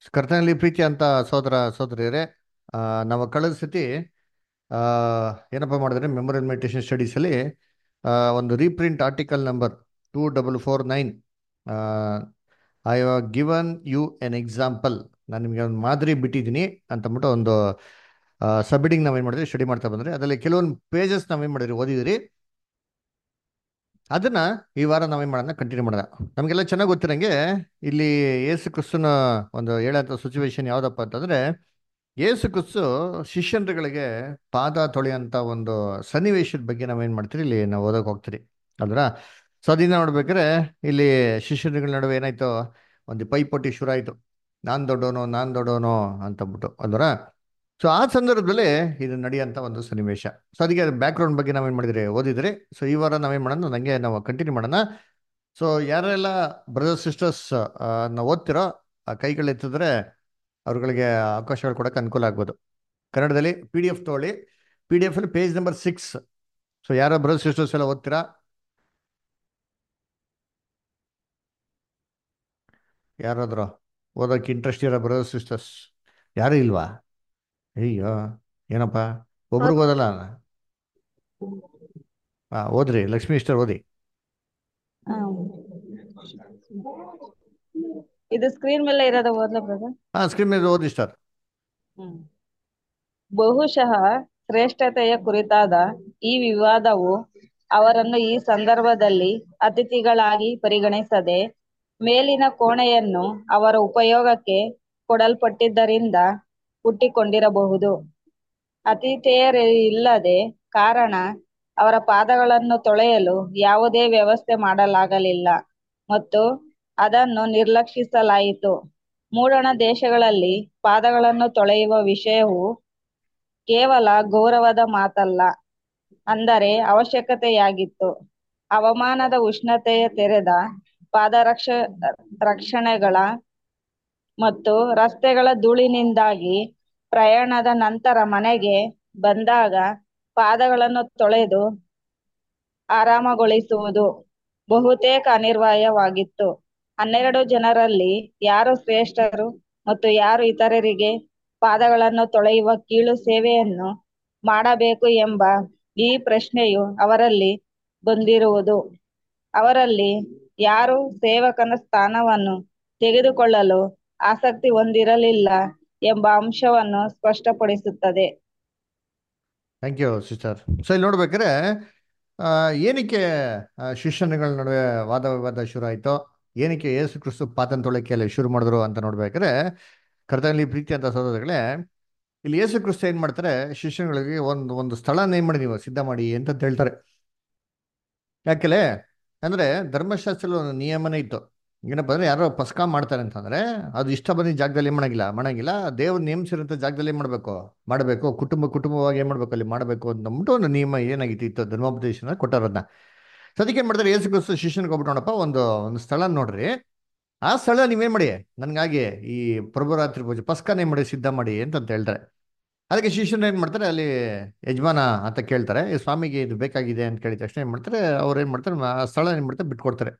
ಕರ್ತನಲ್ಲಿ ಪ್ರೀತಿ ಅಂತ ಸೋದರ ಸೋದರಿಯರೇ ಆ, ನಾವು ಕಳೆದ ಸತಿ ಆ, ಏನಪ್ಪ ಮಾಡಿದ್ರೆ ಮೆಮೊರಿಯಲ್ ಮೆಡಿಟೇಷನ್ ಸ್ಟಡೀಸಲ್ಲಿ ಒಂದು reprint article number two double four nine I have given you an example ನಾನು ನಿಮಗೆ ಒಂದು ಮಾದರಿ ಬಿಟ್ಟಿದ್ದೀನಿ ಅಂತಂದ್ಬಿಟ್ಟು ಒಂದು ಸಬ್ಮಿಟಿಂಗ್ ನಾವೇನು ಮಾಡಿದ್ರಿ ಸ್ಟಡಿ ಮಾಡ್ತಾ ಬಂದರೆ ಅದರಲ್ಲಿ ಕೆಲವೊಂದು ಪೇಜಸ್ ನಾವೇನು ಮಾಡಿದ್ರಿ ಓದಿದಿರಿ ಅದನ್ನ ಈ ವಾರ ನಾವೇನು ಮಾಡೋಣ ಕಂಟಿನ್ಯೂ ಮಾಡೋಣ ನಮಗೆಲ್ಲ ಚೆನ್ನಾಗಿ ಗೊತ್ತಿರಂಗೆ ಇಲ್ಲಿ ಯೇಸು ಕ್ರಿಸ್ತನ ಒಂದು ಹೇಳಂತ ಸಿಚುವೇಶನ್ ಯಾವುದಪ್ಪ ಅಂತಂದ್ರೆ ಯೇಸು ಕ್ರಿಸ್ತು ಶಿಷ್ಯರುಗಳಿಗೆ ಪಾದ ತೊಳೆಯಂತ ಒಂದು ಸನ್ನಿವೇಶದ ಬಗ್ಗೆ ನಾವೇನ್ ಮಾಡ್ತೀರಿ ಇಲ್ಲಿ ನಾವು ಓದಕ್ ಹೋಗ್ತೀರಿ ಅಲ್ರ ಸೊ ಅದನ್ನ ನೋಡ್ಬೇಕಾದ್ರೆ ಇಲ್ಲಿ ಶಿಷ್ಯರುಗಳ ನಡುವೆ ಏನಾಯ್ತು ಒಂದು ಪೈಪೋಟಿ ಶುರು ಆಯ್ತು ನಾನ್ ದೊಡ್ಡವನು ನಾನ್ ದೊಡ್ಡವನು ಅಂತಂದ್ಬಿಟ್ಟು ಅಲ್ವರ ಸೊ ಆ ಸಂದರ್ಭದಲ್ಲಿ ಇದು ನಡೆಯುವಂತ ಒಂದು ಸನ್ನಿವೇಶ ಸೊ ಅದಕ್ಕೆ ಬ್ಯಾಕ್ ಗ್ರೌಂಡ್ ಬಗ್ಗೆ ನಾವೇನ್ ಮಾಡಿದ್ರಿ ಓದಿದ್ರಿ ಸೊ ಈ ವಾರ ನಾವೇನ್ ಮಾಡೋಣ ನಂಗೆ ನಾವು ಕಂಟಿನ್ಯೂ ಮಾಡೋಣ ಸೊ ಯಾರೆಲ್ಲ ಬ್ರದರ್ಸ್ ಸಿಸ್ಟರ್ಸ್ ನಾವು ಓದ್ತಿರೋ ಆ ಕೈಗಳು ಎತ್ತಿದ್ರೆ ಅವ್ರುಗಳಿಗೆ ಅವಕಾಶಗಳು ಕೊಡಕ್ಕೆ ಅನುಕೂಲ ಆಗ್ಬೋದು ಕನ್ನಡದಲ್ಲಿ ಪಿ ಡಿ ಎಫ್ ತೊಗೊಳ್ಳಿ ಪಿ ಡಿ ಎಫ್ ಅಲ್ಲಿ ಪೇಜ್ ನಂಬರ್ ಸಿಕ್ಸ್ ಸೊ ಯಾರೋ ಬ್ರದರ್ಸ್ ಸಿಸ್ಟರ್ಸ್ ಎಲ್ಲ ಓದ್ತೀರಾ ಯಾರಾದ್ರೂ ಓದೋಕೆ ಇಂಟ್ರೆಸ್ಟ್ ಇರೋ ಬ್ರದರ್ಸ್ ಸಿಸ್ಟರ್ಸ್ ಯಾರು ಇಲ್ವಾ ಅಯ್ಯೋ ಏನಪ್ಪ ಒಬ್ರಿಗೆ ಓದಲ್ಲ ಹಾ ಓದ್ರಿ ಲಕ್ಷ್ಮೀ ಇಷ್ಟರ್ ಓದಿ ಆ. ಇದು ಸ್ಕ್ರೀನ್ ಮೇಲೆ ಇರೋದ ಓದ್ಲಾ ಬ್ರದರ್ ಹಾ ಸ್ಕ್ರೀನ್ ಮೇಲೆ ಓದಿ ಸರ್ ಹ್ಮ್ ಬಹುಶಃ ಶ್ರೇಷ್ಠತೆಯ ಕುರಿತಾದ ಈ ವಿವಾದವು ಅವರನ್ನು ಈ ಸಂದರ್ಭದಲ್ಲಿ ಅತಿಥಿಗಳಾಗಿ ಪರಿಗಣಿಸದೆ ಮೇಲಿನ ಕೋಣೆಯನ್ನು ಅವರ ಉಪಯೋಗಕ್ಕೆ ಕೊಡಲ್ಪಟ್ಟಿದ್ದರಿಂದ ಹುಟ್ಟಿಕೊಂಡಿರಬಹುದು ಅತಿಥೇಯರಿಲ್ಲದೆ ಕಾರಣ ಅವರ ಪಾದಗಳನ್ನು ತೊಳೆಯಲು ಯಾವುದೇ ವ್ಯವಸ್ಥೆ ಮಾಡಲಾಗಲಿಲ್ಲ ಮತ್ತು ಅದನ್ನು ನಿರ್ಲಕ್ಷಿಸಲಾಯಿತು ಮೂಡಣ ದೇಶಗಳಲ್ಲಿ ಪಾದಗಳನ್ನು ತೊಳೆಯುವ ವಿಷಯವು ಕೇವಲ ಗೌರವದ ಮಾತಲ್ಲ ಅಂದರೆ ಅವಶ್ಯಕತೆಯಾಗಿತ್ತು ಹವಾಮಾನದ ಉಷ್ಣತೆಯ ತೆರೆದ ಪಾದರಕ್ಷ ರಕ್ಷಣೆಗಳ ಮತ್ತು ರಸ್ತೆಗಳ ಧೂಳಿನಿಂದಾಗಿ ಪ್ರಯಾಣದ ನಂತರ ಮನೆಗೆ ಬಂದಾಗ ಪಾದಗಳನ್ನು ತೊಳೆದು ಆರಾಮಗೊಳಿಸುವುದು ಬಹುತೇಕ ಅನಿವಾರ್ಯವಾಗಿತ್ತು ಹನ್ನೆರಡು ಜನರಲ್ಲಿ ಯಾರು ಶ್ರೇಷ್ಠರು ಮತ್ತು ಯಾರು ಇತರರಿಗೆ ಪಾದಗಳನ್ನು ತೊಳೆಯುವ ಕೀಳು ಸೇವೆಯನ್ನು ಮಾಡಬೇಕು ಎಂಬ ಈ ಪ್ರಶ್ನೆಯು ಅವರಲ್ಲಿ ಬಂದಿರುವುದು ಅವರಲ್ಲಿ ಯಾರು ಸೇವಕನ ಸ್ಥಾನವನ್ನು ತೆಗೆದುಕೊಳ್ಳಲು ಆಸಕ್ತಿ ಹೊಂದಿರಲಿಲ್ಲ ಎಂಬ ಅಂಶವನ್ನು ಸ್ಪಷ್ಟಪಡಿಸುತ್ತದೆ ಥ್ಯಾಂಕ್ ಯು ಸಿಸ್ಟರ್ ಸೊ ಇಲ್ಲಿ ನೋಡ್ಬೇಕಾದ್ರೆ ಆ, ಏನಕ್ಕೆ ಆ, ಶಿಷ್ಯನುಗಳ ನಡುವೆ ವಾದ ವಿವಾದ ಶುರು ಆಯ್ತು ಏನಕ್ಕೆ ಯೇಸು ಕ್ರಿಸ್ತು ಪಾತನ್ ತೊಳಕ್ಕೆ ಅಲ್ಲಿ ಶುರು ಮಾಡಿದ್ರು ಅಂತ ನೋಡ್ಬೇಕಾದ್ರೆ ಕರ್ತನಲ್ಲಿ ಪ್ರೀತಿ ಅಂತ ಸಹೋದರಗಳೇ ಇಲ್ಲಿ ಯೇಸು ಕ್ರಿಸ್ತು ಏನ್ ಮಾಡ್ತಾರೆ ಶಿಷ್ಯಗಳಿಗೆ ಒಂದು ಒಂದು ಸ್ಥಳನ ಏನ್ ಮಾಡಿ ನೀವು ಸಿದ್ಧ ಮಾಡಿ ಅಂತ ಹೇಳ್ತಾರೆ ಯಾಕೆಲೆ ಅಂದ್ರೆ ಧರ್ಮಶಾಸ್ತ್ರದ ಒಂದು ನಿಯಮನೇ ಇತ್ತು ಏನಪ್ಪ ಅಂದ್ರೆ ಯಾರೋ ಪಸ್ಕ ಮಾಡ್ತಾರೆ ಅಂತಂದ್ರೆ ಅದು ಇಷ್ಟ ಬಂದಿದ್ದ ಜಾಗದಲ್ಲಿ ಏನ್ ಮಾಡಂಗಿಲ್ಲ ಮಾಡಂಗಿಲ್ಲ ದೇವ್ರು ನೇಮಿಸಿರೋಂಥ ಜಾಗದಲ್ಲಿ ಏನ್ ಮಾಡ್ಬೇಕು ಮಾಡಬೇಕು ಕುಟುಂಬ ಕುಟುಂಬವಾಗಿ ಏನ್ ಮಾಡ್ಬೇಕು ಅಲ್ಲಿ ಮಾಡಬೇಕು ಅಂದ್ಬಿಟ್ಟು ಒಂದು ನಿಯಮ ಏನಾಗಿತ್ತು ಇತ್ತು ಧರ್ಮೋಪದೇಶನ ಕೊಟ್ಟಾರದನ್ನ ಸೊ ಅದಕ್ಕೆ ಏನ್ ಮಾಡ್ತಾರೆ ಯೇಸು ಕ್ರಿಸ್ತು ಶಿಷ್ಯನಿಗೆ ಹೋಗ್ಬಿಟ್ಟು ನೋಡಪ್ಪ ಒಂದು ಒಂದು ಸ್ಥಳ ನೋಡ್ರಿ ಆ ಸ್ಥಳ ನೀವೇನ್ ಮಾಡಿ ನನ್ಗಾಗಿ ಈ ಪ್ರಭುರಾತ್ರಿ ಪೂಜೆ ಪಸ್ಕನ ಏನ್ ಮಾಡಿ ಸಿದ್ಧ ಮಾಡಿ ಅಂತ ಹೇಳ್ತಾರೆ ಅದಕ್ಕೆ ಶಿಷ್ಯನ ಏನ್ ಮಾಡ್ತಾರೆ ಅಲ್ಲಿ ಯಜಮಾನ ಅಂತ ಕೇಳ್ತಾರೆ ಈ ಸ್ವಾಮಿಗೆ ಇದು ಬೇಕಾಗಿದೆ ಅಂತ ಕೇಳಿದ ತಕ್ಷಣ ಏನ್ ಮಾಡ್ತಾರೆ ಅವ್ರು ಏನ್ ಮಾಡ್ತಾರೆ ಆ ಸ್ಥಳ ಏನ್ ಮಾಡ್ತಾರೆ ಬಿಟ್ಕೊಡ್ತಾರೆ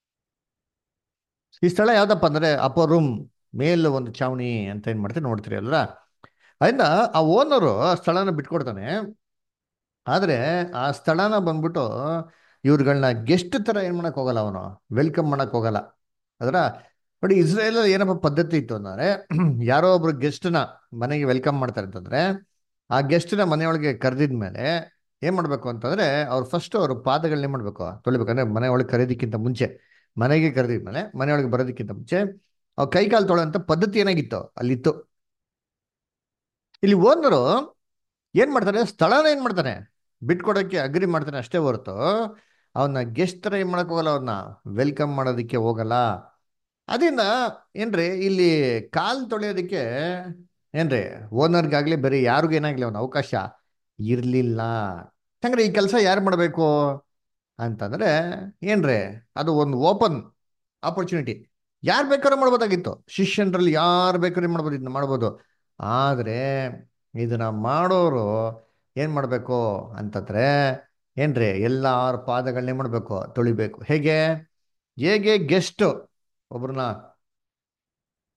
ಈ ಸ್ಥಳ ಯಾವ್ದಪ್ಪ ಅಂದ್ರೆ ಅಪೋ ರೂಮ್ ಮೇಲ್ ಒಂದು ಚಾವಣಿ ಅಂತ ಏನ್ ಮಾಡ್ತಾರೆ ನೋಡ್ತೀರಿ ಅಲ್ವಾ ಅದರಿಂದ ಆ ಓನರು ಆ ಸ್ಥಳನ ಬಿಟ್ಕೊಡ್ತಾನೆ ಆದ್ರೆ ಆ ಸ್ಥಳನ ಬಂದ್ಬಿಟ್ಟು ಇವ್ರುಗಳನ್ನ ಗೆಸ್ಟ್ ತರ ಏನ್ ಮಾಡಕ್ ಹೋಗಲ್ಲ ಅವನು ವೆಲ್ಕಮ್ ಮಾಡಕ್ ಹೋಗಲ್ಲ ಅದರ ನೋಡಿ ಇಸ್ರೇಲ್ ಏನಪ್ಪ ಪದ್ಧತಿ ಇತ್ತು ಅಂದ್ರೆ ಯಾರೋ ಒಬ್ರು ಗೆಸ್ಟ್ನ ಮನೆಗೆ ವೆಲ್ಕಮ್ ಮಾಡ್ತಾರೆ ಅಂತಂದ್ರೆ ಆ ಗೆಸ್ಟ್ನ ಮನೆಯೊಳಗೆ ಕರೆದಿದ್ಮೇಲೆ ಏನ್ ಮಾಡ್ಬೇಕು ಅಂತಂದ್ರೆ ಅವ್ರು ಫಸ್ಟ್ ಅವ್ರ ಪಾದಗಳನ್ನ ಏನ್ ಮಾಡ್ಬೇಕು ತೊಳಿಬೇಕು ಅಂದ್ರೆ ಮನೆ ಒಳಗೆ ಕರೆಯೋದಕ್ಕಿಂತ ಮುಂಚೆ ಮನೆಗೆ ಕರೆದಿದ್ಮೇಲೆ ಮನೆಯೊಳಗೆ ಬರೋದಕ್ಕಿಂತ ಮುಂಚೆ ಅವ್ರ ಕೈ ಕಾಲು ತೊಳೆಯಂತ ಪದ್ಧತಿ ಏನಾಗಿತ್ತು ಅಲ್ಲಿತ್ತು ಇಲ್ಲಿ ಓನರು ಏನ್ ಮಾಡ್ತಾರೆ ಸ್ಥಳನ ಏನ್ ಮಾಡ್ತಾನೆ ಬಿಟ್ಕೊಡಕ್ಕೆ ಅಗ್ರಿ ಮಾಡ್ತಾನೆ ಅಷ್ಟೇ ಹೊರತು ಅವನ್ನ ಗೆಸ್ಟ್ ತರ ಏನ್ ಮಾಡಕ್ ಹೋಗಲ್ಲ ಅವ್ರನ್ನ ವೆಲ್ಕಮ್ ಮಾಡೋದಕ್ಕೆ ಹೋಗಲ್ಲ ಅದರಿಂದ ಏನ್ರಿ ಇಲ್ಲಿ ಕಾಲ್ ತೊಳೆಯೋದಕ್ಕೆ ಏನ್ರಿ ಓನರ್ಗಾಗ್ಲಿ ಬೇರೆ ಯಾರಿಗೂ ಏನಾಗ್ಲಿ ಅವನ ಅವಕಾಶ ಇರ್ಲಿಲ್ಲ ಹಂಗ್ರೆ ಈ ಕೆಲಸ ಯಾರು ಮಾಡಬೇಕು ಅಂತಂದ್ರೆ ಏನ್ರಿ ಅದು ಒಂದು ಓಪನ್ ಆಪರ್ಚುನಿಟಿ ಯಾರು ಬೇಕಾದ್ರೂ ಮಾಡ್ಬೋದಾಗಿತ್ತು ಶಿಷ್ಯನ್ರಲ್ಲಿ ಯಾರು ಬೇಕಾದ್ರೂ ಮಾಡ್ಬೋದು ಇದನ್ನ ಮಾಡ್ಬೋದು ಆದ್ರೆ ಇದನ್ನ ಮಾಡೋರು ಏನ್ ಮಾಡ್ಬೇಕು ಅಂತಂದ್ರೆ ಏನ್ರಿ ಎಲ್ಲಾರ ಪಾದಗಳನ್ನೇ ಮಾಡ್ಬೇಕು ತೊಳಿಬೇಕು ಹೇಗೆ ಹೇಗೆ ಗೆಸ್ಟ್ ಒಬ್ರನ್ನ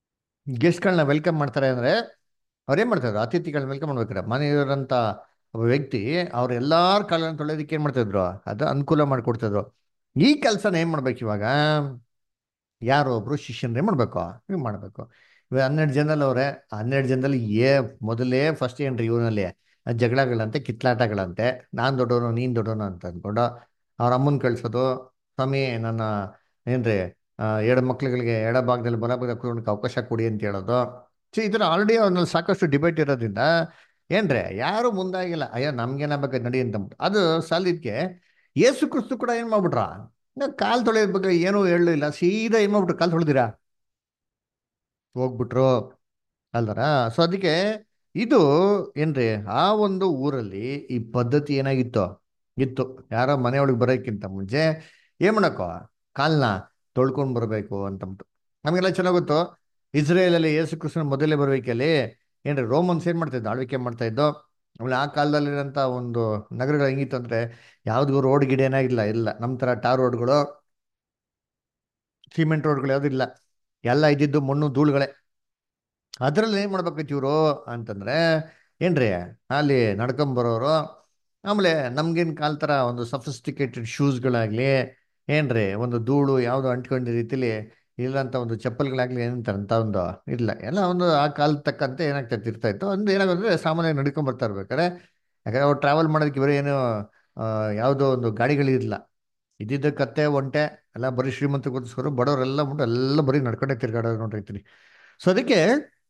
ಗೆಸ್ಟ್ಗಳನ್ನ ವೆಲ್ಕಮ್ ಮಾಡ್ತಾರೆ ಅಂದರೆ ಅವ್ರು ಏನು ಮಾಡ್ತಾರೆ ಅತಿಥಿಗಳನ್ನ ವೆಲ್ಕಮ್ ಮಾಡ್ಬೇಕಾರೆ ಮನೆಯವರಂಥ ಒಬ್ಬ ವ್ಯಕ್ತಿ ಅವ್ರ ಎಲ್ಲಾರ ಕಾಲನ್ನು ತೊಳೆಯೋದಕ್ಕೆ ಏನು ಮಾಡ್ತಿದ್ರು ಅದು ಅನುಕೂಲ ಮಾಡಿಕೊಡ್ತಿದ್ರು ಈ ಕೆಲಸನ ಏನು ಮಾಡ್ಬೇಕು ಇವಾಗ ಯಾರೋ ಒಬ್ರು ಶಿಷ್ಯನ್ರು ಏನು ಮಾಡಬೇಕು ಹಿಂಗೆ ಮಾಡಬೇಕು ಇವಾಗ ಹನ್ನೆರಡು ಜನದಲ್ಲಿ ಅವರೇ ಹನ್ನೆರಡು ಜನದಲ್ಲಿ ಏ ಮೊದಲೇ ಫಸ್ಟ್ ಏನ್ರಿ ಇವನಲ್ಲಿ ಜಗಳಗಳಂತೆ ಕಿತ್ಲಾಟಗಳಂತೆ ನಾನು ದೊಡ್ಡವನು ನೀನು ದೊಡ್ಡವನು ಅಂತ ಅಂದ್ಕೊಂಡು ಅವ್ರ ಅಮ್ಮನ ಕಳ್ಸೋದು ಸ್ವಾಮಿ ನನ್ನ ಏನ್ರಿ ಆ, ಎಡ ಮಕ್ಳುಗಳಿಗೆ ಎಡ ಭಾಗದಲ್ಲಿ ಬಲ ಭಾಗದಲ್ಲಿ ಕೂತ್ಕೊಳ್ಳೋಕೆ ಅವಕಾಶ ಕೊಡಿ ಅಂತ ಹೇಳೋದು ಸೊ ಈ ಥರ ಆಲ್ರೆಡಿ ಅವ್ರಲ್ಲಿ ಸಾಕಷ್ಟು ಡಿಬೇಟ್ ಇರೋದ್ರಿಂದ ಏನ್ರಿ ಯಾರು ಮುಂದಾಗಿಲ್ಲ ಅಯ್ಯೋ ನಮ್ಗೇನಾಗಬೇಕು ನಡಿ ಅಂತ ಅಂದ್ಬಿಟ್ಟು. ಅದು ಸಾಲಿದ್ಕೆ ಯೇಸು ಕ್ರಿಸ್ತು ಕೂಡ ಏನು ಮಾಡ್ಬಿಟ್ರ ಕಾಲು ತೊಳೆಯೋದ್ ಬಗ್ಗೆ ಏನೂ ಹೇಳಲಿಲ್ಲ ಇಲ್ಲ ಸೀದಾ ಏನು ಮಾಡ್ಬಿಟ್ರು ಕಾಲು ತೊಳೆದಿರಾ ಹೋಗ್ಬಿಟ್ರು ಅಲ್ದರ ಸೊ ಅದಕ್ಕೆ ಇದು ಏನ್ರಿ ಆ ಒಂದು ಊರಲ್ಲಿ ಈ ಪದ್ಧತಿ ಏನಾಗಿತ್ತು ಇತ್ತು ಯಾರೋ ಮನೆಯೊಳಗೆ ಬರೋಕ್ಕಿಂತ ಮುಂಚೆ ಏನ್ ಮಾಡಕ್ಕೋ ಕಾಲ್ನ ತೊಳ್ಕೊಂಡು ಬರಬೇಕು ಅಂತಂದ್ಬಿಟ್ಟು ನಮಗೆಲ್ಲ ಚೆನ್ನಾಗ್ ಗೊತ್ತು ಇಸ್ರೇಲಲ್ಲಿ ಯೇಸು ಕೃಷ್ಣನ ಮೊದಲೇ ಬರಬೇಕಲ್ಲಿ ಏನ್ರಿ ರೋಮನ್ಸ್ ಏನ್ ಮಾಡ್ತಾ ಇದ್ದು ಆಳ್ವಿಕೆ ಮಾಡ್ತಾ ಇದ್ದು ಆಮೇಲೆ ಆ ಕಾಲದಲ್ಲಿರೋಂಥ ಒಂದು ನಗರಗಳು ಹೆಂಗಿತ್ತು ಅಂದ್ರೆ ಯಾವ್ದು ರೋಡ್ ಗಿಡ ಏನಾಗಿಲ್ಲ ಇಲ್ಲ ನಮ್ಮ ಥರ ಟಾರ್ ರೋಡ್ಗಳು ಸಿಮೆಂಟ್ ರೋಡ್ಗಳು ಯಾವ್ದು ಇಲ್ಲ ಎಲ್ಲ ಇದ್ದಿದ್ದು ಮಣ್ಣು ಧೂಳುಗಳೇ ಅದ್ರಲ್ಲಿ ಏನ್ ಮಾಡ್ಬೇಕಿತ್ತು ಇವರು ಅಂತಂದ್ರೆ ಏನ್ರಿ ಅಲ್ಲಿ ನಡ್ಕೊಂಬರೋರು ಆಮೇಲೆ ನಮ್ಗೇನ್ ಕಾಲ್ ಥರ ಒಂದು ಸಫಿಸ್ಟಿಕೇಟೆಡ್ ಶೂಸ್ಗಳಾಗ್ಲಿ ಏನ್ರಿ ಒಂದು ಧೂಳು ಯಾವುದು ಅಂಟ್ಕೊಂಡಿದ್ದ ರೀತಿಲಿ ಇಲ್ಲಂತ ಒಂದು ಚಪ್ಪಲ್ಗಳಾಗ್ಲಿ ಏನಂತಾರೆ ಅಂತ ಒಂದು ಇಲ್ಲ ಎಲ್ಲ ಒಂದು ಆ ಕಾಲ ತಕ್ಕಂತೆ ಏನಾಗ್ತೈತೆ ಇರ್ತಾ ಇತ್ತು ಒಂದು ಏನಾಗುತ್ತೆ ಸಾಮಾನ್ಯವಾಗಿ ನಡ್ಕೊಂಡ್ ಬರ್ತಾ ಇರ್ಬೇಕಾದ್ರೆ ಯಾಕಂದ್ರೆ ಅವ್ರು ಟ್ರಾವೆಲ್ ಮಾಡೋದಕ್ಕೆ ಬರೀ ಏನು ಆ, ಯಾವುದೋ ಒಂದು ಗಾಡಿಗಳಿರಲಿಲ್ಲ ಇದ್ದಿದ್ದ ಕತ್ತೆ ಒಂಟೆ ಎಲ್ಲ ಬರೀ ಶ್ರೀಮಂತಗೋಸ್ಕರ ಬಡವರೆಲ್ಲ ಮುಂದೆ ಎಲ್ಲ ಬರೀ ನಡ್ಕೊಂಡೇ ತಿರ್ಗಾಡೋದು ನೋಡಿರ್ತೀನಿ ಸೊ ಅದಕ್ಕೆ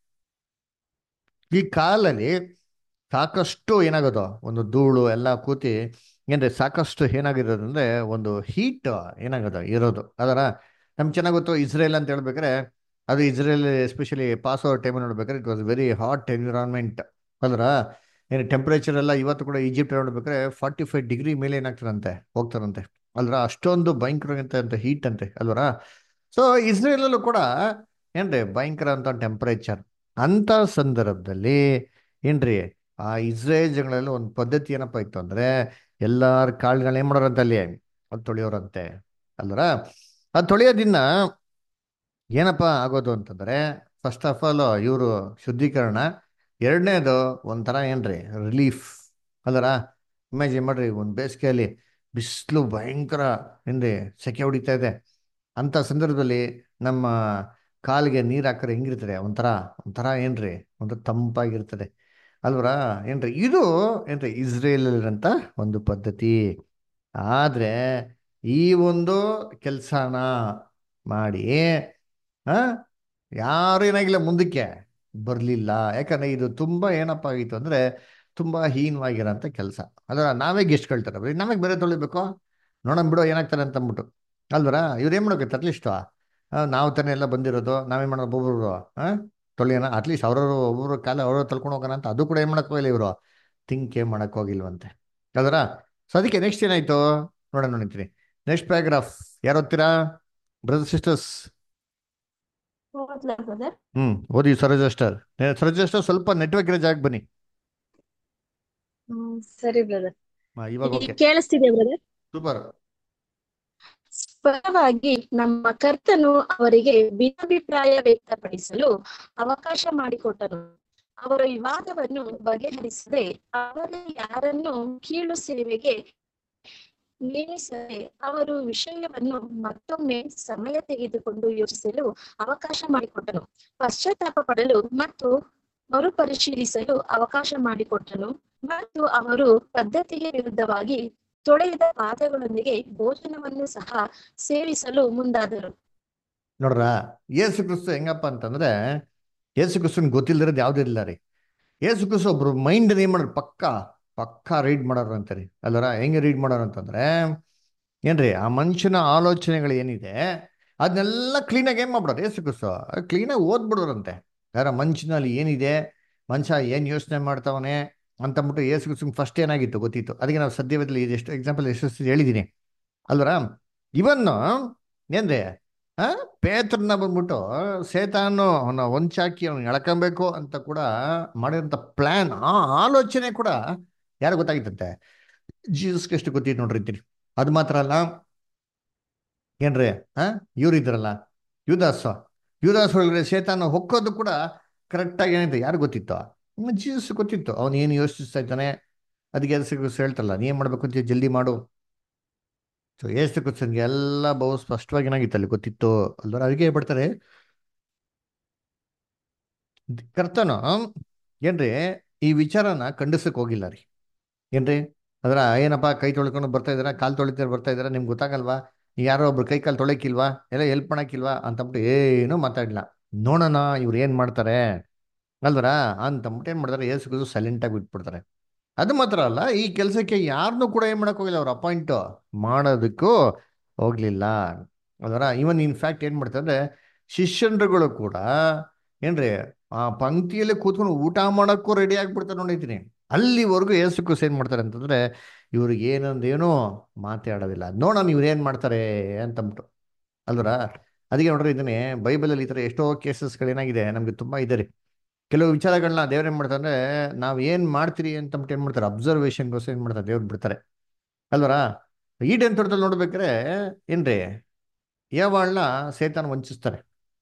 ಈ ಕಾಲಲ್ಲಿ ಸಾಕಷ್ಟು ಏನಾಗೋದು ಒಂದು ಧೂಳು ಎಲ್ಲ ಕೂತಿ ಏನ್ರಿ ಸಾಕಷ್ಟು ಏನಾಗಿರೋದು ಅಂದ್ರೆ ಒಂದು ಹೀಟ್ ಏನಾಗೋದು ಇರೋದು ಅದರ ನಮ್ಗೆ ಚೆನ್ನಾಗ್ ಗೊತ್ತು ಇಸ್ರೇಲ್ ಅಂತ ಹೇಳ್ಬೇಕಾದ್ರೆ ಅದು Israel especially pass over time ನೋಡ್ಬೇಕಾದ್ರೆ it was very hot environment ಅಲ್ರ ಏನು ಟೆಂಪರೇಚರ್ ಎಲ್ಲ ಇವತ್ತು ಕೂಡ ಈಜಿಪ್ಟ್ ನೋಡ್ಬೇಕಾದ್ರೆ ಫಾರ್ಟಿ ಫೈವ್ ಡಿಗ್ರಿ ಮೇಲೆ ಏನಾಗ್ತಾರಂತೆ ಹೋಗ್ತಾರಂತೆ ಅಲ್ರ ಅಷ್ಟೊಂದು ಭಯಂಕರ ಅಂತ ಹೀಟ್ ಅಂತೆ ಅಲ್ವರ ಸೊ ಇಸ್ರೇಲಲ್ಲೂ ಕೂಡ ಏನ್ರಿ ಭಯಂಕರ ಅಂತ ಟೆಂಪರೇಚರ್ ಅಂತ ಸಂದರ್ಭದಲ್ಲಿ ಏನ್ರಿ ಆ ಇಸ್ರೇಲ್ ಜನಗಳಲ್ಲಿ ಒಂದು ಪದ್ಧತಿ ಏನಪ್ಪ ಇತ್ತು ಅಂದ್ರೆ ಎಲ್ಲಾರ ಕಾಳುಗಳು ಏನ್ ಮಾಡೋರಂತ ಅಲ್ಲಿ ಅದು ತೊಳೆಯೋರಂತೆ ಅಲ್ವರ ಅದು ತೊಳೆಯೋದಿನ್ನ ಏನಪ್ಪ ಆಗೋದು ಅಂತಂದ್ರೆ ಫಸ್ಟ್ ಆಫ್ ಆಲ್ ಇವರು ಶುದ್ಧೀಕರಣ ಎರಡನೇದು ಒಂಥರ ಏನ್ರಿ ರಿಲೀಫ್ ಅಲ್ಲರ ಇಮ್ಯಾಜಿನ್ ಮಾಡ್ರಿ ಒಂದು ಬೇಸಿಗೆಯಲ್ಲಿ ಬಿಸಿಲು ಭಯಂಕರ ಏನ್ರಿ ಸೆಕೆ ಹೊಡಿತಾ ಇದೆ ಅಂತ ಸಂದರ್ಭದಲ್ಲಿ ನಮ್ಮ ಕಾಲಿಗೆ ನೀರು ಹಾಕಿದ್ರೆ ಹೆಂಗಿರ್ತದೆ ಒಂಥರ ಒಂಥರ ಏನ್ರಿ ಒಂಥರ ತಂಪಾಗಿರ್ತದೆ ಅಲ್ವರಾ ಏನ್ರಿ ಇದು ಏನ್ರಿ ಇಸ್ರೇಲಲ್ಲಿರೋಂಥ ಒಂದು ಪದ್ಧತಿ ಆದ್ರೆ ಈ ಒಂದು ಕೆಲಸನ ಮಾಡಿ ಆ ಯಾರು ಏನಾಗಿಲ್ಲ ಮುಂದಕ್ಕೆ ಬರಲಿಲ್ಲ ಯಾಕಂದ್ರೆ ಇದು ತುಂಬಾ ಏನಪ್ಪ ಆಗಿತ್ತು ಅಂದ್ರೆ ತುಂಬಾ ಹೀನವಾಗಿರೋಂಥ ಕೆಲಸ ಅಲ್ವರ ನಾವೇ ಗೆಸ್ಟ್ ಕೇಳ್ತಾರೆ ಬರೀ ನಮಗೆ ಬೇರೆ ತೊಳಿಬೇಕು ನೋಡೋಣ ಬಿಡೋ ಏನಾಗ್ತಾರೆ ಅಂತ ಅಂದ್ಬಿಟ್ಟು ಅಲ್ವರ ಇವ್ರು ಏನು ಮಾಡೋಕೆ ಅಟ್ಲೀಸ್ಟ್ ನಾವು ತಾನೇ ಎಲ್ಲ ಬಂದಿರೋದು ನಾವೇನು ಮಾಡೋದು ಒಬ್ಬೊಬ್ರು ಹಾಂ ತೊಳೆಯೋಣ ಅಟ್ಲೀಸ್ಟ್ ಅವ್ರವ್ರು ಒಬ್ಬೊಬ್ರು ಕಾಲ ಅವ್ರವ್ರು ತಳ್ಕೊಂಡು ಹೋಗೋಣ ಅಂತ ಅದು ಕೂಡ ಏನು ಮಾಡಕ್ ಹೋಗಿಲ್ಲ ಇವರು ಥಿಂಕೇ ಮಾಡಕ್ ಹೋಗಿಲ್ವಂತೆ ಅಲ್ವರ ಸೊ ಅದಕ್ಕೆ ನೆಕ್ಸ್ಟ್ ಏನಾಯ್ತು ನೋಡೋಣ ನೋಡಿರ್ತೀನಿ ನೆಕ್ಸ್ಟ್ ಪ್ಯಾರಾಗ್ರಾಫ್ ಯಾರು ಓದ್ತೀರಾ ಬ್ರದರ್ ಸಿಸ್ಟರ್ಸ್ ಓದ್ಲಾ ಬ್ರದರ್ ಹ್ಮ್ ಓದಿ ಸರೋಜ ಸ್ಟಾರ್ ಸರೋಜ ಸ್ಟಾರ್ ಸ್ವಲ್ಪ ನೆಟ್ವರ್ಕ್ ಇರೋ ಜಾಗಕ್ಕೆ ಬನ್ನಿ ಹ್ಮ್ ಸರಿ ಬ್ರದರ್ ಹಾ, ಇವಾಗ ಓಕೆ ಕೇಳಿಸ್ತಿದೆ ಬ್ರದರ್ ಸೂಪರ್ ಸ್ಪಷ್ಟವಾಗಿ ನಮ್ಮ ಕರ್ತನು ಅವರಿಗೆ ಭಿನ್ನಾಭಿಪ್ರಾಯ ವ್ಯಕ್ತಪಡಿಸಲು ಅವಕಾಶ ಮಾಡಿಕೊಟ್ಟನು ಅವರ ವಿವಾದವನ್ನು ಬಗೆಹರಿಸದೆ ಅವರಲ್ಲಿ ಯಾರನ್ನು ಕೀಳು ಸೇವೆಗೆ ನೇಮಿಸದೆ ಅವರು ವಿಷಯವನ್ನು ಮತ್ತೊಮ್ಮೆ ಸಮಯ ತೆಗೆದುಕೊಂಡು ಯೋಚಿಸಲು ಅವಕಾಶ ಮಾಡಿಕೊಟ್ಟನು ಪಶ್ಚಾತ್ತಾಪ ಪಡಲು ಮತ್ತು ಮರುಪರಿಶೀಲಿಸಲು ಅವಕಾಶ ಮಾಡಿಕೊಟ್ಟನು ಮತ್ತು ಅವರು ಪದ್ಧತಿಗೆ ವಿರುದ್ಧವಾಗಿ ತೊಳೆಯದ ಪಾದಗಳೊಂದಿಗೆ ಭೋಜನವನ್ನು ಸಹ ಸೇವಿಸಲು ಮುಂದಾದರು ನೋಡ್ರ ಯೇಸು ಕ್ರಿಸ್ತು ಹೆಂಗಪ್ಪ ಅಂತಂದ್ರೆ ಯೇಸು ಕ್ರಿಸ್ತನ್ ಗೊತ್ತಿಲ್ದಿರೋದು ಯಾವುದೂ ಇಲ್ಲ ರೀ ಯೇಸು ಕ್ರಿಸ್ತು ಒಬ್ರು ಮೈಂಡ್ ಏನ್ ಮಾಡೋರು ಪಕ್ಕ ಪಕ್ಕ ರೀಡ್ ಮಾಡೋರು ಅಂತಾರೆ ಅಲ್ಲರ ಹೆಂಗೆ ರೀಡ್ ಮಾಡೋರು ಅಂತಂದ್ರೆ ಏನ್ರಿ ಆ ಮನುಷ್ಯನ ಆಲೋಚನೆಗಳು ಏನಿದೆ ಅದನ್ನೆಲ್ಲ ಕ್ಲೀನಾಗಿ ಏನ್ ಮಾಡ್ಬಿಡೋರು ಯೇಸು ಕ್ರಿಸ್ತು ಕ್ಲೀನಾಗಿ ಓದ್ಬಿಡೋರಂತೆ ಯಾರ ಮನುಷ್ಯನಲ್ಲಿ ಏನಿದೆ ಮನುಷ್ಯ ಏನ್ ಯೋಚನೆ ಮಾಡ್ತಾವನೆ ಅಂತಂದ್ಬಿಟ್ಟು ಯೇಸು ಕ್ರಿಸ್ತನ್ ಫಸ್ಟ್ ಏನಾಗಿತ್ತು ಗೊತ್ತಿತ್ತು ಅದಕ್ಕೆ ನಾವು ಸದ್ಯದಲ್ಲಿ ಎಷ್ಟು ಎಕ್ಸಾಂಪಲ್ ಎಷ್ಟು ಹೇಳಿದ್ದೀನಿ ಅಲ್ವರ ಇವನ್ನು ಏನ್ರಿ ಆ ಪೇತ್ರನ ಬಂದ್ಬಿಟ್ಟು ಸೇತಾನು ಅವನ ಒಂಚಾಕಿ ಅವ್ನು ಎಳ್ಕೊಬೇಕು ಅಂತ ಕೂಡ ಮಾಡಿರೋಂಥ ಪ್ಲಾನ್ ಆ ಆಲೋಚನೆ ಕೂಡ ಯಾರು ಗೊತ್ತಾಗಿತ್ತಂತೆ ಜೀಸಸ್ಗೆ ಎಷ್ಟು ಗೊತ್ತಿತ್ತು ನೋಡ್ರಿ ಇದ್ದೀನಿ ಅದು ಮಾತ್ರ ಅಲ್ಲ ಏನ್ರಿ ಆ ಇವ್ರು ಇದ್ರಲ್ಲ ಯುದಾಸ ಯುವದಾಸ್ ಒಳಗಡೆ ಸೇತಾನ ಹೊಕ್ಕೋದು ಕೂಡ ಕರೆಕ್ಟಾಗಿ ಏನಿದೆ ಯಾರು ಗೊತ್ತಿತ್ತು ಜೀಸಸ್ ಗೊತ್ತಿತ್ತು ಅವನು ಏನು ಯೋಚಿಸ್ತಾ ಇದ್ದಾನೆ ಅದಕ್ಕೆ ಯೇಸು ಕ್ರಿಸ್ತ ಹೇಳ್ತಲ್ಲ ನೀ ಏನು ಮಾಡಬೇಕು ಅಂತ ಜಲ್ದಿ ಮಾಡು ಸೊ ಏಸು ಕ್ರಿಸ್ತನ್ಗೆ ಎಲ್ಲ ಬಹು ಸ್ಪಷ್ಟವಾಗಿ ಏನಾಗಿತ್ತು ಅಲ್ಲಿ ಗೊತ್ತಿತ್ತು ಅಲ್ದವ್ರು ಅದಕ್ಕೆ ಹೇಳ್ಬಿಡ್ತಾರೆ ಕರ್ತನು ಏನ್ರಿ ಈ ವಿಚಾರನ ಖಂಡಿಸಕ್ ಹೋಗಿಲ್ಲ ರೀ ಏನ್ರಿ ಅದ್ರ ಏನಪ್ಪ ಕೈ ತೊಳ್ಕೊಂಡು ಬರ್ತಾ ಇದಾರ ಕಾಲು ತೊಳಿತಾರೆ ಬರ್ತಾ ಇದಾರ ನಿಮ್ಗೆ ಗೊತ್ತಾಗಲ್ವಾ ಯಾರೋ ಒಬ್ರು ಕೈ ಕಾಲು ತೊಳಕಿಲ್ವಾ ಎಲ್ಲ ಎಲ್ಪ್ ಮಾಡಕ್ಕಿಲ್ವಾ ಅಂತಂದ್ಬಿಟ್ಟು ಏನೂ ಮಾತಾಡಲಿಲ್ಲ ನೋಡೋಣ ಇವ್ರು ಏನು ಮಾಡ್ತಾರೆ ಅಲ್ವರ ಅಂತಂದ್ಬಿಟ್ಟು ಏನು ಮಾಡ್ತಾರೆ ಏಸು ಕ್ರಿಸ್ತು ಸೈಲೆಂಟಾಗಿ ಬಿಟ್ಬಿಡ್ತಾರೆ ಅದು ಮಾತ್ರ ಅಲ್ಲ ಈ ಕೆಲಸಕ್ಕೆ ಯಾರನ್ನೂ ಕೂಡ ಏನು ಮಾಡಕ್ ಹೋಗಿಲ್ಲ ಅವ್ರು ಅಪಾಯಿಂಟ್ ಮಾಡೋದಕ್ಕೂ ಹೋಗ್ಲಿಲ್ಲ ಅದರ ಇವನ್ ಇನ್ಫ್ಯಾಕ್ಟ್ ಏನು ಮಾಡ್ತಾರೆ ಅಂದ್ರೆ ಶಿಷ್ಯನ್ರುಗಳು ಕೂಡ ಏನ್ರಿ ಆ ಪಂಕ್ತಿಯಲ್ಲಿ ಕೂತ್ಕೊಂಡು ಊಟ ಮಾಡೋಕ್ಕೂ ರೆಡಿ ಆಗ್ಬಿಡ್ತಾರೆ ನೋಡಿದ್ದೀನಿ ಅಲ್ಲಿವರೆಗೂ ಏಸು ಕ್ರಿಸ್ತು ಏನು ಮಾಡ್ತಾರೆ ಅಂತಂದ್ರೆ ಇವ್ರಿಗೆ ಏನಂದೇನೋ ಮಾತಾಡೋದಿಲ್ಲ ನೋಡೋಣ ಇವ್ರು ಏನು ಮಾಡ್ತಾರೆ ಅಂತಂದ್ಬಿಟ್ಟು ಅಲ್ವರ ಅದಕ್ಕೆ ನೋಡ್ರಿ ಇದನ್ನೇ ಬೈಬಲಲ್ಲಿ ಈ ಥರ ಎಷ್ಟೋ ಕೇಸಸ್ಗಳೇನಾಗಿದೆ ನಮಗೆ ತುಂಬ ಇದೆ ರೀ ಕೆಲವು ವಿಚಾರಗಳನ್ನ ದೇವ್ರು ಏನು ಮಾಡ್ತಾರೆ ಅಂದ್ರೆ ನಾವು ಏನು ಮಾಡ್ತೀರಿ ಅಂತಂದ್ಬಿಟ್ಟು ಏನು ಮಾಡ್ತಾರೆ ಅಬ್ಸರ್ವೇಷನ್ಗೋಸ್ಕರ ಏನು ಮಾಡ್ತಾರೆ ದೇವ್ರು ಬಿಡ್ತಾರೆ ಅಲ್ವರ ಈಡೇನ್ ತೋಟದಲ್ಲಿ ನೋಡ್ಬೇಕಾದ್ರೆ ಏನ್ರಿ ಏವಾಳ್ನ ಸೇತಾನ ವಂಚಿಸ್ತಾರೆ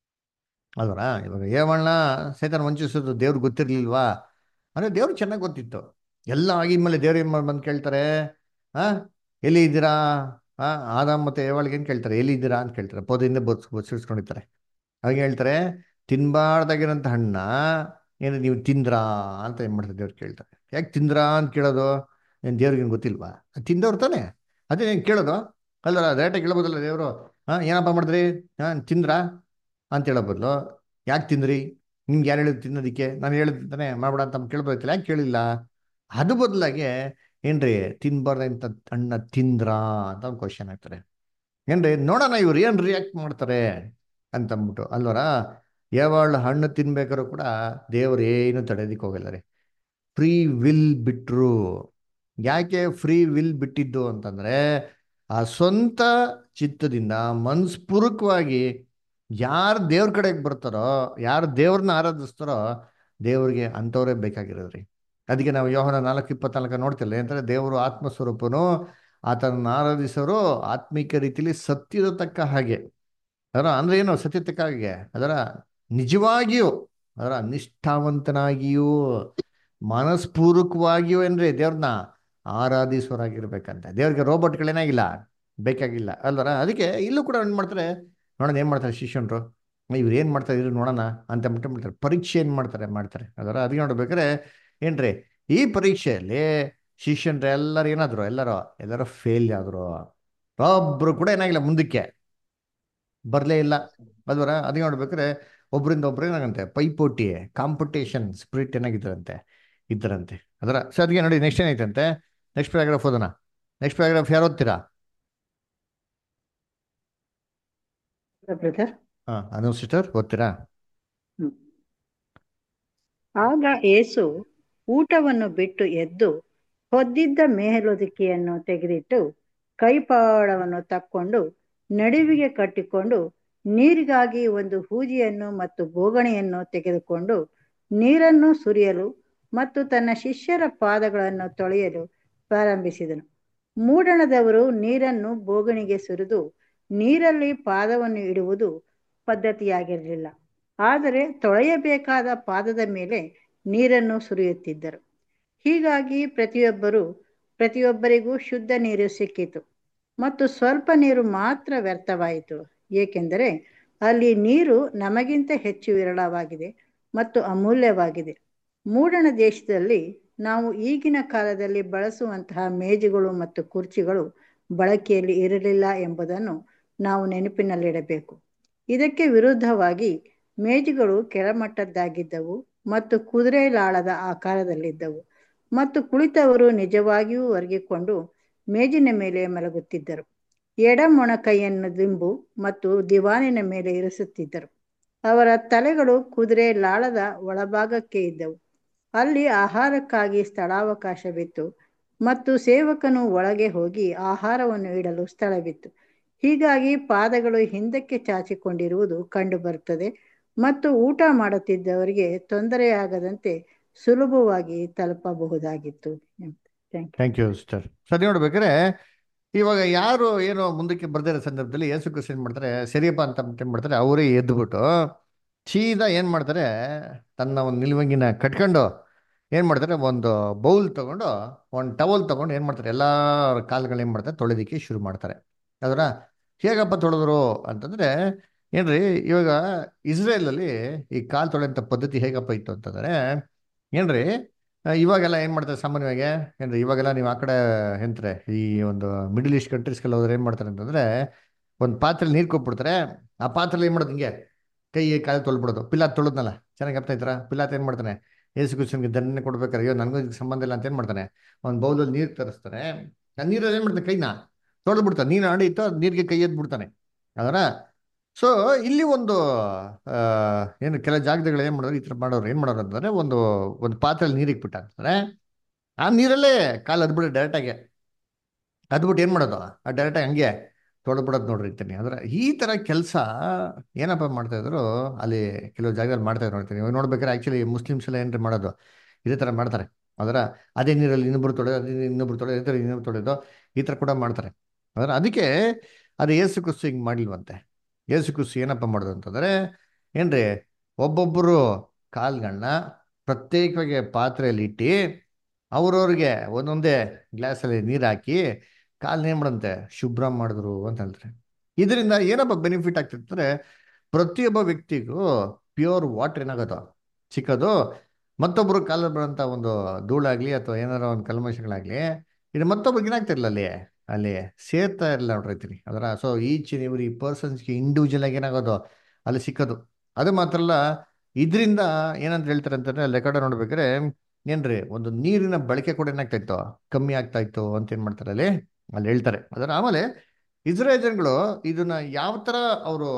ಅಲ್ವರ ಇವಾಗ ಏವಾಳ್ನ ಸೇತಾನ ವಂಚಿಸೋದು ದೇವ್ರಿಗೆ ಗೊತ್ತಿರ್ಲಿಲ್ವಾ ಅಂದ್ರೆ ದೇವ್ರು ಚೆನ್ನಾಗಿ ಗೊತ್ತಿತ್ತು ಎಲ್ಲ ಆಗಿದ್ಮೇಲೆ ದೇವ್ರು ಏನು ಬಂದು ಕೇಳ್ತಾರೆ ಆ ಎಲ್ಲಿ ಇದ್ದೀರಾ ಆ ಆದಾಮ್ ಮತ್ತೆ ಏವಾಳಿಗೆ ಏನು ಕೇಳ್ತಾರೆ ಎಲ್ಲಿ ಇದ್ದೀರಾ ಅಂತ ಕೇಳ್ತಾರೆ ಪೋದಿಂದ ಬೊಸ್ ಬೊಚ್ಚಿಡ್ಸ್ಕೊಂಡಿರ್ತಾರೆ ಹಾಗೆ ಹೇಳ್ತಾರೆ ತಿನ್ಬಾರ್ದಾಗಿರೋಂಥ ಹಣ್ಣ ಏನು ನೀವು ತಿಂದ್ರಾ ಅಂತ ಏನು ಮಾಡ್ತಾರೆ ದೇವ್ರು ಕೇಳ್ತಾರೆ ಯಾಕೆ ತಿಂದ್ರಾ ಅಂತ ಕೇಳೋದು ಏನು ದೇವ್ರಿಗೆ ಗೊತ್ತಿಲ್ವಾ ತಿಂದವ್ರು ತಾನೆ ಅದೇ ಏನು ಕೇಳೋದು ಅಲ್ಲ ಡೈರೆಕ್ಟಾಗಿ ಕೇಳ್ಬೋದಲ್ಲ ದೇವರು ಹಾಂ ಏನಪ್ಪ ಮಾಡಿದ್ರಿ ಹಾಂ ತಿಂದ್ರಾ ಅಂತ ಹೇಳೋ ಬದಲು ಯಾಕೆ ತಿಂದ್ರಿ ನಿಮ್ಗೆ ಯಾರು ಹೇಳಿದ್ರು ತಿನ್ನೋದಕ್ಕೆ ನಾನು ಹೇಳಿದ್ದಾನೆ ಮಾಡ್ಬೇಡ ಅಂತ ಕೇಳ್ಬೋದಿಲ್ಲ ಯಾಕೆ ಕೇಳಿಲ್ಲ ಅದು ಬದಲಾಗಿ ಏನ್ರಿ ತಿನ್ಬಾರ್ದಂತ ಹಣ್ಣ ತಿಂದ್ರಾ ಅಂತ ಒಂದು ಕ್ವಶನ್ ಆಗ್ತಾರೆ ಏನ್ರಿ ನೋಡೋಣ ಇವ್ರು ಏನು ರಿಯಾಕ್ಟ್ ಮಾಡ್ತಾರೆ ಅಂತಂದ್ಬಿಟ್ಟು ಅಲ್ವರ ಯಾವಾಳ ಹಣ್ಣು ತಿನ್ಬೇಕಾದ್ರೂ ಕೂಡ ದೇವ್ರು ಏನು ತಡೆಯೋದಕ್ಕೆ ಹೋಗಲ್ಲ ರೀ ಫ್ರೀ ವಿಲ್ ಬಿಟ್ರು ಯಾಕೆ ಫ್ರೀ ವಿಲ್ ಬಿಟ್ಟಿದ್ದು ಅಂತಂದ್ರೆ ಆ ಸ್ವಂತ ಚಿತ್ತದಿಂದ ಮನಸ್ಪೂರ್ವಕವಾಗಿ ಯಾರು ದೇವ್ರ ಕಡೆಗೆ ಬರ್ತಾರೋ ಯಾರು ದೇವ್ರನ್ನ ಆರಾಧಿಸ್ತಾರೋ ದೇವ್ರಿಗೆ ಅಂಥವ್ರೇ ಬೇಕಾಗಿರೋದ್ರಿ ಅದಕ್ಕೆ ನಾವು ಯೋಹನ ನಾಲ್ಕು ಇಪ್ಪತ್ನಾಲ್ಕು ನೋಡ್ತಿಲ್ಲ ಏನಂದ್ರೆ ದೇವರು ಆತ್ಮಸ್ವರೂಪನು ಆತನನ್ನು ಆರಾಧಿಸೋರು ಆತ್ಮಿಕ ರೀತಿಯಲ್ಲಿ ಸತ್ಯದ ತಕ್ಕ ಹಾಗೆ ಅದರ ಅಂದ್ರೆ ಏನು ಸತ್ಯ ತಕ್ಕ ಹಾಗೆ ಅದರ ನಿಜವಾಗಿಯೂ ಅದರ ನಿಷ್ಠಾವಂತನಾಗಿಯೂ ಮನಸ್ಪೂರ್ವಕವಾಗಿಯೂ ಏನ್ರಿ ದೇವ್ರನ್ನ ಆರಾಧಿಸೋರಾಗಿರ್ಬೇಕಂತ ದೇವ್ರಿಗೆ ರೋಬೋಟ್ಗಳೇನಾಗಿಲ್ಲ ಬೇಕಾಗಿಲ್ಲ ಅಲ್ವರ ಅದಕ್ಕೆ ಇಲ್ಲೂ ಕೂಡ ಏನು ಮಾಡ್ತಾರೆ ನೋಡೋಣ ಏನು ಮಾಡ್ತಾರೆ ಶಿಷ್ಯನರು ಇವ್ರು ಏನು ಮಾಡ್ತಾರೆ ಇದ್ರು ನೋಡೋಣ ಅಂತ ಮಾಡ್ತಾರೆ ಪರೀಕ್ಷೆ ಏನು ಮಾಡ್ತಾರೆ ಮಾಡ್ತಾರೆ ಅದರ ಅದಕ್ಕೆ ನೋಡ್ಬೇಕಾದ್ರೆ ಏನ್ರಿ ಈ ಪರೀಕ್ಷೆಯಲ್ಲಿ ಶಿಷ್ಯನ್ರು ಎಲ್ಲರೂ ಏನಾದ್ರು ಎಲ್ಲರೂ ಎಲ್ಲರೂ ಫೇಲ್ ಆದ್ರು ಒಬ್ರು ಕೂಡ ಏನಾಗಿಲ್ಲ ಮುಂದಕ್ಕೆ ಬರಲೇ ಇಲ್ಲ ಅಲ್ವರ ಅದಕ್ಕೆ ನೋಡ್ಬೇಕಾದ್ರೆ ಒಬ್ರಿಂದ ಒಬ್ರು ಏನಾಗಂತೆ ಪೈಪೋಟಿ ಕಾಂಪಿಟೇಷನ್ ಸ್ಪಿರಿಟ್ ಏನಾಗಿದ್ದರಂತೆ ಇದ್ದರಂತೆ ಅದರ ಸೊ ಅದಕ್ಕೆ ನೋಡಿ ನೆಕ್ಸ್ಟ್ ಏನೈತಂತೆ ನೆಕ್ಸ್ಟ್ ಪ್ಯಾರಾಗ್ರಾಫ್ ಓದೋಣ ನೆಕ್ಸ್ಟ್ ಪ್ಯಾರಾಗ್ರಾಫ್ ಯಾರು ಓದ್ತೀರಾ ಬ್ರದರ್ ಹಾ ಅನು ಸಿಸ್ಟರ್ ಓದ್ತೀರಾ ಆಗ ಏಸು ಊಟವನ್ನು ಬಿಟ್ಟು ಎದ್ದು ಹೊದ್ದಿದ್ದ ಮೇಲೊದಿಕೆಯನ್ನು ತೆಗೆದಿಟ್ಟು ಕೈಪಾಡವನ್ನು ತಕ್ಕೊಂಡು ನಡುವಿಗೆ ಕಟ್ಟಿಕೊಂಡು ನೀರಿಗಾಗಿ ಒಂದು ಹೂಜಿಯನ್ನು ಮತ್ತು ಬೋಗಣೆಯನ್ನು ತೆಗೆದುಕೊಂಡು ನೀರನ್ನು ಸುರಿಯಲು ಮತ್ತು ತನ್ನ ಶಿಷ್ಯರ ಪಾದಗಳನ್ನು ತೊಳೆಯಲು ಪ್ರಾರಂಭಿಸಿದನು ಮೂಡಣದವರು ನೀರನ್ನು ಬೋಗಣಿಗೆ ಸುರಿದು ನೀರಲ್ಲಿ ಪಾದವನ್ನು ಇಡುವುದು ಪದ್ಧತಿಯಾಗಿರಲಿಲ್ಲ ಆದರೆ ತೊಳೆಯಬೇಕಾದ ಪಾದದ ಮೇಲೆ ನೀರನ್ನು ಸುರಿಯುತ್ತಿದ್ದರು ಹೀಗಾಗಿ ಪ್ರತಿಯೊಬ್ಬರು ಪ್ರತಿಯೊಬ್ಬರಿಗೂ ಶುದ್ಧ ನೀರು ಸಿಕ್ಕಿತು ಮತ್ತು ಸ್ವಲ್ಪ ನೀರು ಮಾತ್ರ ವ್ಯರ್ಥವಾಯಿತು ಏಕೆಂದರೆ ಅಲ್ಲಿ ನೀರು ನಮಗಿಂತ ಹೆಚ್ಚು ವಿರಳವಾಗಿದೆ ಮತ್ತು ಅಮೂಲ್ಯವಾಗಿದೆ ಮೂಡಣ ದೇಶದಲ್ಲಿ ನಾವು ಈಗಿನ ಕಾಲದಲ್ಲಿ ಬಳಸುವಂತಹ ಮೇಜುಗಳು ಮತ್ತು ಕುರ್ಚಿಗಳು ಬಳಕೆಯಲ್ಲಿ ಇರಲಿಲ್ಲ ಎಂಬುದನ್ನು ನಾವು ನೆನಪಿನಲ್ಲಿಡಬೇಕು ಇದಕ್ಕೆ ವಿರುದ್ಧವಾಗಿ ಮೇಜುಗಳು ಕೆಳಮಟ್ಟದ್ದಾಗಿದ್ದವು ಮತ್ತು ಕುದುರೆ ಲಾಳದ ಆಕಾರದಲ್ಲಿದ್ದವು ಮತ್ತು ಕುಳಿತವರು ನಿಜವಾಗಿಯೂ ಒರಗಿಕೊಂಡು ಮೇಜಿನ ಮೇಲೆ ಮಲಗುತ್ತಿದ್ದರು ಎಡ ಮೊಣಕೈಯನ್ನು ದಿಂಬು ಮತ್ತು ದಿವಾನಿನ ಮೇಲೆ ಇರಿಸುತ್ತಿದ್ದರು ಅವರ ತಲೆಗಳು ಕುದುರೆ ಲಾಳದ ಒಳಭಾಗಕ್ಕೆ ಇದ್ದವು ಅಲ್ಲಿ ಆಹಾರಕ್ಕಾಗಿ ಸ್ಥಳಾವಕಾಶವಿತ್ತು ಮತ್ತು ಸೇವಕನು ಒಳಗೆ ಹೋಗಿ ಆಹಾರವನ್ನು ಇಡಲು ಸ್ಥಳವಿತ್ತು ಹೀಗಾಗಿ ಪಾದಗಳು ಹಿಂದಕ್ಕೆ ಚಾಚಿಕೊಂಡಿರುವುದು ಕಂಡುಬರುತ್ತದೆ ಮತ್ತು ಊಟ ಮಾಡುತ್ತಿದ್ದವರಿಗೆ ತೊಂದರೆಯಾಗದಂತೆ ಸುಲಭವಾಗಿ ತಲುಪಬಹುದಾಗಿತ್ತು ಥ್ಯಾಂಕ್ ಥ್ಯಾಂಕ್ ಯು ಸಿಸ್ಟರ್ ಸರಿ ನೋಡ್ಬೇಕಾದ್ರೆ ಇವಾಗ ಯಾರು ಏನೋ ಮುಂದಕ್ಕೆ ಬರ್ದಿರೋ ಸಂದರ್ಭದಲ್ಲಿ ಯೇಸು ಕ್ರಿಸ್ತ ಏನ್ ಮಾಡ್ತಾರೆ ಸರಿಯಪ್ಪ ಅಂತ ಏನ್ ಮಾಡ್ತಾರೆ ಅವರೇ ಎದ್ದುಬಿಟ್ಟು ಸೀದಾ ಏನು ಮಾಡ್ತಾರೆ ತನ್ನ ಒಂದು ನಿಲುವಂಗಿನ ಕಟ್ಕೊಂಡು ಏನು ಮಾಡ್ತಾರೆ ಒಂದು ಬೌಲ್ ತಗೊಂಡು ಒಂದು ಟವಲ್ ತಗೊಂಡು ಏನು ಮಾಡ್ತಾರೆ ಎಲ್ಲ ಕಾಲುಗಳು ಏನು ಮಾಡ್ತಾರೆ ತೊಳೆದಿಕ್ಕೆ ಶುರು ಮಾಡ್ತಾರೆ ಅದರ ಹೇಗಪ್ಪ ತೊಳೆದ್ರು ಅಂತಂದರೆ ಏನ್ರಿ ಇವಾಗ ಇಸ್ರೇಲಲ್ಲಿ ಈ ಕಾಲು ತೊಳೆಯಂಥ ಪದ್ಧತಿ ಹೇಗಪ್ಪ ಇತ್ತು ಅಂತಂದರೆ ಏನ್ರಿ ಆ, ಇವಾಗೆಲ್ಲ ಏನು ಮಾಡ್ತಾರೆ ಸಾಮಾನ್ಯವಾಗಿ ಏನ್ರಿ ಇವಾಗೆಲ್ಲ ನೀವು ಆ ಕಡೆ ಎಂತಾರೆ ಈ ಒಂದು ಮಿಡಲ್ ಈಸ್ಟ್ ಕಂಟ್ರೀಸ್ಗೆಲ್ಲ ಹೋದ್ರೆ ಏನು ಮಾಡ್ತಾರೆ ಅಂತಂದರೆ ಒಂದು ಪಾತ್ರೆಲಿ ನೀರು ಕೊಟ್ಬಿಡ್ತಾರೆ ಆ ಪಾತ್ರೆಲಿ ಏನು ಮಾಡೋದು ಹಿಂಗೆ ಕೈ ಕಾಲು ತೊಳ್ಬಿಡೋದು ಪಿಲಾತ್ ತೊಳೆದ್ನಲ್ಲ ಚೆನ್ನಾಗಿ ಅರ್ಥ ಆಯ್ತಾರ ಪಿಲಾತ್ ಏನು ಮಾಡ್ತಾನೆ ಏಸು ಕ್ರಿಸ್ತನ್ಗೆ ದಂಡನೆ ಕೊಡ್ಬೇಕಾರೆ ಅಯ್ಯೋ ನನಗೂ ಇದಕ್ಕೆ ಸಂಬಂಧ ಇಲ್ಲ ಅಂತ ಏನು ಮಾಡ್ತಾನೆ ಒಂದು ಬೌಲಲ್ಲಿ ನೀರು ತರಿಸ್ತಾನೆ ಆ ನೀರಲ್ಲಿ ಏನು ಮಾಡ್ತಾನೆ ಕೈನ ತೊಳೆದು ಬಿಡ್ತಾನೆ ನೀರು ಆಡಿತ್ತು ಅದು ನೀರಿಗೆ ಕೈ ಎದ್ದು ಬಿಡ್ತಾನೆ ಅದರ ಸೊ ಇಲ್ಲಿ ಒಂದು ಆ, ಏನು ಕೆಲ ಜಾಗದಲ್ಲಿ ಏನು ಮಾಡೋರು ಈ ಥರ ಮಾಡೋರು ಏನು ಮಾಡೋರು ಅಂತಂದರೆ ಒಂದು ಒಂದು ಪಾತ್ರೆಯಲ್ಲಿ ನೀರಿಗೆ ಬಿಟ್ಟಾಕ್ತಾರೆ ಆ ನೀರಲ್ಲೇ ಕಾಲು ಅದ್ಬಿಟ್ಟು ಡೈರೆಕ್ಟಾಗಿ ಅದ್ಬಿಟ್ಟು ಏನು ಮಾಡೋದು ಆ ಡೈರೆಕ್ಟಾಗಿ ಹಂಗೆ ತೊಳೆದ್ಬಿಡೋದು ನೋಡ್ರಿ ಇರ್ತೀನಿ ಅಂದ್ರೆ ಈ ಥರ ಕೆಲಸ ಏನಪ್ಪ ಮಾಡ್ತಾ ಇದ್ರು ಅಲ್ಲಿ ಕೆಲವು ಜಾಗದಲ್ಲಿ ಮಾಡ್ತಾ ಇದ್ರು ನೋಡ್ತೀನಿ ಇವಾಗ ನೋಡ್ಬೇಕಾದ್ರೆ ಆ್ಯಕ್ಚುಲಿ ಮುಸ್ಲಿಮ್ಸ್ ಎಲ್ಲ ಏನ್ರಿ ಮಾಡೋದು ಇದೇ ಥರ ಮಾಡ್ತಾರೆ ಅದರ ಅದೇ ನೀರಲ್ಲಿ ಇನ್ನೊಬ್ರು ತೊಳೆದು ಅದೇ ನೀರಲ್ಲಿ ಇನ್ನೊಬ್ರು ತೊಳೆದು ಇದೇ ಥರ ಇನ್ನೊಬ್ರು ತೊಳೆದು ಈ ಥರ ಕೂಡ ಮಾಡ್ತಾರೆ ಅದರ ಅದಕ್ಕೆ ಅದು ಏಸು ಕುಸ್ತು ಹಿಂಗೆ ಮಾಡಿಲ್ವಂತೆ ಏಸು ಕುಸ್ತು ಏನಪ್ಪ ಮಾಡೋದು ಅಂತಂದರೆ ಏನ್ರಿ ಒಬ್ಬೊಬ್ಬರು ಕಾಲ್ಗಳನ್ನ ಪ್ರತ್ಯೇಕವಾಗಿ ಪಾತ್ರೆಯಲ್ಲಿ ಇಟ್ಟು ಅವ್ರವ್ರಿಗೆ ಒಂದೊಂದೇ ಗ್ಲಾಸಲ್ಲಿ ನೀರು ಹಾಕಿ ಕಾಲ್ನ ಏನು ಮಾಡಂತೆ ಶುಭ್ರ ಮಾಡಿದ್ರು ಅಂತ ಹೇಳ್ತಾರೆ ಇದರಿಂದ ಏನಪ್ಪ ಬೆನಿಫಿಟ್ ಆಗ್ತಿರ್ತಾರೆ ಪ್ರತಿಯೊಬ್ಬ ವ್ಯಕ್ತಿಗೂ ಪ್ಯೂರ್ ವಾಟರ್ ಏನಾಗೋದು ಸಿಕ್ಕೋದು ಮತ್ತೊಬ್ಬರು ಕಾಲಲ್ಲಿ ಬರೋಂಥ ಒಂದು ಧೂಳಾಗ್ಲಿ ಅಥವಾ ಏನಾರ ಒಂದು ಕಲ್ಮಶಗಳಾಗ್ಲಿ ಇದು ಮತ್ತೊಬ್ಬರಿಗೆ ಏನಾಗ್ತಿರಲ್ಲ ಅಲ್ಲಿ ಅಲ್ಲಿ ಸೇರ್ತಾ ಇರಲ್ಲ ನೋಡ್ರೈತೀನಿ ಅದರ ಸೊ ಈಚ್ ಇನ್ ಎವ್ರಿ ಪರ್ಸನ್ಸ್ಗೆ ಇಂಡಿವಿಜುವಲ್ ಆಗಿ ಏನಾಗೋದು ಅಲ್ಲಿ ಸಿಕ್ಕೋದು ಅದು ಮಾತ್ರ ಅಲ್ಲ ಇದರಿಂದ ಏನಂತ ಹೇಳ್ತಾರೆ ಅಂತಂದ್ರೆ ಲೆಕ್ಕಡ ನೋಡ್ಬೇಕಾದ್ರೆ ಏನ್ರಿ ಒಂದು ನೀರಿನ ಬಳಕೆ ಕೂಡ ಏನಾಗ್ತಾ ಇತ್ತು ಕಮ್ಮಿ ಆಗ್ತಾ ಇತ್ತು ಅಂತ ಏನ್ ಮಾಡ್ತಾರೆ ಅಲ್ಲಿ ಅಲ್ಲಿ ಹೇಳ್ತಾರೆ ಅದರ ಆಮೇಲೆ ಇಸ್ರೇಲ್ ಜನಗಳು ಇದನ್ನ ಯಾವ ತರ ಅವರು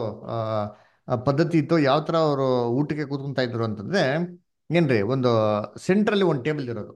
ಪದ್ಧತಿ ಇತ್ತು ಯಾವ ತರ ಅವರು ಊಟಕ್ಕೆ ಕೂತ್ಕೊಂತಾ ಇದ್ರು ಅಂತಂದ್ರೆ ಏನ್ರಿ ಒಂದು ಸೆಂಟ್ರಲ್ಲಿ ಒಂದು ಟೇಬಲ್ ಇರೋದು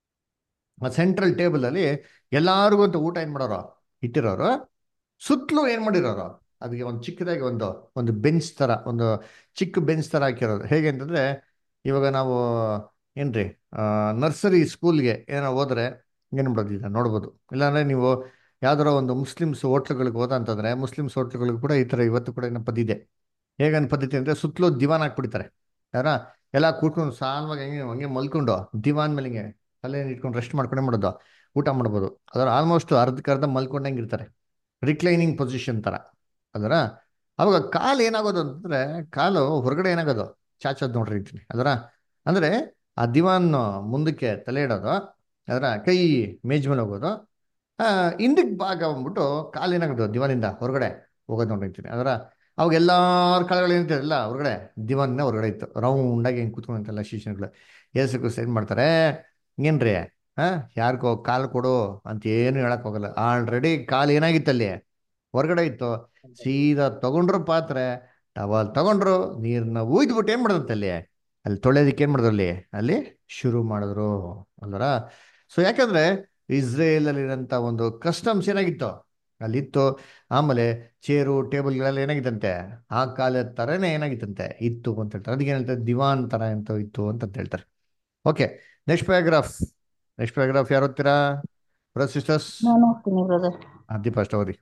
ಆ ಸೆಂಟ್ರಲ್ ಟೇಬಲ್ ಅಲ್ಲಿ ಎಲ್ಲಾರಿಗೂ ಅಂತ ಊಟ ಏನ್ ಮಾಡೋರು ಇಟ್ಟಿರೋರು ಸುತ್ತಲೂ ಏನ್ ಮಾಡಿರೋರು ಅದಕ್ಕೆ ಒಂದು ಚಿಕ್ಕದಾಗಿ ಒಂದು ಒಂದು ಬೆಂಚ್ ತರ ಒಂದು ಚಿಕ್ಕ ಬೆಂಚ್ ತರ ಹಾಕಿರೋದು ಹೇಗೆ ಅಂತಂದ್ರೆ ಇವಾಗ ನಾವು ಏನ್ರಿ ನರ್ಸರಿ ಸ್ಕೂಲ್ಗೆ ಏನೋ ಹೋದ್ರೆ ಏನು ಮಾಡೋದು ಇದನ್ನ ನೋಡ್ಬೋದು ಇಲ್ಲಾಂದ್ರೆ ನೀವು ಯಾವ್ದಾರ ಒಂದು ಮುಸ್ಲಿಮ್ಸ್ ಹೋಟ್ಲುಗಳಿಗೆ ಹೋದ ಅಂತಂದ್ರೆ ಮುಸ್ಲಿಮ್ಸ್ ಹೋಟ್ಲುಗಳಿಗೆ ಕೂಡ ಈ ಥರ ಇವತ್ತು ಕೂಡ ಏನೋ ಪದ್ಧತಿ ಇದೆ ಹೇಗನ್ ಪದ್ಧತಿ ಅಂದ್ರೆ ಸುತ್ತಲೂ ದಿವಾನ್ ಹಾಕ್ಬಿಡ್ತಾರೆ ಯಾರ ಎಲ್ಲ ಕೂತ್ಕೊಂಡು ಸಾಲವಾಗಿ ಹಂಗೆ ಹಂಗೆ ಮಲ್ಕೊಂಡು ದಿವಾನ್ ಮೇಲೆ ಹಿಂಗೆ ತಲೆ ಇಟ್ಕೊಂಡು ರೆಸ್ಟ್ ಮಾಡ್ಕೊಂಡೇ ಮಾಡೋದು ಊಟ ಮಾಡ್ಬೋದು ಅದರ ಆಲ್ಮೋಸ್ಟ್ ಅರ್ಧಕ್ಕರ್ಧ ಮಲ್ಕೊಂಡಂಗೆ ಇರ್ತಾರೆ ರಿಕ್ಲೈನಿಂಗ್ ಪೊಸಿಷನ್ ಥರ ಅದರ ಅವಾಗ ಕಾಲು ಏನಾಗೋದು ಅಂತಂದ್ರೆ ಕಾಲು ಹೊರಗಡೆ ಏನಾಗೋದು ಚಾಚೋದು ನೋಡ್ರಿ ಅಂತೀನಿ ಅದರ ಅಂದ್ರೆ ಆ ದಿವಾನ್ ಮುಂದಕ್ಕೆ ತಲೆ ಇಡೋದು ಅದರ ಕೈ ಮೇಜ್ ಮೇಲೆ ಹೋಗೋದು ಆ ಹಿಂದಕ್ಕೆ ಭಾಗ ಬಂದ್ಬಿಟ್ಟು ಕಾಲು ಏನಾಗೋದು ದಿವಾನಿಂದ ಹೊರಗಡೆ ಹೋಗೋದು ನೋಡಿರ್ತೀನಿ ಅದರ ಅವಾಗ ಎಲ್ಲಾರ ಕಾಲುಗಳು ಏನಿರ್ತದೆ ಎಲ್ಲ ಹೊರಗಡೆ ದಿವಾನಿಂದ ಹೊರಗಡೆ ಇತ್ತು ರೌಂಡಾಗಿ ಹೆಂಗೆ ಕೂತ್ಕೊಂಡಂತೆಲ್ಲ ಶಿಷ್ಯನುಗಳು ಏಸು ಕೂಸು ಏನು ಮಾಡ್ತಾರೆ ಏನ್ರಿ ಹಾ ಯಾರಿಗೋ ಕಾಲು ಕೊಡು ಅಂತ ಏನು ಹೇಳಕ್ ಹೋಗಲ್ಲ ಆಲ್ರೆಡಿ ಕಾಲು ಏನಾಗಿತ್ತಲ್ಲಿ ಹೊರಗಡೆ ಇತ್ತು ಸೀದಾ ತಗೊಂಡ್ರು ಪಾತ್ರೆ ಟವಲ್ ತಗೊಂಡ್ರು ನೀರನ್ನ ಊದ್ಬಿಟ್ಟು ಏನ್ ಮಾಡಿದಂತೆ ಅಲ್ಲಿ ಅಲ್ಲಿ ತೊಳೆಯೋದಕ್ಕೆ ಏನ್ ಮಾಡಿದ್ರು ಅಲ್ಲಿ ಅಲ್ಲಿ ಶುರು ಮಾಡಿದ್ರು ಅಲ್ವರ ಸೊ ಯಾಕಂದ್ರೆ ಇಸ್ರೇಲ್ ಅಲ್ಲಿರೋಂಥ ಒಂದು ಕಸ್ಟಮ್ಸ್ ಏನಾಗಿತ್ತು ಅಲ್ಲಿತ್ತು ಆಮೇಲೆ ಚೇರು ಟೇಬಲ್ಗಳೆಲ್ಲ ಏನಾಗಿತ್ತಂತೆ ಆ ಕಾಲದ ತರನೇ ಏನಾಗಿತ್ತಂತೆ ಇತ್ತು ಅಂತ ಹೇಳ್ತಾರೆ ಅದಕ್ಕೆ ಏನ್ ಹೇಳ್ತಾರೆ ದಿವಾನ್ ತರ ಅಂತ ಇತ್ತು ಅಂತ ಹೇಳ್ತಾರೆ okay next paragraph next paragraph ಯಾರು ಓದ್ತೀರಾ ಬ್ರದರ್ ಸಿಸ್ಟರ್ಸ್ ನಾನು ಹೋಗ್ತೀನಿ ಬ್ರದರ್ ದೀಪ ಅಷ್ಟ ಓದಿ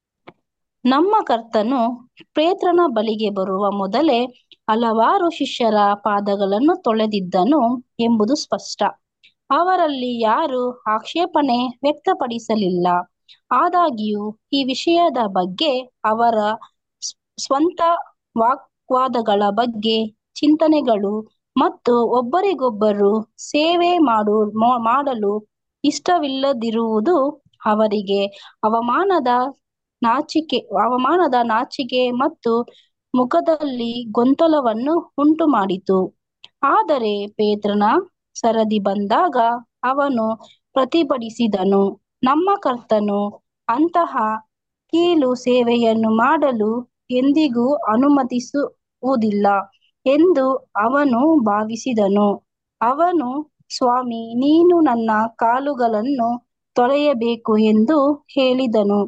ನಮ್ಮ ಕರ್ತನು ಪೇತ್ರನ ಬಳಿಗೆ ಬರುವ ಮೊದಲೇ ಹಲವಾರು ಶಿಷ್ಯರ ಪಾದಗಳನ್ನು ತೊಳೆದಿದ್ದನು ಎಂಬುದು ಸ್ಪಷ್ಟ ಅವರಲ್ಲಿ ಯಾರು ಆಕ್ಷೇಪಣೆ ವ್ಯಕ್ತಪಡಿಸಲಿಲ್ಲ ಆದಾಗ್ಯೂ ಈ ವಿಷಯದ ಬಗ್ಗೆ ಅವರ ಸ್- ಸ್ವಂತ ವಾಗ್ವಾದಗಳ ಬಗ್ಗೆ ಚಿಂತನೆಗಳು ಮತ್ತು ಒಬ್ಬರಿಗೊಬ್ಬರು ಸೇವೆ ಮಾಡು ಮಾ- ಮಾಡಲು ಇಷ್ಟವಿಲ್ಲದಿರುವುದು ಅವರಿಗೆ ಅವಮಾನದ ನಾಚಿಕೆ ಅವಮಾನದ ನಾಚಿಕೆ ಮತ್ತು ಮುಖದಲ್ಲಿ ಗೊಂದಲವನ್ನು ಉಂಟು ಮಾಡಿತು ಆದರೆ ಪೇತ್ರನ ಸರದಿ ಬಂದಾಗ ಅವನು ಪ್ರತಿಭಟಿಸಿದನು ನಮ್ಮ ಕರ್ತನು ಅಂತಹ ಕೀಳು ಸೇವೆಯನ್ನು ಮಾಡಲು ಎಂದಿಗೂ ಅನುಮತಿಸುವುದಿಲ್ಲ ಎಂದು ಅವನು ಭಾವಿಸಿದನು ಅವನು ಸ್ವಾಮಿ ನೀನು ನನ್ನ ಕಾಲುಗಳನ್ನು ತೊಳೆಯಬೇಕು ಎಂದು ಹೇಳಿದನು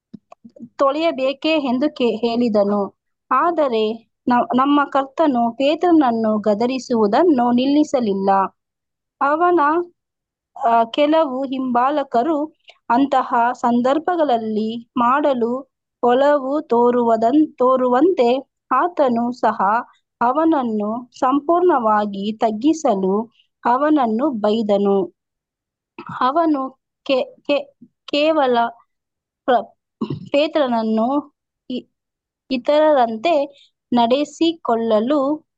ತೊಳೆಯಬೇಕೇ ಎಂದು ಕೇ ಹೇಳಿದನು ಆದರೆ ನ- ನಮ್ಮ ಕರ್ತನು ಪೇತ್ರನನ್ನು ಗದರಿಸುವುದನ್ನು ನಿಲ್ಲಿಸಲಿಲ್ಲ ಅವನ ಆ, ಕೆಲವು ಹಿಂಬಾಲಕರು ಅಂತಹ ಸಂದರ್ಭಗಳಲ್ಲಿ ಮಾಡಲು ಒಲವು ತೋರುವದನ್ ತೋರುವಂತೆ ಆತನು ಸಹ ಅವನನ್ನು ಸಂಪೂರ್ಣವಾಗಿ ತಗ್ಗಿಸಲು ಅವನನ್ನು ಬೈದನು ಅವನು ಕೆ ಕೆ- ಕೇವಲ ಪ್ರ- ಪೇತ್ರನನ್ನು ಇ- ಇತರರಂತೆ ನಡೆಸಿಕೊಳ್ಳಲು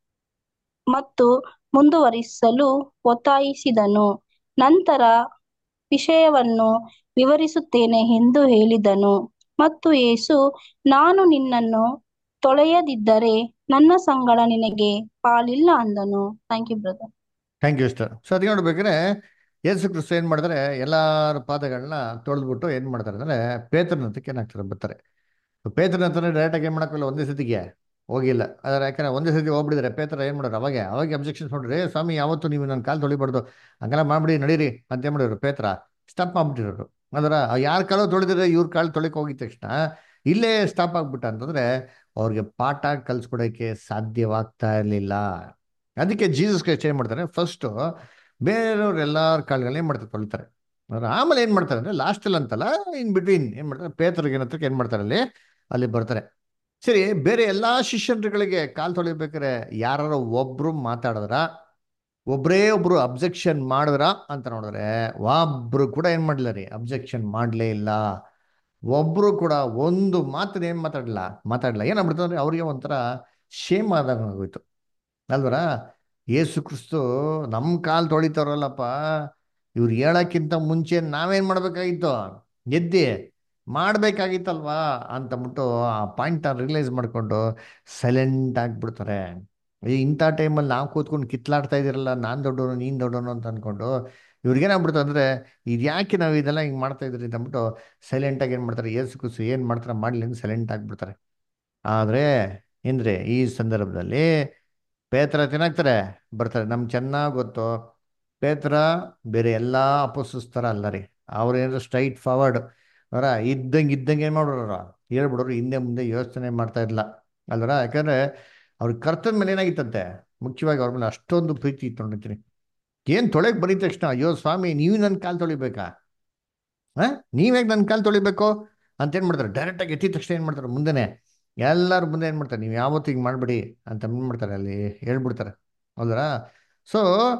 ಮತ್ತು ಮುಂದುವರಿಸಲು ಒತ್ತಾಯಿಸಿದನು ನಂತರ ವಿಷಯವನ್ನು ವಿವರಿಸುತ್ತೇನೆ ಎಂದು ಹೇಳಿದನು ಮತ್ತು ಯೇಸು ನಾನು ನಿನ್ನನ್ನು ತೊಳೆಯದಿದ್ದರೆ ನನ್ನ ಸಂಗಡ ನಿನಗೆ ಪಾಲಿಲ್ಲ ಅಂದನು thank you brother thank you sister so ಅದು ನೋಡ್ಬೇಕಾದ್ರೆ ಯೇಸು ಕ್ರಿಸ್ತು ಏನು ಮಾಡಿದ್ರೆ ಎಲ್ಲರ ಪಾದಗಳನ್ನ ತೊಳೆದ್ಬಿಟ್ಟು ಏನು ಮಾಡ್ತಾರೆ ಅಂದರೆ ಪೇತ್ರನ ಹತ್ರಕ್ಕೆ ಏನಾಗ್ತಾರೆ ಬರ್ತಾರೆ ಪೇತ್ರನ ಹತ್ರ ಡೈರೆಕ್ಟಾಗಿ ಏನು ಮಾಡೋಕ್ಕಿಲ್ಲ ಒಂದೇ ಸತಿಗೆ ಹೋಗಿಲ್ಲ ಅದರ ಯಾಕಂದ್ರೆ ಒಂದೇ ಸತಿ ಹೋಗ್ಬಿಡಿದ್ರೆ ಪೇತ್ರ ಏನು ಮಾಡೋರು ಅವಾಗೆ ಅವಾಗ ಅಬ್ಜೆಕ್ಷನ್ಸ್ ನೋಡ್ರಿ "ಏ ಸ್ವಾಮಿ ಯಾವತ್ತು ನೀವು ನನ್ನ ಕಾಲು ತೊಳಿಬಾರ್ದು ಹಂಗೆಲ್ಲ ಮಾಡ್ಬಿಡಿ ನಡೀರಿ ಅಂತ ಏನು ಮಾಡಿದ್ರು ಪೇತ್ರ ಸ್ಟಾಪ್ ಮಾಡ್ಬಿಟ್ಟಿರೋರು ಅದರ ಯಾರ ಕಾಲು ತೊಳೆದಿದ್ರೆ ಇವ್ರ ಕಾಲು ತೊಳಿಕ್ ಹೋಗಿದ ತಕ್ಷಣ ಇಲ್ಲೇ ಸ್ಟಾಪ್ ಆಗ್ಬಿಟ್ಟ ಅಂತಂದ್ರೆ ಅವ್ರಿಗೆ ಪಾಠ ಕಲ್ಸ್ಕೊಡೋಕ್ಕೆ ಸಾಧ್ಯವಾಗ್ತಾ ಇರಲಿಲ್ಲ ಅದಕ್ಕೆ ಜೀಸಸ್ ಕ್ರೈಸ್ಟ್ ಏನು ಮಾಡ್ತಾರೆ ಫಸ್ಟು ಬೇರೆಯವ್ರ ಎಲ್ಲರ ಕಾಳುಗಳನ್ನ ಏನು ಮಾಡ್ತಾರೆ ತೊಳಿತಾರೆ ಅವ್ರು ಆಮೇಲೆ ಏನು ಮಾಡ್ತಾರೆ ಅಂದರೆ ಲಾಸ್ಟಲ್ಲಿ ಅಂತಲ್ಲ ಇನ್ ಬಿಟ್ವೀನ್ ಏನು ಮಾಡ್ತಾರೆ ಪೇತ್ರಗೆ ಏನಂತ ಏನು ಮಾಡ್ತಾರೆ ಅಲ್ಲಿ ಅಲ್ಲಿ ಬರ್ತಾರೆ ಸರಿ ಬೇರೆ ಎಲ್ಲಾ ಶಿಷ್ಯರುಗಳಿಗೆ ಕಾಲ್ ತೊಳಿಬೇಕಾರೆ ಯಾರು ಒಬ್ರು ಮಾತಾಡಿದ್ರ ಒಬ್ರೇ ಒಬ್ರು ಅಬ್ಜೆಕ್ಷನ್ ಮಾಡಿದ್ರ ಅಂತ ನೋಡಿದ್ರೆ ಒಬ್ರು ಕೂಡ ಏನ್ ಮಾಡ್ಲಿಲ್ಲ ರೀ ಅಬ್ಜೆಕ್ಷನ್ ಮಾಡಲೇ ಇಲ್ಲ ಒಬ್ರು ಕೂಡ ಒಂದು ಮಾತನ್ನ ಏನ್ ಮಾತಾಡಲಿಲ್ಲ ಮಾತಾಡಲಿಲ್ಲ ಏನಾಗ್ಬಿಡ್ತು ಅಂದ್ರೆ ಅವ್ರಿಗೆ ಒಂಥರ ಶೇಮ್ ಆದಾಗ ಆಗೋಯ್ತು ಅಲ್ವರ ಯೇಸು ಕ್ರಿಸ್ತು ನಮ್ಮ ಕಾಲ್ ತೊಳಿತಾರಲ್ಲಪ್ಪ ಇವ್ರು ಹೇಳಕ್ಕಿಂತ ಮುಂಚೆ ನಾವೇನ್ ಮಾಡ್ಬೇಕಾಗಿತ್ತು ಎದ್ದಿ ಮಾಡ್ಬೇಕಾಗಿತ್ತಲ್ವಾ ಅಂತಂದ್ಬಿಟ್ಟು ಆ ಪಾಯಿಂಟ್ ರಿಯಲೈಸ್ ಮಾಡ್ಕೊಂಡು ಸೈಲೆಂಟ್ ಆಗಿಬಿಡ್ತಾರೆ ಈ ಇಂಥ ಟೈಮಲ್ಲಿ ನಾವು ಕೂತ್ಕೊಂಡು ಕಿತ್ಲಾಡ್ತಾ ಇದ್ದೀರಲ್ಲ ನಾನು ದೊಡ್ಡವನು ನೀನು ದೊಡ್ಡವನು ಅಂತ ಅಂದ್ಕೊಂಡು ಇವ್ರಿಗೇನಾಗ್ಬಿಡ್ತು ಅಂದರೆ ಇದು ಯಾಕೆ ನಾವು ಇದೆಲ್ಲ ಹಿಂಗೆ ಮಾಡ್ತಾ ಇದ್ರಿ ಅಂತ ಅಂದ್ಬಿಟ್ಟು ಸೈಲೆಂಟಾಗಿ ಏನು ಮಾಡ್ತಾರೆ ಏಸು ಕುಸು ಏನು ಮಾಡ್ತಾರೆ ಮಾಡಲಿ ಅಂತ ಸೈಲೆಂಟ್ ಆಗಿಬಿಡ್ತಾರೆ ಆದರೆ ಏನ್ರಿ ಈ ಸಂದರ್ಭದಲ್ಲಿ ಪೇತ್ರ ತಿನ್ನಾಗ್ತಾರೆ ಬರ್ತಾರೆ ನಮ್ಗೆ ಚೆನ್ನಾಗಿ ಗೊತ್ತು ಪೇತ್ರ ಬೇರೆ ಎಲ್ಲ ಅಪೋಸಿಸ್ತಾರ ಅಲ್ಲ ರೀ ಅವ್ರೇನಾದ್ರು ಸ್ಟ್ರೈಟ್ ಫಾರ್ವರ್ಡ್ ಅವರ ಇದ್ದಂಗೆ ಇದ್ದಂಗೆ ಏನು ಮಾಡೋರು ಹೇಳ್ಬಿಡೋರು ಹಿಂದೆ ಮುಂದೆ ಯೋಚನೆ ಮಾಡ್ತಾ ಇಲ್ಲ ಅಲ್ವರ ಯಾಕಂದ್ರೆ ಅವ್ರ ಕರ್ತನ ಮೇಲೆ ಏನಾಗಿತ್ತಂತೆ ಮುಖ್ಯವಾಗಿ ಅವ್ರ ಮೇಲೆ ಅಷ್ಟೊಂದು ಪ್ರೀತಿ ಇತ್ತು ನೋಡಿರ್ತೀನಿ ಏನು ತೊಳೆಗೆ ಬರೀ ತಕ್ಷಣ ಅಯ್ಯೋ ಸ್ವಾಮಿ ನೀವು ನನ್ನ ಕಾಲು ತೊಳಿಬೇಕಾ ಹಾಂ ನೀವ್ಯಾಕೆ ನನ್ನ ಕಾಲು ತೊಳಿಬೇಕು ಅಂತ ಏನು ಮಾಡ್ತಾರೆ ಡೈರೆಕ್ಟಾಗಿ ಎತ್ತಿದ ತಕ್ಷಣ ಏನು ಮಾಡ್ತಾರೆ ಮುಂದೆನೆ ಎಲ್ಲರೂ ಮುಂದೆ ಏನು ಮಾಡ್ತಾರೆ ನೀವು ಯಾವತ್ತೂ ಹಿಂಗೆ ಮಾಡಬೇಡಿ ಅಂತ ಏನು ಮಾಡ್ತಾರೆ ಅಲ್ಲಿ ಹೇಳ್ಬಿಡ್ತಾರೆ ಹೌದಾ ಸೊ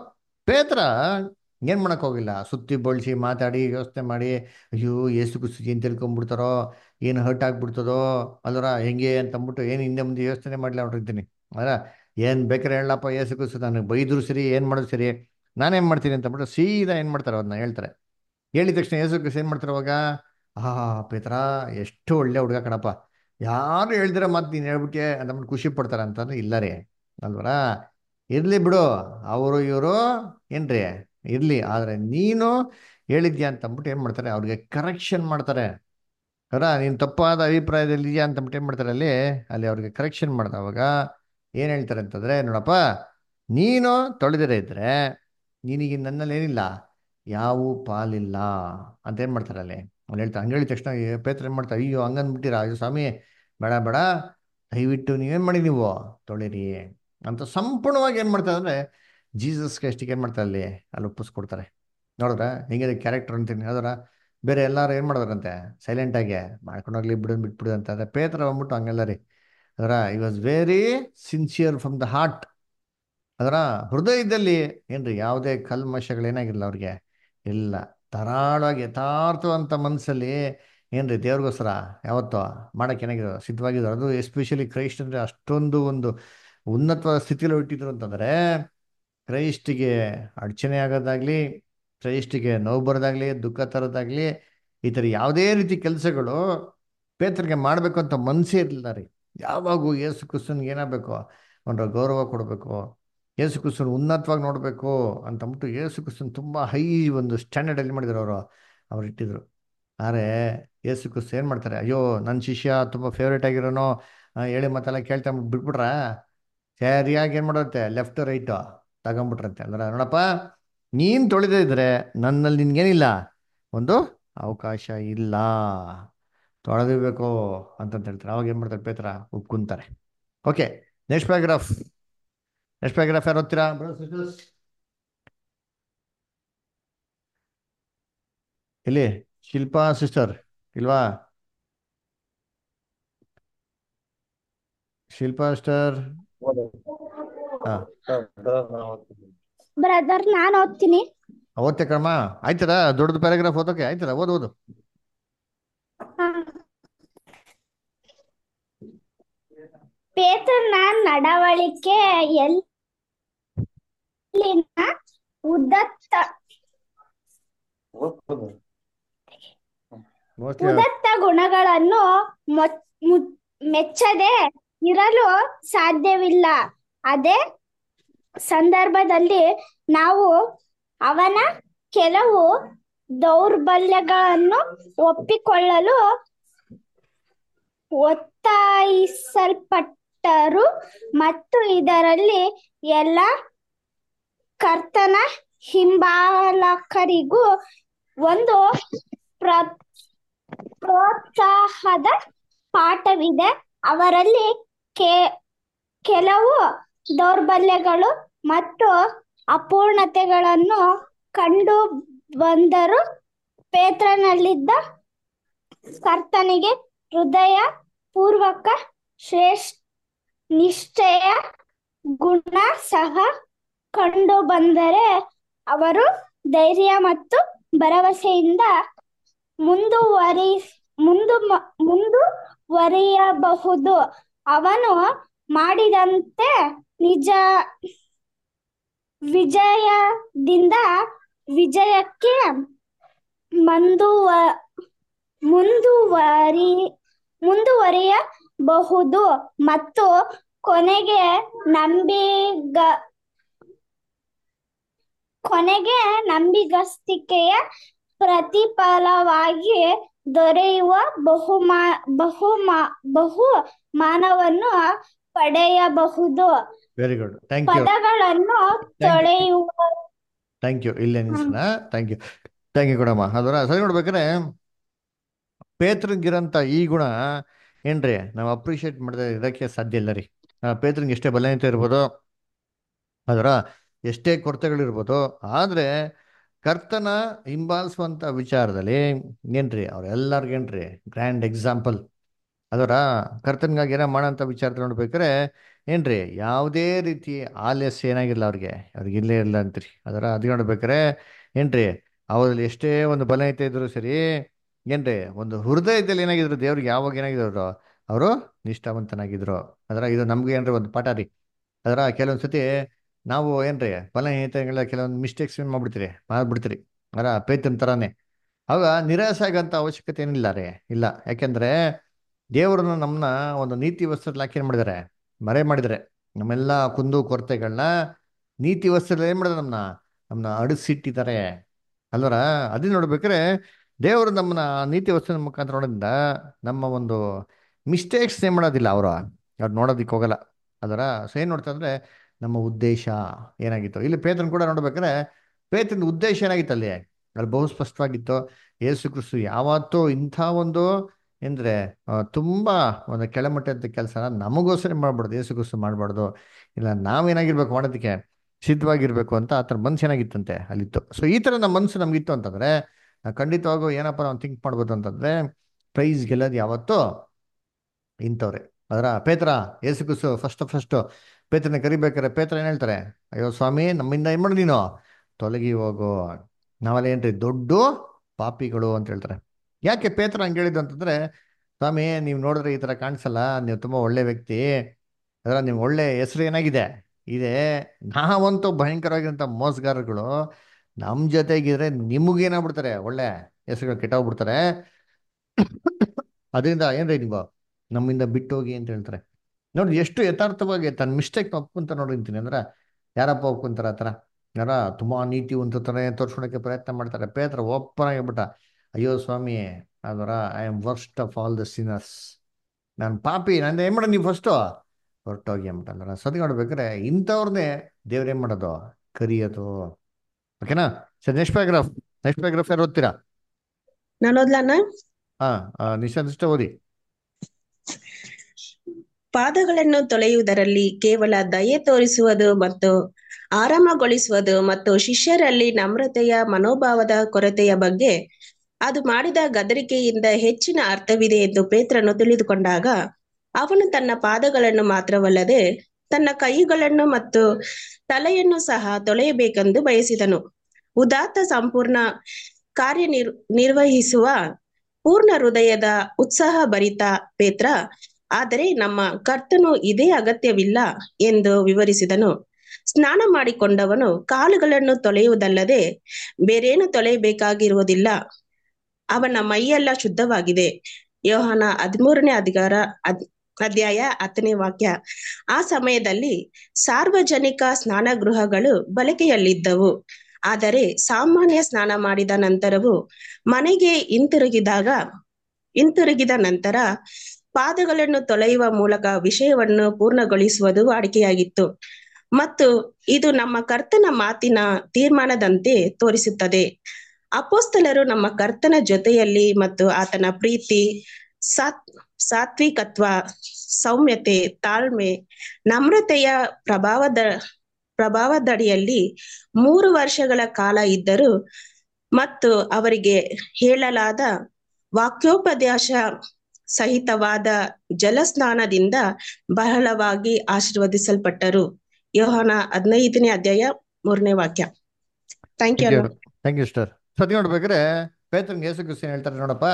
ಪೇತ್ರ ಏನು ಮಾಡಕ್ ಹೋಗಿಲ್ಲ ಸುತ್ತಿ ಬಳಸಿ ಮಾತಾಡಿ ಯೋಚನೆ ಮಾಡಿ ಅಯ್ಯೋ ಏಸು ಕುಸು ಏನು ತಿಳ್ಕೊಂಬಿಡ್ತಾರೋ ಏನು ಹರ್ಟ್ ಆಗ್ಬಿಡ್ತದೋ ಅಲ್ವರ ಹೆಂಗೆ ಅಂತ ಅಂದ್ಬಿಟ್ಟು ಏನು ಹಿಂದೆ ಮುಂದೆ ಯೋಚನೆ ಮಾಡಲಿ ಹೊರಟಿದ್ದೀನಿ ಅಲ್ಲ ಏನು ಬೇಕಾರೆ ಹೇಳಪ್ಪ ಏಸು ಕುಸು ನನಗೆ ಬೈದ್ರು ಸರಿ ಏನು ಮಾಡೋದು ಸರಿ ನಾನೇನು ಮಾಡ್ತೀನಿ ಅಂತ ಅಂದ್ಬಿಟ್ಟು ಸೀದಾ ಏನು ಮಾಡ್ತಾರೆ ಅದನ್ನ ಹೇಳ್ತಾರೆ ಹೇಳಿದ ತಕ್ಷಣ ಏಸು ಕುಸು ಏನು ಮಾಡ್ತಾರೆ ಅವಾಗ ಆ ಪೇತ್ರ ಎಷ್ಟು ಒಳ್ಳೆ ಹುಡುಗ ಕಣಪ್ಪ ಯಾರು ಹೇಳ್ದಿರ ಮಾತು ನೀನು ಹೇಳ್ಬಿಟ್ಟೆ ಅಂತಂದ್ಬಿಟ್ಟು ಖುಷಿ ಪಡ್ತಾರೆ ಅಂತಂದ್ರೆ ಇಲ್ಲ ರೀ ಅಲ್ವರ ಇರ್ಲಿ ಬಿಡು ಅವರು ಇವರು ಏನ್ರಿ ಇರ್ಲಿ ಆದ್ರೆ ನೀನು ಹೇಳಿದ್ಯಾ ಅಂತ ಅಂದ್ಬಿಟ್ಟು ಏನ್ ಮಾಡ್ತಾರೆ ಅವ್ರಿಗೆ ಕರೆಕ್ಷನ್ ಮಾಡ್ತಾರೆ ಅರ ನೀನು ತಪ್ಪಾದ ಅಭಿಪ್ರಾಯದಲ್ಲಿ ಇದೆಯಾ ಅಂತ ಅಂದ್ಬಿಟ್ಟು ಏನ್ ಮಾಡ್ತಾರೆ ಅಲ್ಲಿ ಅಲ್ಲಿ ಅವ್ರಿಗೆ ಕರೆಕ್ಷನ್ ಮಾಡ್ದ ಅವಾಗ ಏನ್ ಹೇಳ್ತಾರೆ ಅಂತಂದ್ರೆ ನೋಡಪ್ಪ ನೀನು ತೊಳೆದಿರ ಇದ್ರೆ ನಿನಗೆ ನನ್ನಲ್ಲಿ ಏನಿಲ್ಲ ಯಾವ ಪಾಲಿಲ್ಲ ಅಂತ ಏನ್ ಮಾಡ್ತಾರೆ ಅಲ್ಲಿ ಅವ್ನು ಹೇಳ್ತಾರೆ ಹಂಗೆ ಹೇಳಿದ ತಕ್ಷಣ ಏ ಪೇತ್ರ ಏನ್ ಮಾಡ್ತಾರೆ ಅಯ್ಯೋ ಹಂಗಂದ್ಬಿಟ್ಟಿರಾ ಅಯ್ಯೋ ಸ್ವಾಮಿ ಬೇಡ ಬೇಡ ದಯವಿಟ್ಟು ನೀವೇನ್ ಮಾಡಿ ನೀವು ತೊಳಿರಿ ಅಂತ ಸಂಪೂರ್ಣವಾಗಿ ಏನು ಮಾಡ್ತಾರೆ ಅಂದರೆ ಜೀಸಸ್ ಕ್ರೈಸ್ಟಿಗೆ ಏನು ಮಾಡ್ತಾರೆ ಅಲ್ಲಿ ಅಲ್ಲಿ ಒಪ್ಪಿಸ್ಕೊಡ್ತಾರೆ ನೋಡಿದ್ರ ಹೆಂಗಿದೆ ಕ್ಯಾರೆಕ್ಟರ್ ಅಂತೀನಿ ಅದರ ಬೇರೆ ಎಲ್ಲರೂ ಏನು ಮಾಡಿದ್ರಂತೆ ಸೈಲೆಂಟಾಗಿ ಮಾಡ್ಕೊಂಡೋಗ್ಲಿ ಬಿಡು ಬಿಟ್ಬಿಡು ಅಂತ ಅದೇ ಪೇತ್ರ ಬಂದ್ಬಿಟ್ಟು ಹಂಗೆಲ್ಲ ರೀ ಅದರ ಈ was very sincere from the heart ಅದರ ಹೃದಯದಲ್ಲಿ ಏನ್ರಿ ಯಾವುದೇ ಕಲ್ಮಶಗಳೇನಾಗಿಲ್ಲ ಅವ್ರಿಗೆ ಇಲ್ಲ ಧಾರಾಳವಾಗಿ ಯಥಾರ್ಥವಂತ ಮನಸ್ಸಲ್ಲಿ ಏನ್ರಿ ದೇವ್ರಿಗೋಸ್ಕರ ಯಾವತ್ತೋ ಮಾಡಕ್ಕೆ ಏನಾಗಿರೋ ಸಿದ್ಧವಾಗಿದ್ರು ಅದು ಎಸ್ಪೆಷಲಿ ಕ್ರೈಸ್ಟ್ ಅಂದರೆ ಅಷ್ಟೊಂದು ಒಂದು ಉನ್ನತವಾದ ಸ್ಥಿತಿಯಲ್ಲಿ ಇಟ್ಟಿದ್ರು ಅಂತಂದರೆ ಕ್ರೈಸ್ಟಿಗೆ ಅಡಚಣೆ ಆಗೋದಾಗ್ಲಿ ಕ್ರೈಸ್ಟಿಗೆ ನೋವು ಬರೋದಾಗ್ಲಿ ದುಃಖ ತರೋದಾಗ್ಲಿ ಈ ಥರ ಯಾವುದೇ ರೀತಿ ಕೆಲಸಗಳು ಪೇತ್ರಗೆ ಮಾಡಬೇಕು ಅಂತ ಮನಸ್ಸೇ ಇರಲಿಲ್ಲ ರೀ ಯಾವಾಗೂ ಯೇಸು ಕ್ರಿಸ್ತನ್ಗೆ ಏನಾಗಬೇಕು ಒಂದು ಗೌರವ ಕೊಡಬೇಕು ಯೇಸು ಕ್ರಿಸ್ತನ್ ಉನ್ನತವಾಗಿ ನೋಡಬೇಕು ಅಂತ ಅಂದ್ಬಿಟ್ಟು ಯೇಸು ಕ್ರಿಸ್ತನ್ ತುಂಬ ಹೈ ಒಂದು ಸ್ಟ್ಯಾಂಡರ್ಡಲ್ಲಿ ಮಾಡಿದ್ರು ಅವರು ಅವ್ರು ಇಟ್ಟಿದ್ರು ಆದರೆ ಯೇಸು ಕ್ರಿಸ್ತ ಏನು ಮಾಡ್ತಾರೆ ಅಯ್ಯೋ ನನ್ನ ಶಿಷ್ಯ ತುಂಬ ಫೇವ್ರೇಟ್ ಆಗಿರೋನು ಆ, ಹೇಳಿ ಮತ್ತೆಲ್ಲ ಕೇಳ್ತಾ ಬಿಟ್ಬಿಟ್ರ ಸರಿಯಾಗಿ ಏನು ಮಾಡುತ್ತೆ ಲೆಫ್ಟ್ ರೈಟು ತಗೊಂಬಿಟ್ರಂತೆ ಅಂದ್ರೆ ನೋಡಪ್ಪ ನೀನು ತೊಳೆದೇ ಇದ್ರೆ ನನ್ನಲ್ಲಿ ನಿನ್ಗೇನಿಲ್ಲ ಒಂದು ಅವಕಾಶ ಇಲ್ಲ ತೊಳೆದಿರ್ಬೇಕು ಅಂತಂತ ಹೇಳ್ತಾರೆ ಅವಾಗ ಏನು ಮಾಡ್ತಾರೆ ಪೇತ್ರ ಒಪ್ಕೊಂತಾರೆ okay next paragraph next paragraph ಯಾರು ಓದ್ತೀರಾ brothers, sisters? ಎಲ್ಲಿ ಶಿಲ್ಪಾ ಸಿಸ್ಟರ್ ಇಲ್ವಾ ಶಿಲ್ಪಾ ಸಿಸ್ಟರ್ ಹಾ ಬ್ರದರ್ ನಾನು ಓದ್ತೀನಿ ಓದ್ತೆ ಕಣಮ್ಮ ಆಯ್ತದ ದೊಡ್ಡದು ಪ್ಯಾರಾಗ್ರಾಫ್ ಓದೋಕೆ ಆಯ್ತದ ಓದು ಓದು ಪೇತ್ರನ ನಡವಳಿಕೆ ಎಲ್ಲಿನ ಉದತ್ತ ಮೋಸ್ಟ್ಲಿ ಉದತ್ತ ಗುಣಗಳನ್ನು ಮೊ- ಮು- ಮೆಚ್ಚದೆ ಇರಲು ಸಾಧ್ಯವಿಲ್ಲ ಅದೇ ಸಂದರ್ಭದಲ್ಲಿ ನಾವು ಅವನ ಕೆಲವು ದೌರ್ಬಲ್ಯಗಳನ್ನು ಒಪ್ಪಿಕೊಳ್ಳಲು ಒತ್ತಾಯಿಸಲ್ಪಟ್ಟರು ಮತ್ತು ಇದರಲ್ಲಿ ಎಲ್ಲ ಕರ್ತನ ಹಿಂಬಾಲಕರಿಗೂ ಒಂದು ಪ್ರ ಪ್ರೋತ್ಸಾಹದ ಪಾಠವಿದೆ ಅವರಲ್ಲಿ ಕೆ ಕೆಲವು ದೌರ್ಬಲ್ಯಗಳು ಮತ್ತು ಅಪೂರ್ಣತೆಗಳನ್ನು ಕಂಡು ಬಂದರು ಪೇತ್ರನಲ್ಲಿದ್ದ ಕರ್ತನಿಗೆ ಹೃದಯ ಪೂರ್ವಕ ಶ್ರೇಷ್ಠ ನಿಶ್ಚಯ ಗುಣ ಸಹ ಕಂಡು ಬಂದರೆ ಅವರು ಧೈರ್ಯ ಮತ್ತು ಭರವಸೆಯಿಂದ ಮುಂದುವರಿ ಮುಂದು ಮುಂದುವರಿಯಬಹುದು ಅವನು ಮಾಡಿದಂತೆ ನಿಜ ವಿಜಯದಿಂದ ವಿಜಯಕ್ಕೆ ಮುಂದುವ ಮುಂದುವರಿ ಮುಂದುವರಿಯಬಹುದು ಮತ್ತು ಕೊನೆಗೆ ನಂಬಿಗ ಕೊನೆಗೆ ನಂಬಿಗಸ್ತಿಕೆಯ ಪ್ರತಿಫಲವಾಗಿ ದೊರೆಯುವ ಬಹುಮಾ ಬಹುಮಾ ಬಹುಮಾನವನ್ನು ಪಡೆಯಬಹುದು ವೆರಿ ಗುಡ್ ಥ್ಯಾಂಕ್ ಯು ಪದಗಳನ್ನು ತೊಳೆಯುವ ಥ್ಯಾಂಕ್ ಯು ಇಲ್ಲೇ ನಿಲ್ಸೋಣ ಥ್ಯಾಂಕ್ ಯು ಥ್ಯಾಂಕ್ ಯು ಕೊಡಮ್ಮ ಅದರ ಸರಿ ನೋಡ್ಬೇಕಾದ್ರೆ ಪೇತ್ರಿಗಿರಂತ ಈ ಗುಣ ಏನ್ರಿ ನಾವು ಅಪ್ರಿಷಿಯೇಟ್ ಮಾಡದೆ ಇರೋಕ್ಕೆ ಸಾಧ್ಯ ಇಲ್ಲ ರೀ ಆ, ಪೇತ್ರಿಗೆ ಎಷ್ಟೇ ಬಲಹೀನತೆ ಇರ್ಬೋದು ಅದರ ಎಷ್ಟೇ ಕೊರತೆಗಳಿರ್ಬೋದು ಆದರೆ ಕರ್ತನ ಹಿಂಬಾಲಿಸುವಂಥ ವಿಚಾರದಲ್ಲಿ ಏನ್ರಿ ಅವ್ರೆಲ್ಲರಿಗೇನ್ರಿ ಗ್ರ್ಯಾಂಡ್ ಎಕ್ಸಾಂಪಲ್ ಅದರ ಕರ್ತನ್ಗಾಗಿ ಏನೋ ಮಾಡೋಂಥ ವಿಚಾರ ನೋಡ್ಬೇಕಾದ್ರೆ ಏನ್ರಿ ಯಾವುದೇ ರೀತಿ ಆಲಸ್ಯ ಏನಾಗಿಲ್ಲ ಅವ್ರಿಗೆ ಅವ್ರಿಗೆ ಇಲ್ಲೇ ಇಲ್ಲ ಅಂತ್ರಿ ಅದರ ಅದು ನೋಡ್ಬೇಕಾರೆ ಏನ್ರಿ ಅವರಲ್ಲಿ ಎಷ್ಟೇ ಒಂದು ಬಲಹೀನತೆ ಇದ್ರು ಸರಿ ಏನ್ರಿ ಒಂದು ಹೃದಯದಲ್ಲಿ ಏನಾಗಿದ್ರು ದೇವ್ರಿಗೆ ಯಾವಾಗ ಏನಾಗಿದ್ರು ಅವರು ನಿಷ್ಠಾವಂತನಾಗಿದ್ರು ಅದರ ಇದು ನಮ್ಗೆ ಏನ್ರಿ ಒಂದು ಪಾಠ ರೀ ಅದರ ಕೆಲವೊಂದು ಸತಿ ನಾವು ಏನ್ರಿ ಬಲಹೀನತೆಗಳ ಕೆಲವೊಂದು ಮಿಸ್ಟೇಕ್ಸ್ ಏನು ಮಾಡ್ಬಿಡ್ತೀರಿ ಮಾಡ್ಬಿಡ್ತೀರಿ ಅದರ ಪೇತನ್ ಥರನೇ ಆಗ ನಿರಾಸೆ ಆಗಂತ ಅವಶ್ಯಕತೆ ಏನಿಲ್ಲ ರೀ ಇಲ್ಲ ಯಾಕೆಂದ್ರೆ ದೇವರನ್ನ ನಮ್ಮನ್ನ ಒಂದು ನೀತಿ ವಸ್ತ್ರದಲ್ಲಿ ಹಾಕಿ ಏನು ಮಾಡಿದ್ದಾರೆ ಮರೆ ಮಾಡಿದ್ದಾರೆ ನಮ್ಮೆಲ್ಲ ಕುಂದು ಕೊರತೆಗಳನ್ನ ನೀತಿ ವಸ್ತ್ರದಲ್ಲಿ ಏನು ಮಾಡಿದ್ರೆ ನಮ್ಮನ್ನ ನಮ್ಮನ್ನ ಅಡಿಸಿಟ್ಟಿದ್ದಾರೆ ಅಲ್ವರ ಅದನ್ನ ನೋಡ್ಬೇಕಾದ್ರೆ ದೇವರು ನಮ್ಮನ್ನ ನೀತಿ ವಸ್ತ್ರದ ಮುಖಾಂತರ ನೋಡೋದ್ರಿಂದ ನಮ್ಮ ಒಂದು ಮಿಸ್ಟೇಕ್ಸ್ ಏನು ಮಾಡೋದಿಲ್ಲ ಅವರು ಅವ್ರು ನೋಡೋದಿಕ್ಕೆ ಹೋಗಲ್ಲ ಅದರ ಸೊ ಏನು ನೋಡ್ತಾ ಅಂದ್ರೆ ನಮ್ಮ ಉದ್ದೇಶ ಏನಾಗಿತ್ತು ಇಲ್ಲಿ ಪೇತ್ರನ್ ಕೂಡ ನೋಡ್ಬೇಕಾದ್ರೆ ಪೇತ್ರನ ಉದ್ದೇಶ ಏನಾಗಿತ್ತು ಅಲ್ಲಿ ಅಲ್ಲಿ ಬಹು ಸ್ಪಷ್ಟವಾಗಿತ್ತು ಯೇಸು ಕ್ರಿಸ್ತು ಯಾವತ್ತೂ ಇಂಥ ಒಂದು ಅಂದ್ರೆ ಆ, ತುಂಬಾ ಒಂದು ಕೆಳಮಟ್ಟದ ಕೆಲಸನ ನಮಗೋಸ್ಕರ ಮಾಡ್ಬಾರ್ದು ಯೇಸು ಕ್ರಿಸ್ತು ಮಾಡಬಾರ್ದು ಇಲ್ಲ ನಾವೇನಾಗಿರ್ಬೇಕು ಮಾಡೋದಕ್ಕೆ ಸಿದ್ಧವಾಗಿರ್ಬೇಕು ಅಂತ ಆತರ ಮನ್ಸು ಏನಾಗಿತ್ತಂತೆ ಅಲ್ಲಿತ್ತು ಸೊ ಈ ಥರ ನಮ್ಮ ಮನಸ್ಸು ನಮಗಿತ್ತು ಅಂತಂದ್ರೆ ನಾವು ಖಂಡಿತವಾಗೂ ಏನಪ್ಪ ನಾವು ಥಿಂಕ್ ಮಾಡ್ಬೋದು ಅಂತಂದ್ರೆ ಪ್ರೈಸ್ ಗೆಲ್ಲೋದು ಯಾವತ್ತೂ ಇಂಥವ್ರೆ ಅದರ ಪೇತ್ರ ಯೇಸು ಕ್ರಿಸ್ತು ಫಸ್ಟ್ ಫಸ್ಟ್ ಪೇತ್ರನ ಕರಿಬೇಕಾರೆ ಪೇತ್ರ ಏನು ಹೇಳ್ತಾರೆ ಅಯ್ಯೋ ಸ್ವಾಮಿ ನಮ್ಮಿಂದ ಏನು ಮಾಡು ನೀನು ತೊಲಗಿ ಹೋಗು ನಾವೆಲ್ಲ ಏನ್ರಿ ದೊಡ್ಡ ಪಾಪಿಗಳು ಅಂತ ಹೇಳ್ತಾರೆ ಯಾಕೆ ಪೇತ್ರ ಹಂಗೆ ಹೇಳಿದ್ದು ಅಂತಂದ್ರೆ ಸ್ವಾಮಿ ನೀವು ನೋಡಿದ್ರೆ ಈ ಥರ ಕಾಣಿಸಲ್ಲ ನೀವು ತುಂಬ ಒಳ್ಳೆ ವ್ಯಕ್ತಿ ಅದರ ನೀವು ಒಳ್ಳೆ ಹೆಸರು ಏನಾಗಿದೆ ಇದೆ ನಾವಂತೂ ಭಯಂಕರವಾಗಿರೋಂಥ ಮೋಸಗಾರಗಳು ನಮ್ಮ ಜೊತೆಗಿದ್ರೆ ನಿಮಗೇನಾಗ್ಬಿಡ್ತಾರೆ ಒಳ್ಳೆ ಹೆಸರುಗಳು ಕೆಟ್ಟೋಗ್ಬಿಡ್ತಾರೆ ಅದರಿಂದ ಏನ್ರಿ ನೀವು ನಮ್ಮಿಂದ ಬಿಟ್ಟು ಹೋಗಿ ಅಂತ ಹೇಳ್ತಾರೆ ನೋಡಿ ಎಷ್ಟು ಯಥಾರ್ಥವಾಗಿ ತನ್ನ ಮಿಸ್ಟೇಕ್ ಒಪ್ಕೊಂತ ನೋಡಿರ್ತೀನಿ ಅಂದ್ರೆ ಯಾರಪ್ಪ ಒಪ್ಕೊಂತಾರ ಆ ಥರ ಯಾರ ತುಂಬಾ ನೀತಿವಂತತನೇ ತೋರ್ಸ್ಕೊಳಕ್ಕೆ ಪ್ರಯತ್ನ ಮಾಡ್ತಾರೆ ಪೇತ್ರ ಓಪನ್ ಆಗಿಬಿಟ್ಟ ಅಯ್ಯೋ ಸ್ವಾಮಿ ಅದರ I am worst of all the sinners ನಾನು ಪಾಪಿ ನಾನು ಏನು ಮಾಡೋದು ನೀವು ಫಸ್ಟು ಹೊರಟೋಗಿ ಅಂಬಿಟ್ಟಲ್ಲ ಸತಿ ನೋಡ್ಬೇಕಾದ್ರೆ ಇಂಥವ್ರನ್ನೇ ದೇವ್ರು ಏನು ಮಾಡೋದು ಕರಿಯೋದು ಓಕೆನಾ sir next paragraph next paragraph ಯಾರು ಓದ್ತೀರಾ ನಾನು ಓದ್ಲಣ್ಣ ಹಾ ನಿಶಾಂತ್ ಓದಿ ಪಾದಗಳನ್ನು ತೊಳೆಯುವುದರಲ್ಲಿ ಕೇವಲ ದಯೆ ತೋರಿಸುವುದು ಮತ್ತು ಆರಾಮಗೊಳಿಸುವುದು ಮತ್ತು ಶಿಷ್ಯರಲ್ಲಿ ನಮ್ರತೆಯ ಮನೋಭಾವದ ಕೊರತೆಯ ಬಗ್ಗೆ ಅದು ಮಾಡಿದ ಗದರಿಕೆಯಿಂದ ಹೆಚ್ಚಿನ ಅರ್ಥವಿದೆ ಎಂದು ಪೇತ್ರನು ತಿಳಿದುಕೊಂಡಾಗ ಅವನು ತನ್ನ ಪಾದಗಳನ್ನು ಮಾತ್ರವಲ್ಲದೆ ತನ್ನ ಕೈಗಳನ್ನು ಮತ್ತು ತಲೆಯನ್ನು ಸಹ ತೊಳೆಯಬೇಕೆಂದು ಬಯಸಿದನು ಉದಾತ್ತ ಸಂಪೂರ್ಣ ಕಾರ್ಯನಿರ್ ನಿರ್ವಹಿಸುವ ಪೂರ್ಣ ಹೃದಯದ ಉತ್ಸಾಹ ಭರಿತ ಪೇತ್ರ ಆದರೆ ನಮ್ಮ ಕರ್ತನು ಇದೇ ಅಗತ್ಯವಿಲ್ಲ ಎಂದು ವಿವರಿಸಿದನು ಸ್ನಾನ ಮಾಡಿಕೊಂಡವನು ಕಾಲುಗಳನ್ನು ತೊಳೆಯುವುದಲ್ಲದೆ ಬೇರೇನು ತೊಳೆಯಬೇಕಾಗಿರುವುದಿಲ್ಲ ಅವನ ಮೈಯೆಲ್ಲ ಶುದ್ಧವಾಗಿದೆ ಯೋಹಾನ ಹದಿಮೂರನೇ ಅಧಿಕಾರ ಅದ್ ಅಧ್ಯಾಯ ಹತ್ತನೇ ವಾಕ್ಯ ಆ ಸಮಯದಲ್ಲಿ ಸಾರ್ವಜನಿಕ ಸ್ನಾನಗೃಹಗಳು ಬಳಕೆಯಲ್ಲಿದ್ದವು ಆದರೆ ಸಾಮಾನ್ಯ ಸ್ನಾನ ಮಾಡಿದ ನಂತರವು ಮನೆಗೆ ಹಿಂತಿರುಗಿದಾಗ ಹಿಂತಿರುಗಿದ ನಂತರ ಪಾದಗಳನ್ನು ತೊಳೆಯುವ ಮೂಲಕ ವಿಷಯವನ್ನು ಪೂರ್ಣಗೊಳಿಸುವುದು ವಾಡಿಕೆಯಾಗಿತ್ತು ಮತ್ತು ಇದು ನಮ್ಮ ಕರ್ತನ ಮಾತಿನ ತೀರ್ಮಾನದಂತೆ ತೋರಿಸುತ್ತದೆ ಅಪೋಸ್ತಲರು ನಮ್ಮ ಕರ್ತನ ಜೊತೆಯಲ್ಲಿ ಮತ್ತು ಆತನ ಪ್ರೀತಿ ಸಾತ್ ಸಾತ್ವಿಕತ್ವ ಸೌಮ್ಯತೆ ತಾಳ್ಮೆ ನಮ್ರತೆಯ ಪ್ರಭಾವದ ಪ್ರಭಾವದಡಿಯಲ್ಲಿ ಮೂರು ವರ್ಷಗಳ ಕಾಲ ಇದ್ದರು ಮತ್ತು ಅವರಿಗೆ ಹೇಳಲಾದ ವಾಕ್ಯೋಪದೇಶ ಸಹಿತವಾದ ಜಲಸ್ನಾನದಿಂದ ಬಹಳವಾಗಿ ಆಶೀರ್ವದಿಸಲ್ಪಟ್ಟರು ಯೋಹಾನ ಹದಿನೈದನೇ ಅಧ್ಯಾಯ ಮೂರನೇ ವಾಕ್ಯ ಥ್ಯಾಂಕ್ ಯು ಅಣ್ಣ ಥ್ಯಾಂಕ್ ಯು ಸ್ಟರ್ ಸತಿ ನೋಡ್ಬೇಕಾದ್ರೆ ಪೇತ್ರನ್ಗೆ ಯೇಸು ಕ್ರಿಸ್ತನ್ ಹೇಳ್ತಾರೆ ನೋಡಪ್ಪ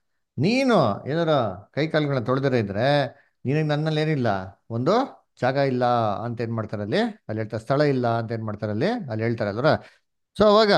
ನೀನು ಏನಾರ ಕೈ ಕಾಲುಗಳನ್ನ ತೊಳೆದರೆ ಇದ್ರೆ ನಿನಗೆ ನನ್ನಲ್ಲಿ ಏನಿಲ್ಲ ಒಂದು ಜಾಗ ಇಲ್ಲ ಅಂತ ಏನ್ ಮಾಡ್ತಾರೆ ಅಲ್ಲಿ ಅಲ್ಲಿ ಹೇಳ್ತಾರೆ ಸ್ಥಳ ಇಲ್ಲ ಅಂತ ಏನ್ ಮಾಡ್ತಾರೆ ಅಲ್ಲಿ ಅಲ್ಲಿ ಹೇಳ್ತಾರೆ ಅಲ್ವರ ಸೊ ಅವಾಗ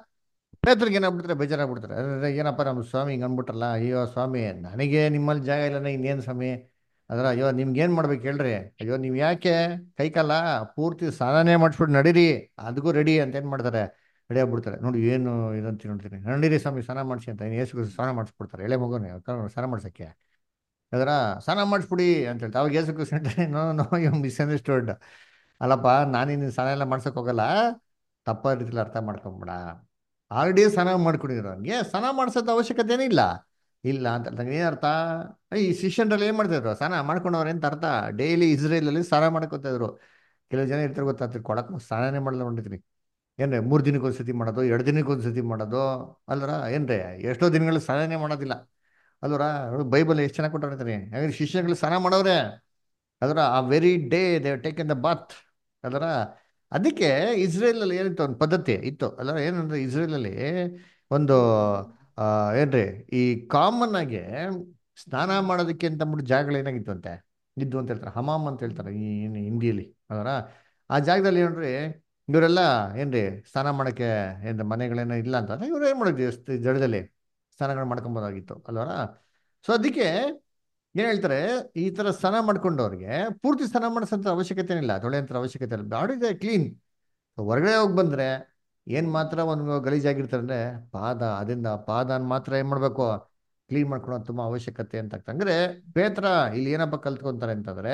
ಪೇತ್ರಗೆ ಏನಾಗ್ಬಿಡ್ತಾರೆ ಬೇಜಾರಾಗ್ಬಿಡ್ತಾರೆ ಅರೆ ಏನಪ್ಪ ನಮ್ಮ ಸ್ವಾಮಿ ಹಿಂಗೆ ಅಂದ್ಬಿಟ್ರಲ್ಲ ಅಯ್ಯೋ ಸ್ವಾಮಿ ನನಗೆ ನಿಮ್ಮಲ್ಲಿ ಜಾಗ ಇಲ್ಲ ಇನ್ನೇನು ಸ್ವಾಮಿ ಅದರ ಅಯ್ಯೋ ನಿಮ್ಗೆ ಏನು ಮಾಡ್ಬೇಕು ಹೇಳ್ರಿ ಅಯ್ಯೋ ನೀವು ಯಾಕೆ ಕೈ ಕಾಲ ಪೂರ್ತಿ ಸ್ನಾನನೇ ಮಾಡಿಸ್ಬಿಟ್ಟು ನಡೀರಿ ಅದಕ್ಕೂ ರೆಡಿ ಅಂತ ಏನು ಮಾಡ್ತಾರೆ ರೆಡಿ ಆಗ್ಬಿಡ್ತಾರೆ ನೋಡಿ ಏನು ಇದಂತ ನೋಡ್ತೀನಿ ನಡೀರಿ ಸ್ವಾಮಿ ಸ್ನಾನ ಮಾಡಿಸಿ ಅಂತ ಏನು ಏಸು ಸ್ನಾನ ಮಾಡಿಸ್ಬಿಡ್ತಾರೆ ಎಳೆ ಮಗುನೇ ಸ್ನಾನ ಮಾಡ್ಸಕ್ಕೆ ಅದರ ಸ್ನಾನ ಮಾಡಿಸ್ಬಿಡಿ ಅಂತ ಹೇಳ್ತಾರೆ ಅವಾಗ ಏಸು ಕೃಷ್ಣ ನೋ ನೋ ಯು ಮಿಸ್ಅಂಡರ್ಸ್ಟುಡ್ ಅಲ್ಲಪ್ಪ ನಾನು ನಿನ್ನ ಸ್ನಾನ ಎಲ್ಲ ಮಾಡ್ಸಕ್ ಹೋಗಲ್ಲ ತಪ್ಪ ರೀತಿಲಿ ಅರ್ಥ ಮಾಡ್ಕೊಂಬಿಡ ಆಲ್ರೆಡಿ ಸ್ನಾನ ಮಾಡ್ಕೊಂಡಿರೋ ಹಂಗೆ ಸ್ನಾನ ಮಾಡ್ಸೋದು ಅವಶ್ಯಕತೆ ಇಲ್ಲ ಇಲ್ಲ ಅಂತ ಹೇಳ್ದಂಗೆ ಏನು ಅರ್ಥ ಈ ಶಿಷ್ಯನ್ರಲ್ಲಿ ಏನು ಮಾಡ್ತಿದ್ರು ಸ್ನಾನ ಮಾಡ್ಕೊಂಡವ್ರೆ ಅಂತ ಅರ್ಥ ಡೈಲಿ ಇಸ್ರೇಲಲ್ಲಿ ಸ್ನಾನ ಮಾಡ್ಕೊತಾ ಇದ್ರು ಕೆಲವು ಜನ ಇರ್ತಾರೆ ಗೊತ್ತಾಗ್ತದೆ ಕೊಡಕ್ಕೆ ಸ್ನಾನನೇ ಮಾಡಲ್ಲ ನೋಡಿರ್ತೀನಿ ಏನ್ರಿ ಮೂರು ದಿನಕ್ಕೆ ಒಂದು ಸತಿ ಮಾಡೋದು ಎರಡು ದಿನಕ್ಕೆ ಒಂದು ಸತಿ ಮಾಡೋದು ಅಲ್ರ ಏನ್ರಿ ಎಷ್ಟೋ ದಿನಗಳು ಸ್ನಾನನೇ ಮಾಡೋದಿಲ್ಲ ಅಲ್ವರ ಬೈಬಲ್ ಎಷ್ಟು ಚೆನ್ನಾಗಿ ಕೊಟ್ಟಿರ್ತೀನಿ ಹಾಗಾದ್ರೆ ಶಿಷ್ಯಗಳು ಸ್ನಾನ ಮಾಡೋರೆ ಅದರ ಆ very day they take in the bath ಅದರ ಅದಕ್ಕೆ ಇಸ್ರೇಲಲ್ಲಿ ಏನಿತ್ತು ಒಂದು ಪದ್ಧತಿ ಇತ್ತು ಅಲ್ಲ ಏನಂದ್ರೆ ಇಸ್ರೇಲಲ್ಲಿ ಒಂದು ಆ, ಏನ್ರಿ ಈ ಕಾಮನ್ ಆಗಿ ಸ್ನಾನ ಮಾಡೋದಕ್ಕೆ ಅಂತ ಅಂದ್ಬಿಟ್ಟು ಜಾಗಗಳು ಏನಾಗಿತ್ತು ಅಂತೆ ಇದ್ದು ಅಂತ ಹೇಳ್ತಾರೆ ಹಮಾಮ್ ಅಂತ ಹೇಳ್ತಾರೆ ಈ ಏನು ಹಿಂದಿಯಲ್ಲಿ ಅದರ ಆ ಜಾಗದಲ್ಲಿ ಏನ್ರಿ ಇವರೆಲ್ಲ ಏನ್ರಿ ಸ್ನಾನ ಮಾಡೋಕ್ಕೆ ಏನು ಮನೆಗಳೇನೋ ಇಲ್ಲ ಅಂತ ಇವ್ರು ಏನು ಮಾಡಿದ್ವಿ ಅಷ್ಟು ಜಡದಲ್ಲಿ ಸ್ನಾನಗಳು ಮಾಡ್ಕೊಬೋದಾಗಿತ್ತು ಅಲ್ವರ ಸೊ ಅದಕ್ಕೆ ಏನು ಹೇಳ್ತಾರೆ ಈ ಥರ ಸ್ನಾನ ಮಾಡ್ಕೊಂಡವ್ರಿಗೆ ಪೂರ್ತಿ ಸ್ನಾನ ಮಾಡಿಸೋಂಥ ಅವಶ್ಯಕತೆ ಇಲ್ಲ ತೊಳೆಯಂಥ ಅವಶ್ಯಕತೆ ಇಲ್ಲ ಬಾಡಿ ಇದೆ ಕ್ಲೀನ್ ಹೊರಗಡೆ ಹೋಗಿ ಬಂದರೆ ಏನು ಮಾತ್ರ ಒಂದು ಗಲೀಜಾಗಿರ್ತಾರೆ ಅಂದರೆ ಪಾದ ಅದರಿಂದ ಪಾದನ ಮಾತ್ರ ಏನು ಮಾಡಬೇಕು ಕ್ಲೀನ್ ಮಾಡ್ಕೊಳೋದು ತುಂಬ ಅವಶ್ಯಕತೆ ಅಂತ ಆಗ್ತದೆ ಅಂದರೆ ಬೇತ್ರ ಇಲ್ಲಿ ಏನಪ್ಪ ಕಲ್ತ್ಕೊಂತಾರೆ ಅಂತಂದರೆ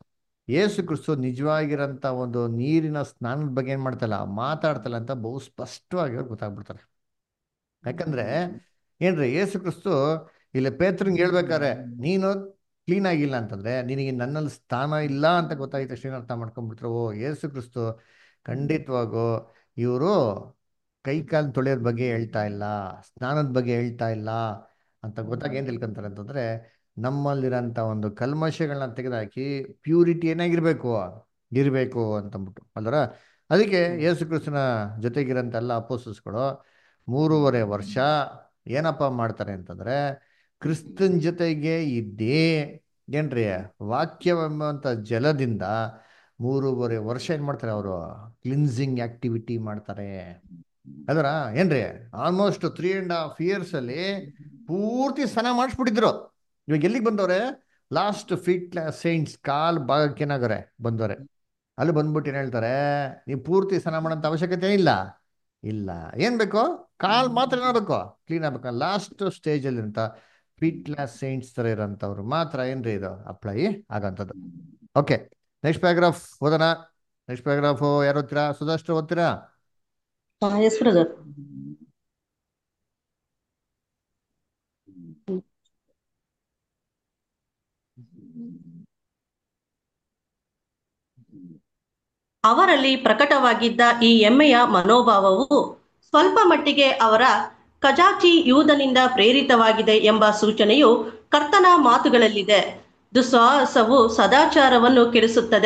ಯೇಸು ಕ್ರಿಸ್ತು ನಿಜವಾಗಿರೋಂಥ ಒಂದು ನೀರಿನ ಸ್ನಾನದ ಬಗ್ಗೆ ಏನು ಮಾಡ್ತಲ್ಲ ಮಾತಾಡ್ತಲ್ಲ ಅಂತ ಬಹು ಸ್ಪಷ್ಟವಾಗಿ ಅವ್ರು ಗೊತ್ತಾಗ್ಬಿಡ್ತಾರೆ ಯಾಕಂದ್ರೆ ಏನ್ರಿ ಯೇಸು ಕ್ರಿಸ್ತು ಇಲ್ಲಿ ಪೇತ್ರನ್ಗೆ ಹೇಳ್ಬೇಕಾರೆ ನೀನು ಕ್ಲೀನ್ ಆಗಿಲ್ಲ ಅಂತಂದ್ರೆ ನಿನಗೆ ನನ್ನಲ್ಲಿ ಸ್ಥಾನ ಇಲ್ಲ ಅಂತ ಗೊತ್ತಾಗಿದ ತಕ್ಷಣ ಅರ್ಥ ಮಾಡ್ಕೊಂಡ್ಬಿಟ್ರು ಓ ಯೇಸು ಕ್ರಿಸ್ತು ಖಂಡಿತವಾಗೂ ಇವರು ಕೈ ಕಾಲು ತೊಳೆಯೋದ್ ಬಗ್ಗೆ ಹೇಳ್ತಾ ಇಲ್ಲ ಸ್ನಾನದ ಬಗ್ಗೆ ಹೇಳ್ತಾ ಇಲ್ಲ ಅಂತ ಗೊತ್ತಾಗ ಏನ್ ತಿಳ್ಕೊಂತಾರೆ ಅಂತಂದ್ರೆ ನಮ್ಮಲ್ಲಿರೋಂಥ ಒಂದು ಕಲ್ಮಶಗಳನ್ನ ತೆಗೆದುಹಾಕಿ ಪ್ಯೂರಿಟಿ ಏನಾಗಿರ್ಬೇಕು ಇರಬೇಕು ಅಂತಂದ್ಬಿಟ್ಟು ಅಲ್ವರ ಅದಕ್ಕೆ ಯೇಸು ಕ್ರಿಸ್ತನ ಜೊತೆಗಿರೋಂಥ ಎಲ್ಲ ಅಪೋಸಸ್ಗಳು ಮೂರುವರೆ ವರ್ಷ ಏನಪ್ಪ ಮಾಡ್ತಾರೆ ಅಂತಂದ್ರೆ ಕ್ರಿಸ್ತನ್ ಜೊತೆಗೆ ಇದ್ದೇ ಏನ್ರಿ ವಾಕ್ಯವೆಂಬಂಥ ಜಲದಿಂದ ಮೂರುವರೆ ವರ್ಷ ಏನ್ ಮಾಡ್ತಾರೆ ಅವರು ಕ್ಲಿನ್ಸಿಂಗ್ ಆಕ್ಟಿವಿಟಿ ಮಾಡ್ತಾರೆ ಅದರ ಏನ್ರಿ almost three and half years ಅಲ್ಲಿ ಪೂರ್ತಿ ಸ್ನಾನ ಮಾಡಿಸ್ಬಿಟ್ಟಿದ್ರು ಇವಾಗ ಎಲ್ಲಿಗೆ ಬಂದವ್ರೆ ಲಾಸ್ಟ್ ಫೀಟ್ ಸೈನ್ಸ್ ಕಾಲ್ ಭಾಗಕ್ಕೆ ಏನಾಗರೆ ಬಂದವ್ರೆ ಅಲ್ಲಿ ಬಂದ್ಬಿಟ್ಟು ಏನ್ ಹೇಳ್ತಾರೆ ನೀವು ಪೂರ್ತಿ ಸ್ನಾನ ಮಾಡೋಂಥ ಅವಶ್ಯಕತೆ ಇಲ್ಲ ಇಲ್ಲ ಏನ್ ಬೇಕು ಕಾಲ್ ಮಾತ್ರ ಏನಾಗಬೇಕು ಕ್ಲೀನ್ ಆಗ್ಬೇಕು ಲಾಸ್ಟ್ ಸ್ಟೇಜ್ ಅಲ್ಲಿ ಅಂತ ಫೀಟ್ ಕ್ಲಾಸ್ ಸೈನ್ಸ್ ತರ ಇರೋಂಥವ್ರು ಮಾತ್ರ ಏನ್ರಿ ಇದು ಅಪ್ಲೈ ಆಗಂಥದ್ದು ಓಕೆ ನೆಕ್ಸ್ಟ್ ಪ್ಯಾರಾಗ್ರಾಫ್ ಓದೋಣ ನೆಕ್ಸ್ಟ್ ಪ್ಯಾರಾಗ್ರಾಫ್ ಯಾರು ಓದ್ತೀರಾ ಸುಧಾಷ್ಟು ಓದ್ತೀರಾ ಎಸ್ ಬ್ರದರ್ ಅವರಲ್ಲಿ ಪ್ರಕಟವಾಗಿದ್ದ ಈ ಹೆಮ್ಮೆಯ ಮನೋಭಾವವು ಸ್ವಲ್ಪ ಮಟ್ಟಿಗೆ ಅವರ ಕಜಾಚಿ ಯೂದನಿಂದ ಪ್ರೇರಿತವಾಗಿದೆ ಎಂಬ ಸೂಚನೆಯು ಕರ್ತನ ಮಾತುಗಳಲ್ಲಿದೆ ದುಸ್ಸಾಹಸವು ಸದಾಚಾರವನ್ನು ಕೆಡಿಸುತ್ತದೆ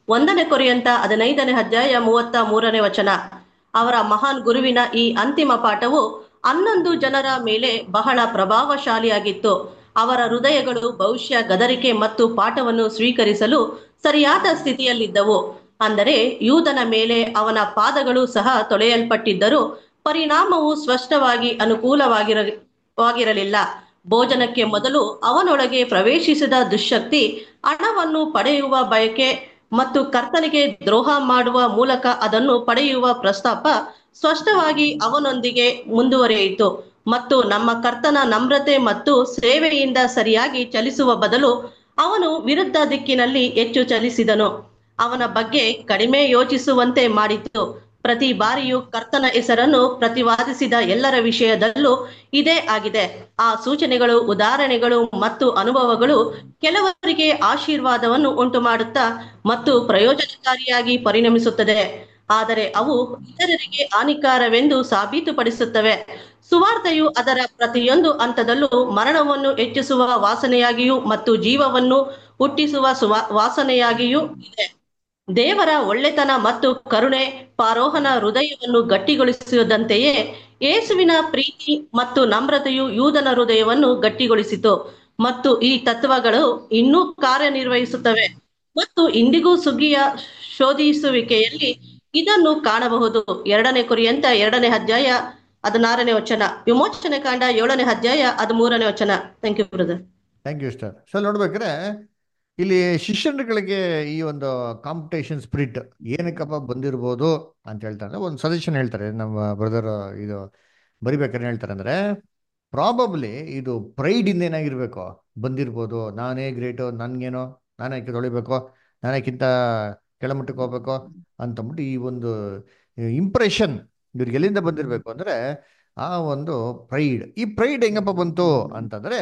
ಒಂದನೇ ಕೊರಿಯಂತ ಹದಿನೈದನೇ ಅಧ್ಯಾಯ ಮೂವತ್ತ ಮೂರನೇ ವಚನ ಅವರ ಮಹಾನ್ ಗುರುವಿನ ಈ ಅಂತಿಮ ಪಾಠವು ಹನ್ನೊಂದು ಜನರ ಮೇಲೆ ಬಹಳ ಪ್ರಭಾವಶಾಲಿಯಾಗಿತ್ತು ಅವರ ಹೃದಯಗಳು ಭವಿಷ್ಯ ಗದರಿಕೆ ಮತ್ತು ಪಾಠವನ್ನು ಸ್ವೀಕರಿಸಲು ಸರಿಯಾದ ಸ್ಥಿತಿಯಲ್ಲಿದ್ದವು ಅಂದರೆ ಯೂದನ ಮೇಲೆ ಅವನ ಪಾದಗಳು ಸಹ ತೊಳೆಯಲ್ಪಟ್ಟಿದ್ದರೂ ಪರಿಣಾಮವು ಸ್ಪಷ್ಟವಾಗಿ ಅನುಕೂಲವಾಗಿರ ವಾಗಿರಲಿಲ್ಲ ಭೋಜನಕ್ಕೆ ಮೊದಲು ಅವನೊಳಗೆ ಪ್ರವೇಶಿಸಿದ ದುಶ್ಶಕ್ತಿ ಹಣವನ್ನು ಪಡೆಯುವ ಬಯಕೆ ಮತ್ತು ಕರ್ತನಿಗೆ ದ್ರೋಹ ಮಾಡುವ ಮೂಲಕ ಅದನ್ನು ಪಡೆಯುವ ಪ್ರಸ್ತಾಪ ಸ್ಪಷ್ಟವಾಗಿ ಅವನೊಂದಿಗೆ ಮುಂದುವರಿಯಿತು ಮತ್ತು ನಮ್ಮ ಕರ್ತನ ನಮ್ರತೆ ಮತ್ತು ಸೇವೆಯಿಂದ ಸರಿಯಾಗಿ ಚಲಿಸುವ ಬದಲು ಅವನು ವಿರುದ್ಧ ದಿಕ್ಕಿನಲ್ಲಿ ಹೆಚ್ಚು ಚಲಿಸಿದನು ಅವನ ಬಗ್ಗೆ ಕಡಿಮೆ ಯೋಚಿಸುವಂತೆ ಮಾಡಿತು ಪ್ರತಿ ಬಾರಿಯೂ ಕರ್ತನ ಹೆಸರನ್ನು ಪ್ರತಿವಾದಿಸಿದ ಎಲ್ಲರ ವಿಷಯದಲ್ಲೂ ಇದೇ ಆಗಿದೆ ಆ ಸೂಚನೆಗಳು ಉದಾಹರಣೆಗಳು ಮತ್ತು ಅನುಭವಗಳು ಕೆಲವರಿಗೆ ಆಶೀರ್ವಾದವನ್ನು ಉಂಟು ಮಾಡುತ್ತಾ ಮತ್ತು ಪ್ರಯೋಜನಕಾರಿಯಾಗಿ ಪರಿಣಮಿಸುತ್ತದೆ ಆದರೆ ಅವು ಇತರರಿಗೆ ಹಾನಿಕಾರವೆಂದು ಸಾಬೀತುಪಡಿಸುತ್ತವೆ ಸುವಾರ್ತೆಯು ಅದರ ಪ್ರತಿಯೊಂದು ಹಂತದಲ್ಲೂ ಮರಣವನ್ನು ಹೆಚ್ಚಿಸುವ ವಾಸನೆಯಾಗಿಯೂ ಮತ್ತು ಜೀವವನ್ನು ಹುಟ್ಟಿಸುವ ಸುವಾ ವಾಸನೆಯಾಗಿಯೂ ಇದೆ ದೇವರ ಒಳ್ಳೆತನ ಮತ್ತು ಕರುಣೆ ಪಾರೋಹನ ಹೃದಯವನ್ನು ಗಟ್ಟಿಗೊಳಿಸುವುದಂತೆಯೇ ಯೇಸುವಿನ ಪ್ರೀತಿ ಮತ್ತು ನಮ್ರತೆಯು ಯೂದನ ಹೃದಯವನ್ನು ಗಟ್ಟಿಗೊಳಿಸಿತು ಮತ್ತು ಈ ತತ್ವಗಳು ಇನ್ನೂ ಕಾರ್ಯನಿರ್ವಹಿಸುತ್ತವೆ ಮತ್ತು ಇಂದಿಗೂ ಸುಗ್ಗಿಯ ಶೋಧಿಸುವಿಕೆಯಲ್ಲಿ ಇದನ್ನು ಕಾಣಬಹುದು ಎರಡನೇ ಕುರಿಯಂತ ಎರಡನೇ ಅಧ್ಯಾಯ ಹದಿನಾರನೇ ವಚನ ವಿಮೋಚನೆ ಕಾಂಡ ಏಳನೇ ಅಧ್ಯಾಯ ಹದಿಮೂರನೇ ವಚನ thank you brother thank you sister so ನೋಡ್ಬೇಕಾದ್ರೆ ಇಲ್ಲಿ ಶಿಷ್ಯರುಗಳಿಗೆ ಈ ಒಂದು ಕಾಂಪಿಟೇಷನ್ ಸ್ಪಿರಿಟ್ ಏನಕ್ಕಪ್ಪ ಬಂದಿರ್ಬೋದು ಅಂತ ಹೇಳ್ತಾರೆ ಒಂದು ಸಜೆಷನ್ ಹೇಳ್ತಾರೆ ನಮ್ಮ ಬ್ರದರ್ ಇದು ಬರಿಬೇಕಾದ್ರೆ ಹೇಳ್ತಾರೆ ಅಂದ್ರೆ ಪ್ರಾಬಬ್ಲಿ ಇದು ಪ್ರೈಡ್ ಇಂದ ಏನಾಗಿರ್ಬೇಕು ಬಂದಿರ್ಬೋದು ನಾನೇ ಗ್ರೇಟು ನನ್ಗೇನೋ ನಾನೇ ತೊಳಿಬೇಕು ನಾನೇಕ್ಕಿಂತ ಕೆಳಮಟ್ಟಕ್ಕೆ ಹೋಗ್ಬೇಕು ಅಂತಂದ್ಬಿಟ್ಟು ಈ ಒಂದು ಇಂಪ್ರೆಷನ್ ಇವ್ರಿಗೆ ಎಲ್ಲಿಂದ ಬಂದಿರಬೇಕು ಅಂದ್ರೆ ಆ ಒಂದು ಪ್ರೈಡ್ ಈ ಪ್ರೈಡ್ ಹೆಂಗಪ್ಪ ಬಂತು ಅಂತಂದ್ರೆ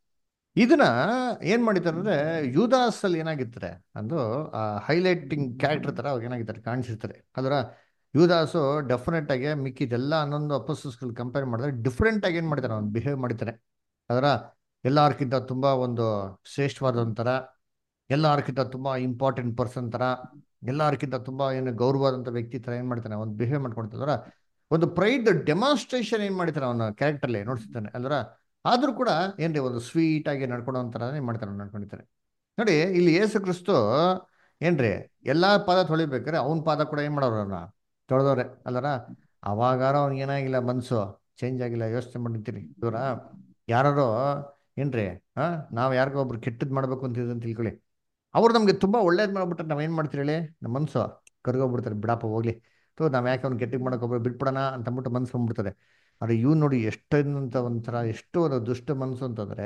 ಇದನ್ನ ಏನ್ ಮಾಡಿದ್ದಾರೆ ಅಂದ್ರೆ ಯೂದಾಸ್ ಅಲ್ಲಿ ಏನಾಗಿರ್ತಾರೆ ಅಂದು ಆ ಹೈಲೈಟಿಂಗ್ ಕ್ಯಾರೆಕ್ಟರ್ ತರ ಅವಾಗ ಏನಾಗಿರ್ತಾರೆ ಕಾಣಿಸಿರ್ತಾರೆ ಅದರ ಯೂದಾಸು ಡೆಫಿನೆಟ್ ಆಗಿ ಮಿಕ್ಕಿದೆಲ್ಲ ಹನ್ನೊಂದು ಅಪೋಸಸ್ಗಳು ಕಂಪೇರ್ ಮಾಡಿದ್ರೆ ಡಿಫ್ರೆಂಟ್ ಆಗಿ ಏನ್ ಮಾಡ್ತಾರೆ ಅವ್ನು ಬಿಹೇವ್ ಮಾಡ್ತಾನೆ ಅದರ ಎಲ್ಲಾರ್ಕಿಂತ ತುಂಬಾ ಒಂದು ಶ್ರೇಷ್ಠವಾದಂತರ ಎಲ್ಲಾರ್ಕಿಂತ ತುಂಬಾ ಇಂಪಾರ್ಟೆಂಟ್ ಪರ್ಸನ್ ತರ ಎಲ್ಲಾರ್ಕಿಂತ ತುಂಬಾ ಏನು ಗೌರವವಾದಂಥ ವ್ಯಕ್ತಿ ತರ ಏನ್ ಮಾಡ್ತಾನೆ ಒಂದು ಬಿಹೇವ್ ಮಾಡ್ಕೊಳ್ತಿದ್ರ ಒಂದು ಪ್ರೈಡ್ ಡೆಮಾನ್ಸ್ಟ್ರೇಷನ್ ಏನ್ ಮಾಡ್ತಾನೆ ಅವನ ಕ್ಯಾರೆಕ್ಟರ್ಲಿ ನೋಡ್ಸಿದ್ದಾನೆ ಅಲ್ವರ ಆದ್ರೂ ಕೂಡ ಏನ್ರಿ ಒಂದು ಸ್ವೀಟ್ ಆಗಿ ನಡ್ಕೊಳೋ ಥರನೇ ಮಾಡ್ತಾನೆ ನಡ್ಕೊಂಡಿರ್ತಾನೆ ನೋಡಿ ಇಲ್ಲಿ ಯೇಸು ಕ್ರಿಸ್ತು ಏನ್ರಿ ಎಲ್ಲಾ ಪಾದ ತೊಳಿಬೇಕಾರೆ ಅವನ ಪಾದ ಕೂಡ ಏನ್ ಮಾಡೋರು ಅವ್ರನ್ನ ತೊಳೆದವ್ರೆ ಅಲ್ಲರ ಅವಾಗಾರ ಅವ್ನಿಗೆ ಏನಾಗಿಲ್ಲ ಮನ್ಸು ಚೇಂಜ್ ಆಗಿಲ್ಲ ಯೋಚನೆ ಮಾಡಿರ್ತೀರಿ ಇವರ ಯಾರೋ ಏನ್ರಿ ಹಾ ನಾವು ಯಾರಿಗೋ ಒಬ್ರು ಕೆಟ್ಟದ್ ಮಾಡ್ಬೇಕು ಅಂತ ಅಂತ ತಿಳ್ಕೊಳ್ಳಿ ಅವ್ರು ನಮ್ಗೆ ತುಂಬಾ ಒಳ್ಳೇದ್ ಮಾಡ್ಬಿಟ್ರೆ ನಾವ್ ಏನ್ ಮಾಡ್ತೀರಿ ಹೇಳಿ ನಮ್ಮ ಮನ್ಸು ಕರ್ಗೋಗ್ಬಿಡ್ತಾರೆ ಬಿಡಪ್ಪ ಹೋಗ್ಲಿ ತೋ ನಾವ್ ಯಾಕೆ ಅವ್ನು ಕೆಟ್ಟಿಗೆ ಮಾಡಕ್ ಹೋಗ್ಬಿಟ್ಟು ಬಿಟ್ಬಿಡೋಣ ಅಂತ ಅಂದ್ಬಿಟ್ಟು ಮನ್ಸು ಬಂದ್ಬಿಡ್ತಾರೆ ಆದ್ರೆ ಇವ್ ನೋಡಿ ಎಷ್ಟಂತ ಒಂಥರ ಎಷ್ಟು ಒಂದು ದುಷ್ಟ ಮನ್ಸು ಅಂತಂದ್ರೆ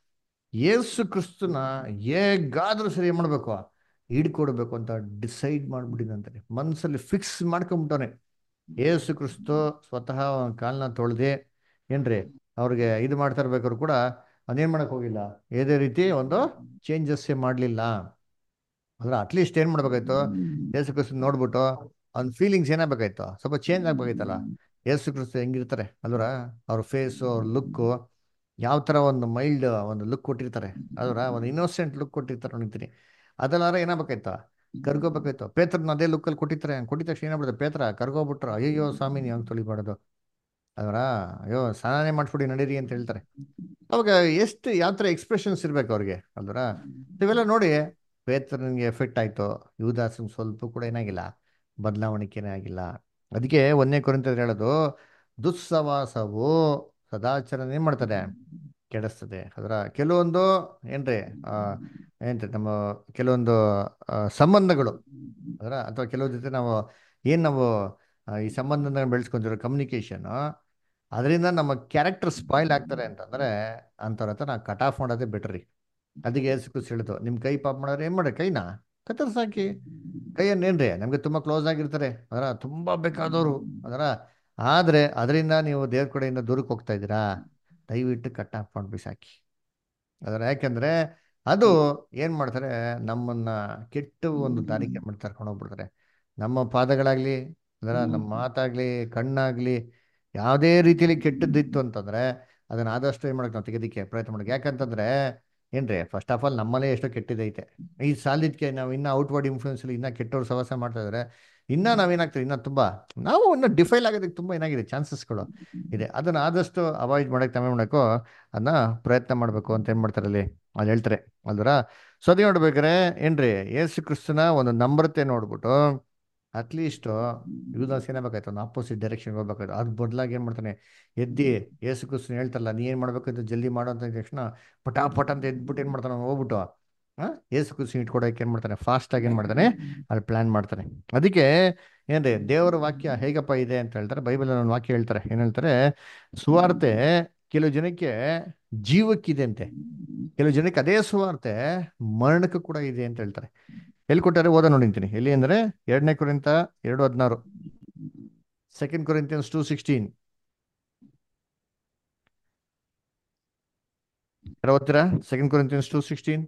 ಯೇಸು ಕ್ರಿಸ್ತನ ಹೇಗಾದ್ರೂ ಸರಿ ಏನ್ ಮಾಡ್ಬೇಕು ಹಿಡ್ಕೊಡ್ಬೇಕು ಅಂತ ಡಿಸೈಡ್ ಮಾಡ್ಬಿಟ್ಟಿದಂತಾರೆ ಮನ್ಸಲ್ಲಿ ಫಿಕ್ಸ್ ಮಾಡ್ಕೊಂಬಿಟ್ಟವನೆ ಯೇಸು ಕ್ರಿಸ್ತು ಸ್ವತಃ ಅವನ ಕಾಲ್ನ ತೊಳೆದೆ ಏನ್ರಿ ಅವ್ರಿಗೆ ಇದು ಮಾಡ್ತಾ ಇರ್ಬೇಕಾದ್ರು ಕೂಡ ಅವನೇನ್ ಮಾಡಕ್ ಹೋಗಿಲ್ಲ ಯಾವುದೇ ರೀತಿ ಒಂದು ಚೇಂಜಸ್ ಮಾಡ್ಲಿಲ್ಲ ಅಂದ್ರೆ ಅಟ್ಲೀಸ್ಟ್ ಏನ್ ಮಾಡ್ಬೇಕಾಯ್ತು ಯೇಸು ಕ್ರಿಸ್ತು ನೋಡ್ಬಿಟ್ಟು ಅವ್ನ ಫೀಲಿಂಗ್ಸ್ ಏನಾಗಬೇಕಾಯ್ತು ಸ್ವಲ್ಪ ಚೇಂಜ್ ಆಗ್ಬೇಕಾಯ್ತಲ್ಲ ಯೇಸು ಕ್ರಿಸ್ತು ಹೆಂಗಿರ್ತಾರೆ ಅಲ್ವರ ಅವ್ರ ಫೇಸು ಅವ್ರ ಲುಕ್ಕು ಯಾವ ತರ ಒಂದು ಮೈಲ್ಡ್ ಒಂದು ಲುಕ್ ಕೊಟ್ಟಿರ್ತಾರೆ ಅಲ್ವರ ಒಂದು ಇನ್ನೋಸೆಂಟ್ ಲುಕ್ ಕೊಟ್ಟಿರ್ತಾರೆ ನೋಡ್ತೀನಿ ಅದೆಲ್ಲಾರ ಏನಾಗಬೇಕಾಯ್ತು ಕರ್ಗೋಬೇಕಾಯ್ತು ಪೇತ್ರನ ಅದೇ ಲುಕ್ಕಲ್ಲಿ ಕೊಟ್ಟಿರ್ತಾರೆ ಕೊಟ್ಟಿದ ತಕ್ಷಣ ಏನಾಗ್ಬಿಡುತ್ತೆ ಪೇತ್ರ ಕರ್ಗೋಬಿಟ್ರು ಅಯ್ಯೋ ಸ್ವಾಮಿ ನೀವು ಹಂಗೆ ತೊಳಿಬಾರ್ದು ಅದರ ಅಯ್ಯೋ ಸ್ನಾನೇ ಮಾಡ್ಬಿಡಿ ನಡೀರಿ ಅಂತ ಹೇಳ್ತಾರೆ ಅವಾಗ ಎಷ್ಟು ಯಾವ ಥರ ಎಕ್ಸ್ಪ್ರೆಷನ್ಸ್ ಇರ್ಬೇಕು ಅವ್ರಿಗೆ ಅಲ್ವರ ಇವೆಲ್ಲ ನೋಡಿ ಪೇತ್ರನಿಗೆ ಎಫೆಕ್ಟ್ ಆಯ್ತು ಯುವದಾಸನ್ ಸ್ವಲ್ಪ ಕೂಡ ಏನಾಗಿಲ್ಲ ಬದಲಾವಣಿಕೆನೇ ಆಗಿಲ್ಲ ಅದಕ್ಕೆ ಒಂದನೇ ಕುರಿತ ಹೇಳೋದು ದುಸ್ಸವಾಸವು ಸದಾಚರಣೆ ಏನ್ ಮಾಡ್ತದೆ ಕೆಡಿಸ್ತದೆ ಅದರ ಕೆಲವೊಂದು ಏನ್ರಿ ಆ ಏನ್ರಿ ನಮ್ಮ ಕೆಲವೊಂದು ಆ, ಸಂಬಂಧಗಳು ಅದರ ಅಥವಾ ಕೆಲವ್ರ ಜೊತೆ ನಾವು ಏನ್ ನಾವು ಆ, ಈ ಸಂಬಂಧನ ಬೆಳೆಸ್ಕೊಂತಿರೋ ಕಮ್ಯುನಿಕೇಶನ್ ಅದರಿಂದ ನಮ್ಮ ಕ್ಯಾರೆಕ್ಟರ್ ಸ್ಪಾಯ್ಲ್ ಆಗ್ತಾರೆ ಅಂತಂದ್ರೆ ಅಂಥವ್ರ ಹತ್ರ ನಾವು ಕಟ್ ಆಫ್ ಮಾಡೋದೇ ಬೆಟರ್ ರೀ ಅದಕ್ಕೆ ಏಸು ಹೇಳಿತು ನಿಮ್ಮ ಕೈ ಪಾಪ ಮಾಡೋರು ಏನ್ ಮಾಡ್ರಿ ಕೈನ ಕತ್ತರ್ಸಾಕಿ ಕೈಯನ್ನೇನ್ರಿ ನಮ್ಗೆ ತುಂಬಾ ಕ್ಲೋಸ್ ಆಗಿರ್ತಾರೆ ಅದರ ತುಂಬಾ ಬೇಕಾದವರು ಅದರ ಆದ್ರೆ ಅದರಿಂದ ನೀವು ದೇವ್ರ ಕಡೆಯಿಂದ ದೂರಕ್ಕೆ ಹೋಗ್ತಾ ಇದ್ದೀರಾ ದಯವಿಟ್ಟು ಕಟ್ ಆಫ್ ಮಾಡಿ ಸಾಕಿ ಅದರ ಯಾಕೆಂದ್ರೆ ಅದು ಏನ್ ಮಾಡ್ತಾರೆ ನಮ್ಮನ್ನ ಕೆಟ್ಟ ಒಂದು ದಾರಿಗೆ ಮಾಡ್ತಾ ಕರ್ಕೊಂಡು ಹೋಗ್ಬಿಡ್ತಾರೆ ನಮ್ಮ ಪಾದಗಳಾಗ್ಲಿ ಅದರ ನಮ್ಮ ಮಾತಾಗ್ಲಿ ಕಣ್ಣಾಗ್ಲಿ ಯಾವುದೇ ರೀತಿಯಲ್ಲಿ ಕೆಟ್ಟದ್ದಿತ್ತು ಅಂತಂದ್ರೆ ಅದನ್ನ ಆದಷ್ಟು ಏನ್ ಮಾಡಕ್ ನಾವು ತೆಗೆದಿಕ್ಕೆ ಪ್ರಯತ್ನ ಮಾಡಕ್ಕೆ ಯಾಕಂತಂದ್ರೆ ಏನ್ರಿ ಫಸ್ಟ್ ಆಫ್ ಆಲ್ ನಮ್ಮಲ್ಲೇ ಎಷ್ಟೋ ಕೆಟ್ಟಿದೈತೆ ಈ ಸಾಲಿದ್ಕೆ ನಾವು ಇನ್ನೂ ಔಟ್ವರ್ಡ್ ಇನ್ಫ್ಲೂಯೆನ್ಸಲ್ಲಿ ಇನ್ನೂ ಕೆಟ್ಟವ್ರು ಸವಾಸ ಮಾಡ್ತಾ ಇದ್ದಾರೆ ಇನ್ನೂ ನಾವೇನಾಗ್ತೀವಿ ಇನ್ನೂ ತುಂಬ ನಾವು ಇನ್ನೂ ಡಿಫೈಲ್ ಆಗೋದಕ್ಕೆ ತುಂಬ ಏನಾಗಿದೆ ಚಾನ್ಸಸ್ಗಳು ಇದೆ ಅದನ್ನು ಆದಷ್ಟು ಅವಾಯ್ಡ್ ಮಾಡೋಕ್ಕೆ ತಾವೇ ಮಾಡಬೇಕು ಅದನ್ನ ಪ್ರಯತ್ನ ಮಾಡಬೇಕು ಅಂತ ಏನು ಮಾಡ್ತಾರೆ ಅಲ್ಲಿ ಅಲ್ಲಿ ಹೇಳ್ತಾರೆ ಅಲ್ವರ ಸೊ ಅದೇ ನೋಡ್ಬೇಕಾರೆ ಏನ್ರಿ ಏಸು ಕ್ರಿಸ್ತನ ಒಂದು ನಮ್ರತೆ ನೋಡ್ಬಿಟ್ಟು ಅಟ್ಲೀಸ್ಟು ಯುವದಾಸ್ ಏನಾಗಬೇಕಾಯ್ತು ಒಂದು ಆಪೋಸಿಟ್ ಡೈರೆಕ್ಷನ್ ಹೋಗ್ಬೇಕಾಯ್ತು ಅದ್ ಬದಲಾಗಿ ಏನು ಮಾಡ್ತಾನೆ ಎದ್ದಿ ಏಸು ಕ್ರಿಸ್ತನ ಹೇಳ್ತಾರಲ್ಲ ನೀ ಏನು ಮಾಡ್ಬೇಕು ಅಂತ ಜಲ್ದಿ ಮಾಡೋ ಅಂತ ತಕ್ಷಣ ಪಟ ಪಟ ಅಂತ ಎದ್ಬಿಟ್ಟು ಏನು ಮಾಡ್ತಾನೆ ಅವ್ನು ಹೋಗ್ಬಿಟ್ಟು ಹಾಂ ಏಸು ಕ್ರಿಸ್ತನ ಇಟ್ಕೊಡೋಕೆ ಏನು ಮಾಡ್ತಾನೆ ಫಾಸ್ಟಾಗಿ ಏನು ಮಾಡ್ತಾನೆ ಅಲ್ಲಿ ಪ್ಲ್ಯಾನ್ ಮಾಡ್ತಾನೆ ಅದಕ್ಕೆ ಏನ್ರಿ ದೇವರ ವಾಕ್ಯ ಹೇಗಪ್ಪ ಇದೆ ಅಂತ ಹೇಳ್ತಾರೆ ಬೈಬಲ್ ಒಂದು ವಾಕ್ಯ ಹೇಳ್ತಾರೆ ಏನು ಹೇಳ್ತಾರೆ ಸುವಾರ್ತೆ ಕೆಲವು ಜನಕ್ಕೆ ಜೀವಕ್ಕಿದೆ ಅಂತೆ ಕೆಲವು ಜನಕ್ಕೆ ಅದೇ ಸುವಾರ್ತೆ ಮರಣಕ್ಕೂ ಕೂಡ ಇದೆ ಅಂತ ಹೇಳ್ತಾರೆ ಎಲ್ಲಿ ಕೊಟ್ಟಾರೆ ಓದ ನೋಡಿಂತೀನಿ ಎಲ್ಲಿ ಅಂದರೆ ಎರಡನೇ ಕುರಿತ ಎರಡು ಹದಿನಾರು ಸೆಕೆಂಡ್ ಕೊರಿಂತಿಯನ್ಸ್ ಟೂ ಸಿಕ್ಸ್ಟೀನ್ ಯಾರು ಓದ್ತೀರಾ ಸೆಕೆಂಡ್ ಕೊರಿಂತಿಯನ್ಸ್ ಟೂ ಸಿಕ್ಸ್ಟೀನ್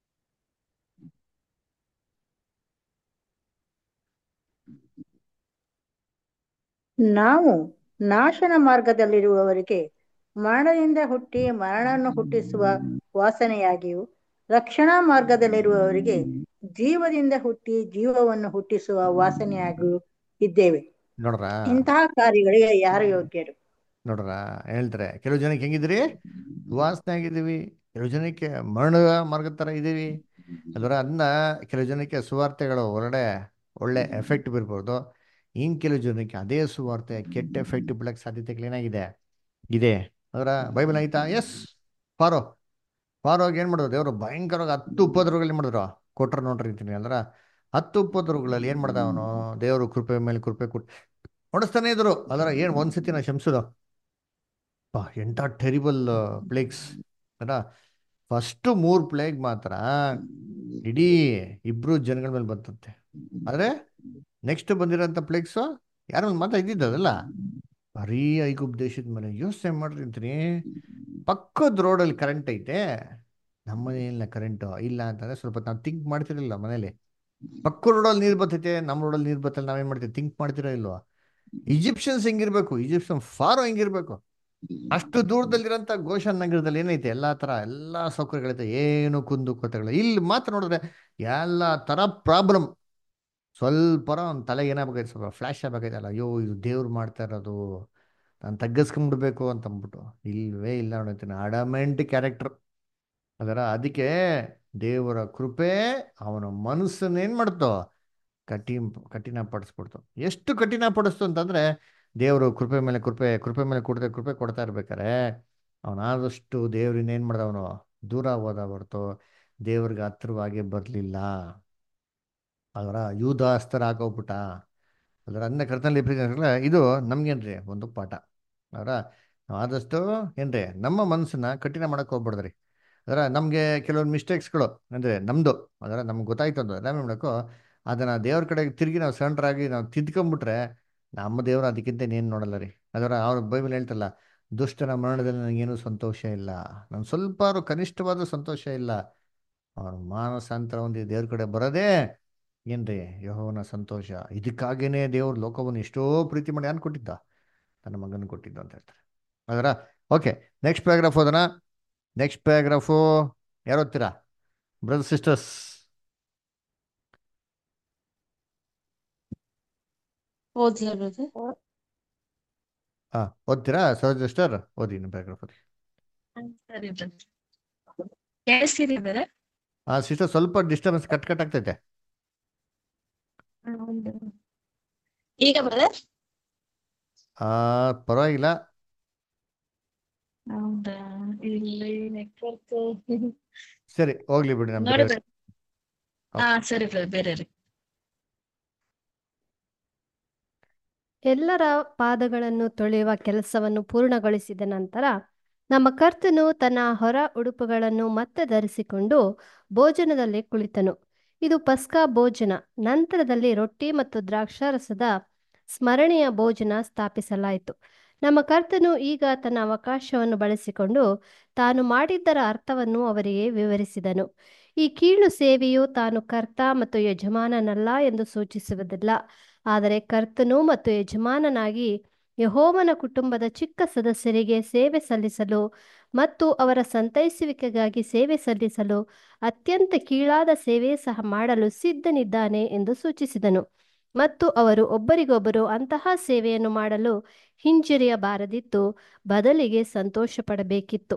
ನಾವು ನಾಶನ ಮಾರ್ಗದಲ್ಲಿರುವವರಿಗೆ ಮರಣದಿಂದ ಹುಟ್ಟಿ ಮರಣವನ್ನು ಹುಟ್ಟಿಸುವ ವಾಸನೆಯಾಗಿಯೂ ರಕ್ಷಣಾ ಮಾರ್ಗದಲ್ಲಿರುವವರಿಗೆ ಜೀವದಿಂದ ಹುಟ್ಟಿ ಜೀವವನ್ನು ಹುಟ್ಟಿಸುವ ವಾಸನೆಯಾಗಿಯೂ ಇದ್ದೇವೆ ನೋಡ್ರ ಇಂತಹ ಕಾರ್ಯಗಳಿಗೆ ಯಾರು ಯೋಗ್ಯರು ನೋಡ್ರ ಹೇಳ್ತಾರೆ ಕೆಲವು ಜನಕ್ಕೆ ಹೆಂಗಿದ್ರಿ ಸುವಾಸನೆ ಆಗಿದ್ದೀವಿ ಕೆಲವು ಜನಕ್ಕೆ ಮರಣ ಮಾರ್ಗದ ಥರ ಇದ್ದೀವಿ ಅದರ ಅದನ್ನ ಕೆಲವು ಜನಕ್ಕೆ ಸುವಾರ್ತೆಗಳು ಹೊರಗಡೆ ಒಳ್ಳೆ ಎಫೆಕ್ಟ್ ಬೀರ್ಬೋದು ಇನ್ನು ಕೆಲವು ಜನಕ್ಕೆ ಅದೇ ಸುವಾರ್ತೆ ಕೆಟ್ಟ ಎಫೆಕ್ಟ್ ಬೀಳಕ್ಕೆ ಸಾಧ್ಯತೆಗಳೇನಾಗಿದೆ ಇದೆ ಅದರ ಬೈಬಲ್ ಆಯ್ತಾ ಎಸ್ ಫಾರೋ ಫಾರೋಗೆ ಏನು ಮಾಡಿದ್ರು ದೇವರು ಭಯಂಕರವಾಗಿ ಹತ್ತು ಉಪದ್ರವಗಳು ಮಾಡಿದ್ರು ಕೊಟ್ರು ನೋಡ್ರಿ ಅಂತೀನಿ ಅಂದ್ರೆ ಹತ್ತು ಉಪದ್ರವಗಳಲ್ಲಿ ಏನು ಮಾಡ್ದ ಅವನು ದೇವರು ಕೃಪೆ ಮೇಲೆ ಕೃಪೆ ಕೊಟ್ಟು ಹೊಡಿಸ್ತಾನೆ ಇದ್ರು ಅದರ ಏನು ಒಂದ್ಸತಿ ನಾ ಶಂಸದು ಪಾ ಎಂಟ ಟೆರಿಬಲ್ ಪ್ಲೇಗ್ಸ್ ಅಲ್ಲ ಫಸ್ಟು ಮೂರು ಪ್ಲೇಗ್ ಮಾತ್ರ ಇಡೀ ಇಬ್ರು ಜನಗಳ ಮೇಲೆ ಬಂತಂತೆ ಆದರೆ ನೆಕ್ಸ್ಟ್ ಬಂದಿರೋಂಥ ಪ್ಲೇಗ್ಸು ಯಾರ ಮೇಲೆ ಮಾತ್ರ ಇದ್ದಿದ್ದದಲ್ಲ ಬರೀ ಐಗುಪ್ ದೇಶದ ಮೇಲೆ ಯೋಚನೆ ಮಾಡ್ರಿ ಅಂತೀನಿ ಪಕ್ಕದ ರೋಡಲ್ಲಿ ಕರೆಂಟ್ ಐತೆ ನಮ್ಮ ಮನೆಯಲ್ಲ ಕರೆಂಟು ಇಲ್ಲ ಅಂತಂದ್ರೆ ಸ್ವಲ್ಪ ನಾವು ಥಿಂಕ್ ಮಾಡ್ತಿರಲಿಲ್ಲ ಮನೇಲಿ ಪಕ್ಕ ರೋಡಲ್ಲಿ ನೀರು ಬರ್ತೈತೆ ನಮ್ಮ ರೋಡಲ್ಲಿ ನೀರು ಬರ್ತಲ್ಲ ನಾವೇನು ಮಾಡ್ತೀವಿ ಥಿಂಕ್ ಮಾಡ್ತಿರೋ ಇಲ್ವಾ ಈಜಿಪ್ಷಿಯನ್ಸ್ ಹೆಂಗಿರ್ಬೇಕು ಈಜಿಪ್ಷನ್ ಫಾರೋ ಹೆಂಗಿರ್ಬೇಕು ಅಷ್ಟು ದೂರದಲ್ಲಿರೋಂಥ ಗೋಶನ್ ನಗರದಲ್ಲಿ ಏನೈತೆ ಎಲ್ಲ ಥರ ಎಲ್ಲ ಸೌಕರ್ಯಗಳೈತೆ ಏನು ಕುಂದು ಕೊರತೆಗಳು ಇಲ್ಲಿ ಮಾತ್ರ ನೋಡಿದ್ರೆ ಎಲ್ಲ ಥರ ಪ್ರಾಬ್ಲಮ್ ಸ್ವಲ್ಪ ಒಂದು ತಲೆಗೆ ಏನಾಗಬೇಕಾಯ್ತು ಸ್ವಲ್ಪ ಫ್ಲ್ಯಾಶ್ ಆಗಬೇಕಾಯ್ತಲ್ಲ ಅಯ್ಯೋ ಇದು ದೇವ್ರು ಮಾಡ್ತಾ ಇರೋದು ನಾನು ತಗ್ಗಿಸ್ಕೊಂಡ್ಬಿಡ್ಬೇಕು ಅಂತ ಅಂದ್ಬಿಟ್ಟು ಇಲ್ವೇ ಇಲ್ಲ ನೋಡ್ತೀನಿ ಅಡಮೆಂಟ್ ಕ್ಯಾರೆಕ್ಟರ್ ಅದರ ಅದಕ್ಕೆ ದೇವರ ಕೃಪೆ ಅವನ ಮನಸ್ಸನ್ನೇನು ಮಾಡ್ತೋ ಕಠಿಣ ಕಠಿಣಪಡಿಸ್ಬಿಡ್ತು ಎಷ್ಟು ಕಠಿಣಪಡಿಸ್ತು ಅಂತಂದರೆ ದೇವರು ಕೃಪೆ ಮೇಲೆ ಕೃಪೆ ಕೃಪೆ ಮೇಲೆ ಕೊಡ್ತಾ ಕೃಪೆ ಕೊಡ್ತಾ ಇರ್ಬೇಕಾರೆ ಅವನಾದಷ್ಟು ದೇವ್ರಿಂದ ಏನು ಮಾಡ್ದ ಅವನು ದೂರ ಹೋದ ಹೊರ್ತು ದೇವ್ರಿಗೆ ಹತ್ರವಾಗಿ ಬರಲಿಲ್ಲ ಅದರ ಯೂದಾಸ್ತರ ಹಾಕೋಗ್ಬಿಟ್ಟ ಅದರ ಅನ್ನ ಕರ್ತನಲ್ಲಿ ಪ್ರೀತಿ ಇದು ನಮ್ಗೇನ್ರಿ ಒಂದು ಪಾಠ ಅದರ ಆದಷ್ಟು ಏನ್ರಿ ನಮ್ಮ ಮನಸ್ಸನ್ನ ಕಠಿಣ ಮಾಡಕ್ಕೆ ಹೋಗ್ಬಿಡ್ದ್ರಿ ಅದರ ನಮಗೆ ಕೆಲವೊಂದು ಮಿಸ್ಟೇಕ್ಸ್ಗಳು ಅಂದರೆ ನಮ್ಮದು ಅದರ ನಮ್ಗೆ ಗೊತ್ತಾಯ್ತು ಅಂದ್ರೆ ನಾವೇನು ಮಾಡಬೇಕು ಅದನ್ನು ದೇವ್ರ ಕಡೆಗೆ ತಿರುಗಿ ನಾವು ಸಣ್ಣ ನಾವು ತಿದ್ಕೊಂಬಿಟ್ರೆ ನಮ್ಮ ದೇವರು ಅದಕ್ಕಿಂತ ಏನು ನೋಡಲ್ಲ ರೀ ಅದರ ಅವ್ರ ಬೈಬಲ್ ಹೇಳ್ತಲ್ಲ ದುಷ್ಟನ ಮರಣದಲ್ಲಿ ನನಗೇನು ಸಂತೋಷ ಇಲ್ಲ ನಾನು ಸ್ವಲ್ಪ ಕನಿಷ್ಠವಾದ ಸಂತೋಷ ಇಲ್ಲ ಅವನ ಮಾನಸಾಂತರ ಒಂದು ದೇವ್ರ ಕಡೆ ಬರೋದೇ ಏನ್ರಿ ಯಹೋವನ ಸಂತೋಷ ಇದಕ್ಕಾಗೇನೆ ದೇವ್ರ ಲೋಕವನ್ನು ಎಷ್ಟೋ ಪ್ರೀತಿ ಮಾಡಿ ಯಾರು ಕೊಟ್ಟಿದ್ದ ತನ್ನ ಮಗನ ಕೊಟ್ಟಿದ್ದು ಅಂತ ಹೇಳ್ತಾರೆ ಅದರ ಓಕೆ ನೆಕ್ಸ್ಟ್ ಪ್ಯಾರಾಗ್ರಾಫ್ ಓದೋಣ ನೆಕ್ಸ್ಟ್ ಪ್ಯಾರಾಗ್ರಾಫು ಯಾರು ಓದ್ತೀರಾ ಬ್ರದರ್ ಸಿಸ್ಟರ್ಸ್ ಓದ್ಲಾ ಬ್ರದರ್ ಹಾಂ ಓದ್ತೀರಾ ಸರೋಜ ಸಿಸ್ಟರ್ ಓದಿ ಇನ್ನು ಪ್ಯಾರಾಗ್ರಾಫ್ ಓದಿ ಸರಿ ಬ್ರದರ್ ಕೇಳಿಸ್ತಿದೆ ಬ್ರದರ್ ಹಾಂ ಸಿಸ್ಟರ್ ಸ್ವಲ್ಪ ಡಿಸ್ಟರ್ಬೆನ್ಸ್ ಕಟ್ ಕಟ್ ಆಗ್ತೈತೆ ಈಗ ಬ್ರದರ್ ಪರವಾಗಿಲ್ಲ ಹೌದಾ ಇಲ್ಲಿ ನೆಟ್ವರ್ಕ್ ಸರಿ ಹೋಗ್ಲಿ ಬಿಡಿ ನಮ್ಮ ನೋಡಿ ಬೇರೆ brother. ಹಾ ಸರಿ ಬ್ರದರ್ ಬೇರೆ ರೀ ಎಲ್ಲರ ಪಾದಗಳನ್ನು ತೊಳೆಯುವ ಕೆಲಸವನ್ನು ಪೂರ್ಣಗೊಳಿಸಿದ ನಂತರ ನಮ್ಮ ಕರ್ತನು ತನ್ನ ಹೊರ ಉಡುಪುಗಳನ್ನು ಮತ್ತೆ ಧರಿಸಿಕೊಂಡು ಭೋಜನದಲ್ಲಿ ಕುಳಿತನು ಇದು ಪಸ್ಕಾ ಭೋಜನ ನಂತರದಲ್ಲಿ ರೊಟ್ಟಿ ಮತ್ತು ದ್ರಾಕ್ಷಾರಸದ ಸ್ಮರಣೆಯ ಭೋಜನ ಸ್ಥಾಪಿಸಲಾಯಿತು ನಮ್ಮ ಕರ್ತನು ಈಗ ತನ್ನ ಅವಕಾಶವನ್ನು ಬಳಸಿಕೊಂಡು ತಾನು ಮಾಡಿದ್ದರ ಅರ್ಥವನ್ನು ಅವರಿಗೆ ವಿವರಿಸಿದನು ಈ ಕೀಳು ಸೇವೆಯು ತಾನು ಕರ್ತ ಮತ್ತು ಯಜಮಾನನಲ್ಲ ಎಂದು ಸೂಚಿಸುವುದಿಲ್ಲ ಆದರೆ ಕರ್ತನು ಮತ್ತು ಯಜಮಾನನಾಗಿ ಯಹೋವನ ಕುಟುಂಬದ ಚಿಕ್ಕ ಸದಸ್ಯರಿಗೆ ಸೇವೆ ಸಲ್ಲಿಸಲು ಮತ್ತು ಅವರ ಸಂತೈಸುವಿಕೆಗಾಗಿ ಸೇವೆ ಸಲ್ಲಿಸಲು ಅತ್ಯಂತ ಕೀಳಾದ ಸೇವೆ ಸಹ ಮಾಡಲು ಸಿದ್ಧನಿದ್ದಾನೆ ಎಂದು ಸೂಚಿಸಿದನು ಮತ್ತು ಅವರು ಒಬ್ಬರಿಗೊಬ್ಬರು ಅಂತಹ ಸೇವೆಯನ್ನು ಮಾಡಲು ಹಿಂಜರಿಯಬಾರದಿತ್ತು ಬದಲಿಗೆ ಸಂತೋಷ ಪಡಬೇಕಿತ್ತು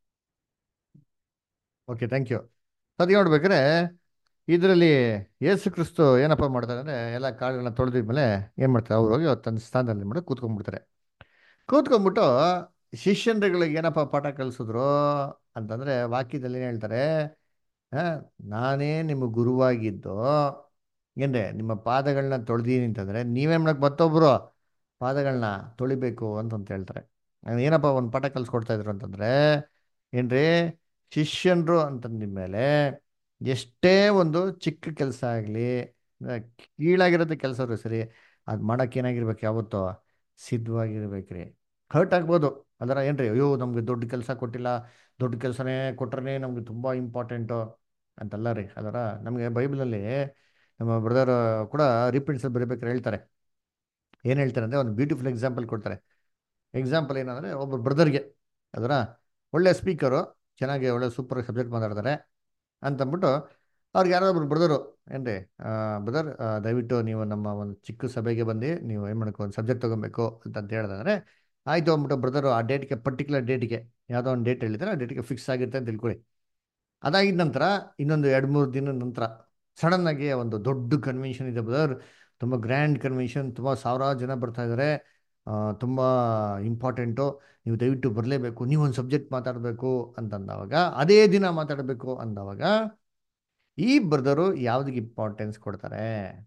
ಓಕೆ ಥ್ಯಾಂಕ್ ಯು ಅದು ನೋಡ್ಬೇಕಾದ್ರೆ ಇದರಲ್ಲಿ ಯೇಸು ಕ್ರಿಸ್ತು ಏನಪ್ಪ ಮಾಡ್ತಾರೆ ಅಂದರೆ ಎಲ್ಲ ಕಾಳುಗಳನ್ನ ತೊಳೆದಿದ್ಮೇಲೆ ಏನು ಮಾಡ್ತಾರೆ ಅವ್ರು ಹೋಗಿ ಅವ್ರು ತನ್ನ ಸ್ಥಾನದಲ್ಲಿ ಮಾಡಿ ಕೂತ್ಕೊಂಡ್ಬಿಡ್ತಾರೆ ಕೂತ್ಕೊಂಡ್ಬಿಟ್ಟು ಶಿಷ್ಯನ್ರುಗಳಿಗೆ ಏನಪ್ಪ ಪಾಠ ಕಲಿಸಿದ್ರು ಅಂತಂದರೆ ವಾಕ್ಯದಲ್ಲಿ ಏನು ಹೇಳ್ತಾರೆ ಆ, ನಾನೇ ನಿಮ್ಮ ಗುರುವಾಗಿದ್ದು ಏನ್ರೆ ನಿಮ್ಮ ಪಾದಗಳನ್ನ ತೊಳೆದೀನಿ ಅಂತಂದರೆ ನೀವೇನು ಮಾಡಕ್ಕೆ ಮತ್ತೊಬ್ಬರು ಪಾದಗಳನ್ನ ತೊಳಿಬೇಕು ಅಂತಂತ ಹೇಳ್ತಾರೆ ಅವ್ರು ಏನಪ್ಪ ಒಂದು ಪಾಠ ಕಲಿಸ್ಕೊಡ್ತಾ ಇದ್ರು ಅಂತಂದರೆ ಏನ್ರಿ ಶಿಷ್ಯನ್ರು ಅಂತಂದಿದ್ಮೇಲೆ ಎಷ್ಟೇ ಒಂದು ಚಿಕ್ಕ ಕೆಲಸ ಆಗಲಿ ಕೀಳಾಗಿರೋದು ಕೆಲಸ ಸರಿ ಅದು ಮಾಡೋಕೆ ಏನಾಗಿರ್ಬೇಕು ಯಾವತ್ತೋ ಸಿದ್ಧವಾಗಿರ್ಬೇಕ್ರಿ ಹರ್ಟ್ ಆಗ್ಬೋದು ಅದರ ಏನ್ರಿ ಅಯ್ಯೋ ನಮಗೆ ದೊಡ್ಡ ಕೆಲಸ ಕೊಟ್ಟಿಲ್ಲ ದೊಡ್ಡ ಕೆಲಸನೇ ಕೊಟ್ರೆ ನಮಗೆ ತುಂಬ ಇಂಪಾರ್ಟೆಂಟು ಅಂತಲ್ಲ ರೀ ಅದರ ನಮಗೆ ಬೈಬಲಲ್ಲಿ ನಮ್ಮ ಬ್ರದರ್ ಕೂಡ ರಿಪ್ರಿಂಟ್ಸ್ ಬರೀಬೇಕಾದ್ರೆ ಹೇಳ್ತಾರೆ ಏನು ಹೇಳ್ತಾರೆ ಅಂದರೆ ಒಂದು ಬ್ಯೂಟಿಫುಲ್ ಎಕ್ಸಾಂಪಲ್ ಕೊಡ್ತಾರೆ ಎಕ್ಸಾಂಪಲ್ ಏನಂದರೆ ಒಬ್ಬ ಬ್ರದರ್ಗೆ ಅದರ ಒಳ್ಳೆ ಸ್ಪೀಕರು ಚೆನ್ನಾಗಿ ಒಳ್ಳೆ ಸೂಪರ್ ಸಬ್ಜೆಕ್ಟ್ ಮಾತಾಡ್ತಾರೆ ಅಂತಂದ್ಬಿಟ್ಟು ಅವ್ರಿಗೆ ಯಾರೋ ಒಬ್ರು ಬ್ರದರು ಏನ್ರಿ ಬ್ರದರ್ ದಯವಿಟ್ಟು ನೀವು ನಮ್ಮ ಒಂದು ಚಿಕ್ಕ ಸಭೆಗೆ ಬಂದು ನೀವು ಏನು ಮಾಡ್ಕೊ ಒಂದು ಸಬ್ಜೆಕ್ಟ್ ತೊಗೊಬೇಕು ಅಂತಂತ ಹೇಳಿದ್ರೆ ಆಯಿತು ಅಂದ್ಬಿಟ್ಟು ಬ್ರದರು ಆ ಡೇಟ್ಗೆ ಪರ್ಟಿಕ್ಯುಲರ್ ಡೇಟ್ಗೆ ಯಾವುದೋ ಒಂದು ಡೇಟ್ ಹೇಳಿದ್ರೆ ಆ ಡೇಟ್ಗೆ ಫಿಕ್ಸ್ ಆಗಿರುತ್ತೆ ಅಂತ ತಿಳ್ಕೊಳ್ಳಿ ಅದಾಗಿದ ನಂತರ ಇನ್ನೊಂದು ಎರಡು ಮೂರು ದಿನದ ನಂತರ ಸಡನ್ನಾಗಿ ಒಂದು ದೊಡ್ಡ ಕನ್ವೆನ್ಷನ್ ಇದೆ ಬ್ರದರ್ ತುಂಬ ಗ್ರ್ಯಾಂಡ್ ಕನ್ವೆನ್ಷನ್ ತುಂಬ ಸಾವಿರಾರು ಜನ ಬರ್ತಾ ಇದ್ದಾರೆ ತುಂಬ ಇಂಪಾರ್ಟೆಂಟು ನೀವು ದಯವಿಟ್ಟು ಬರಲೇಬೇಕು ನೀವು ಒಂದು ಸಬ್ಜೆಕ್ಟ್ ಮಾತಾಡಬೇಕು ಅಂತಂದವಾಗ ಅದೇ ದಿನ ಮಾತಾಡಬೇಕು ಅಂದವಾಗ ಈ ಬ್ರದರು ಯಾವುದಕ್ಕೆ ಇಂಪಾರ್ಟೆನ್ಸ್ ಕೊಡ್ತಾರೆ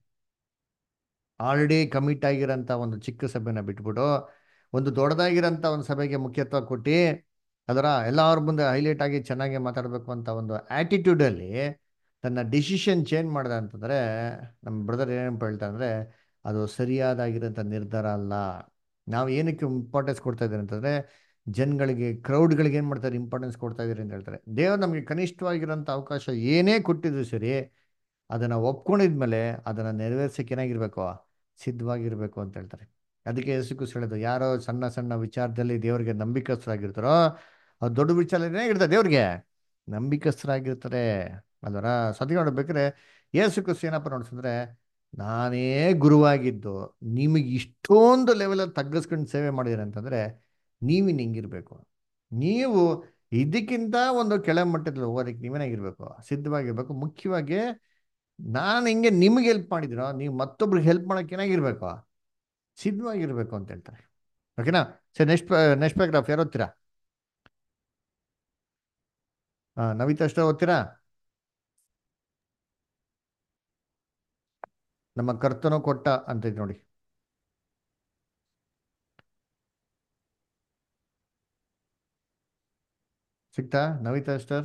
ಆಲ್ರೆಡಿ ಕಮಿಟ್ ಆಗಿರೋಂಥ ಒಂದು ಚಿಕ್ಕ ಸಭೆನ ಬಿಟ್ಬಿಟ್ಟು ಒಂದು ದೊಡ್ಡದಾಗಿರೋಂಥ ಒಂದು ಸಭೆಗೆ ಮುಖ್ಯತ್ವ ಕೊಟ್ಟು ಅದರ ಎಲ್ಲರ ಮುಂದೆ ಹೈಲೈಟ್ ಆಗಿ ಚೆನ್ನಾಗಿ ಮಾತಾಡಬೇಕು ಅಂತ ಒಂದು ಆ್ಯಟಿಟ್ಯೂಡಲ್ಲಿ ತನ್ನ ಡಿಸಿಷನ್ ಚೇಂಜ್ ಮಾಡಿದೆ ಅಂತಂದರೆ ನಮ್ಮ ಬ್ರದರ್ ಏನಪ್ಪ ಹೇಳ್ತಾರೆ ಅಂದರೆ ಅದು ಸರಿಯಾದಾಗಿರೋಂಥ ನಿರ್ಧಾರ ಅಲ್ಲ ನಾವು ಏನಕ್ಕೆ ಇಂಪಾರ್ಟೆನ್ಸ್ ಕೊಡ್ತಾ ಇದ್ದೀರಿ ಅಂತಂದರೆ ಜನಗಳಿಗೆ ಕ್ರೌಡ್ಗಳಿಗೆ ಏನು ಮಾಡ್ತಾರೆ ಇಂಪಾರ್ಟೆನ್ಸ್ ಕೊಡ್ತಾ ಇದ್ದೀರಿ ಅಂತ ಹೇಳ್ತಾರೆ ದೇವರು ನಮಗೆ ಕನಿಷ್ಠವಾಗಿರೋಂಥ ಅವಕಾಶ ಏನೇ ಕೊಟ್ಟಿದ್ರು ಸರಿ ಅದನ್ನು ಒಪ್ಕೊಂಡಿದ್ಮೇಲೆ ಅದನ್ನು ನೆರವೇರ್ಸಕ್ಕೆ ಏನಾಗಿರ್ಬೇಕು ಸಿದ್ಧವಾಗಿರಬೇಕು ಅಂತ ಹೇಳ್ತಾರೆ ಅದಕ್ಕೆ ಯೇಸು ಹೇಳೋದು ಯಾರೋ ಸಣ್ಣ ಸಣ್ಣ ವಿಚಾರದಲ್ಲಿ ದೇವರಿಗೆ ನಂಬಿಕಸ್ಥರಾಗಿರ್ತಾರೋ ಅದು ದೊಡ್ಡ ವಿಚಾರ ಏನಾಗಿರ್ತಾರೆ ದೇವ್ರಿಗೆ ನಂಬಿಕಸ್ಥರಾಗಿರ್ತಾರೆ ಅದರ ಸದ್ಯ ನೋಡ್ಬೇಕಾದ್ರೆ ಯೇಸು ಕ್ರಿಸ್ತು ಏನಪ್ಪ ನೋಡ್ಸಂದ್ರೆ ನಾನೇ ಗುರುವಾಗಿದ್ದು ನಿಮಗೆ ಇಷ್ಟೊಂದು ಲೆವೆಲಲ್ಲಿ ತಗ್ಗಿಸ್ಕೊಂಡು ಸೇವೆ ಮಾಡಿದ್ರೆ ಅಂತಂದರೆ ನೀವಿನ್ ಹಿಂಗಿರ್ಬೇಕು ನೀವು ಇದಕ್ಕಿಂತ ಒಂದು ಕೆಳ ಮಟ್ಟದಲ್ಲಿ ಹೋಗೋದಕ್ಕೆ ನೀವೇನಾಗಿರ್ಬೇಕು ಸಿದ್ಧವಾಗಿರ್ಬೇಕು ಮುಖ್ಯವಾಗಿ ನಾನು ಹಿಂಗೆ ನಿಮ್ಗೆ ಹೆಲ್ಪ್ ಮಾಡಿದಿರೋ ನೀವು ಮತ್ತೊಬ್ರಿಗೆ ಹೆಲ್ಪ್ ಮಾಡೋಕೆ ಏನಾಗಿರ್ಬೇಕು ಸಿದ್ಧವಾಗಿರ್ಬೇಕು ಅಂತ ಹೇಳ್ತಾರೆ ಓಕೆನಾ ಸರಿ ನೆಕ್ಸ್ಟ್ ನೆಕ್ಸ್ಟ್ ಪ್ಯಾರಾಗ್ರಾಫ್ ಯಾರು ಓದ್ತೀರಾ ಹಾಂ ನವಿತಾ ಅಷ್ಟೇ ಓದ್ತೀರಾ ನಮ್ಮ ಕರ್ತನು ಕೊಟ್ಟ ಅಂತ ಇದೆ ನೋಡಿ ಸಿಕ್ತಾ ನವಿತಾ ಸ್ಟರ್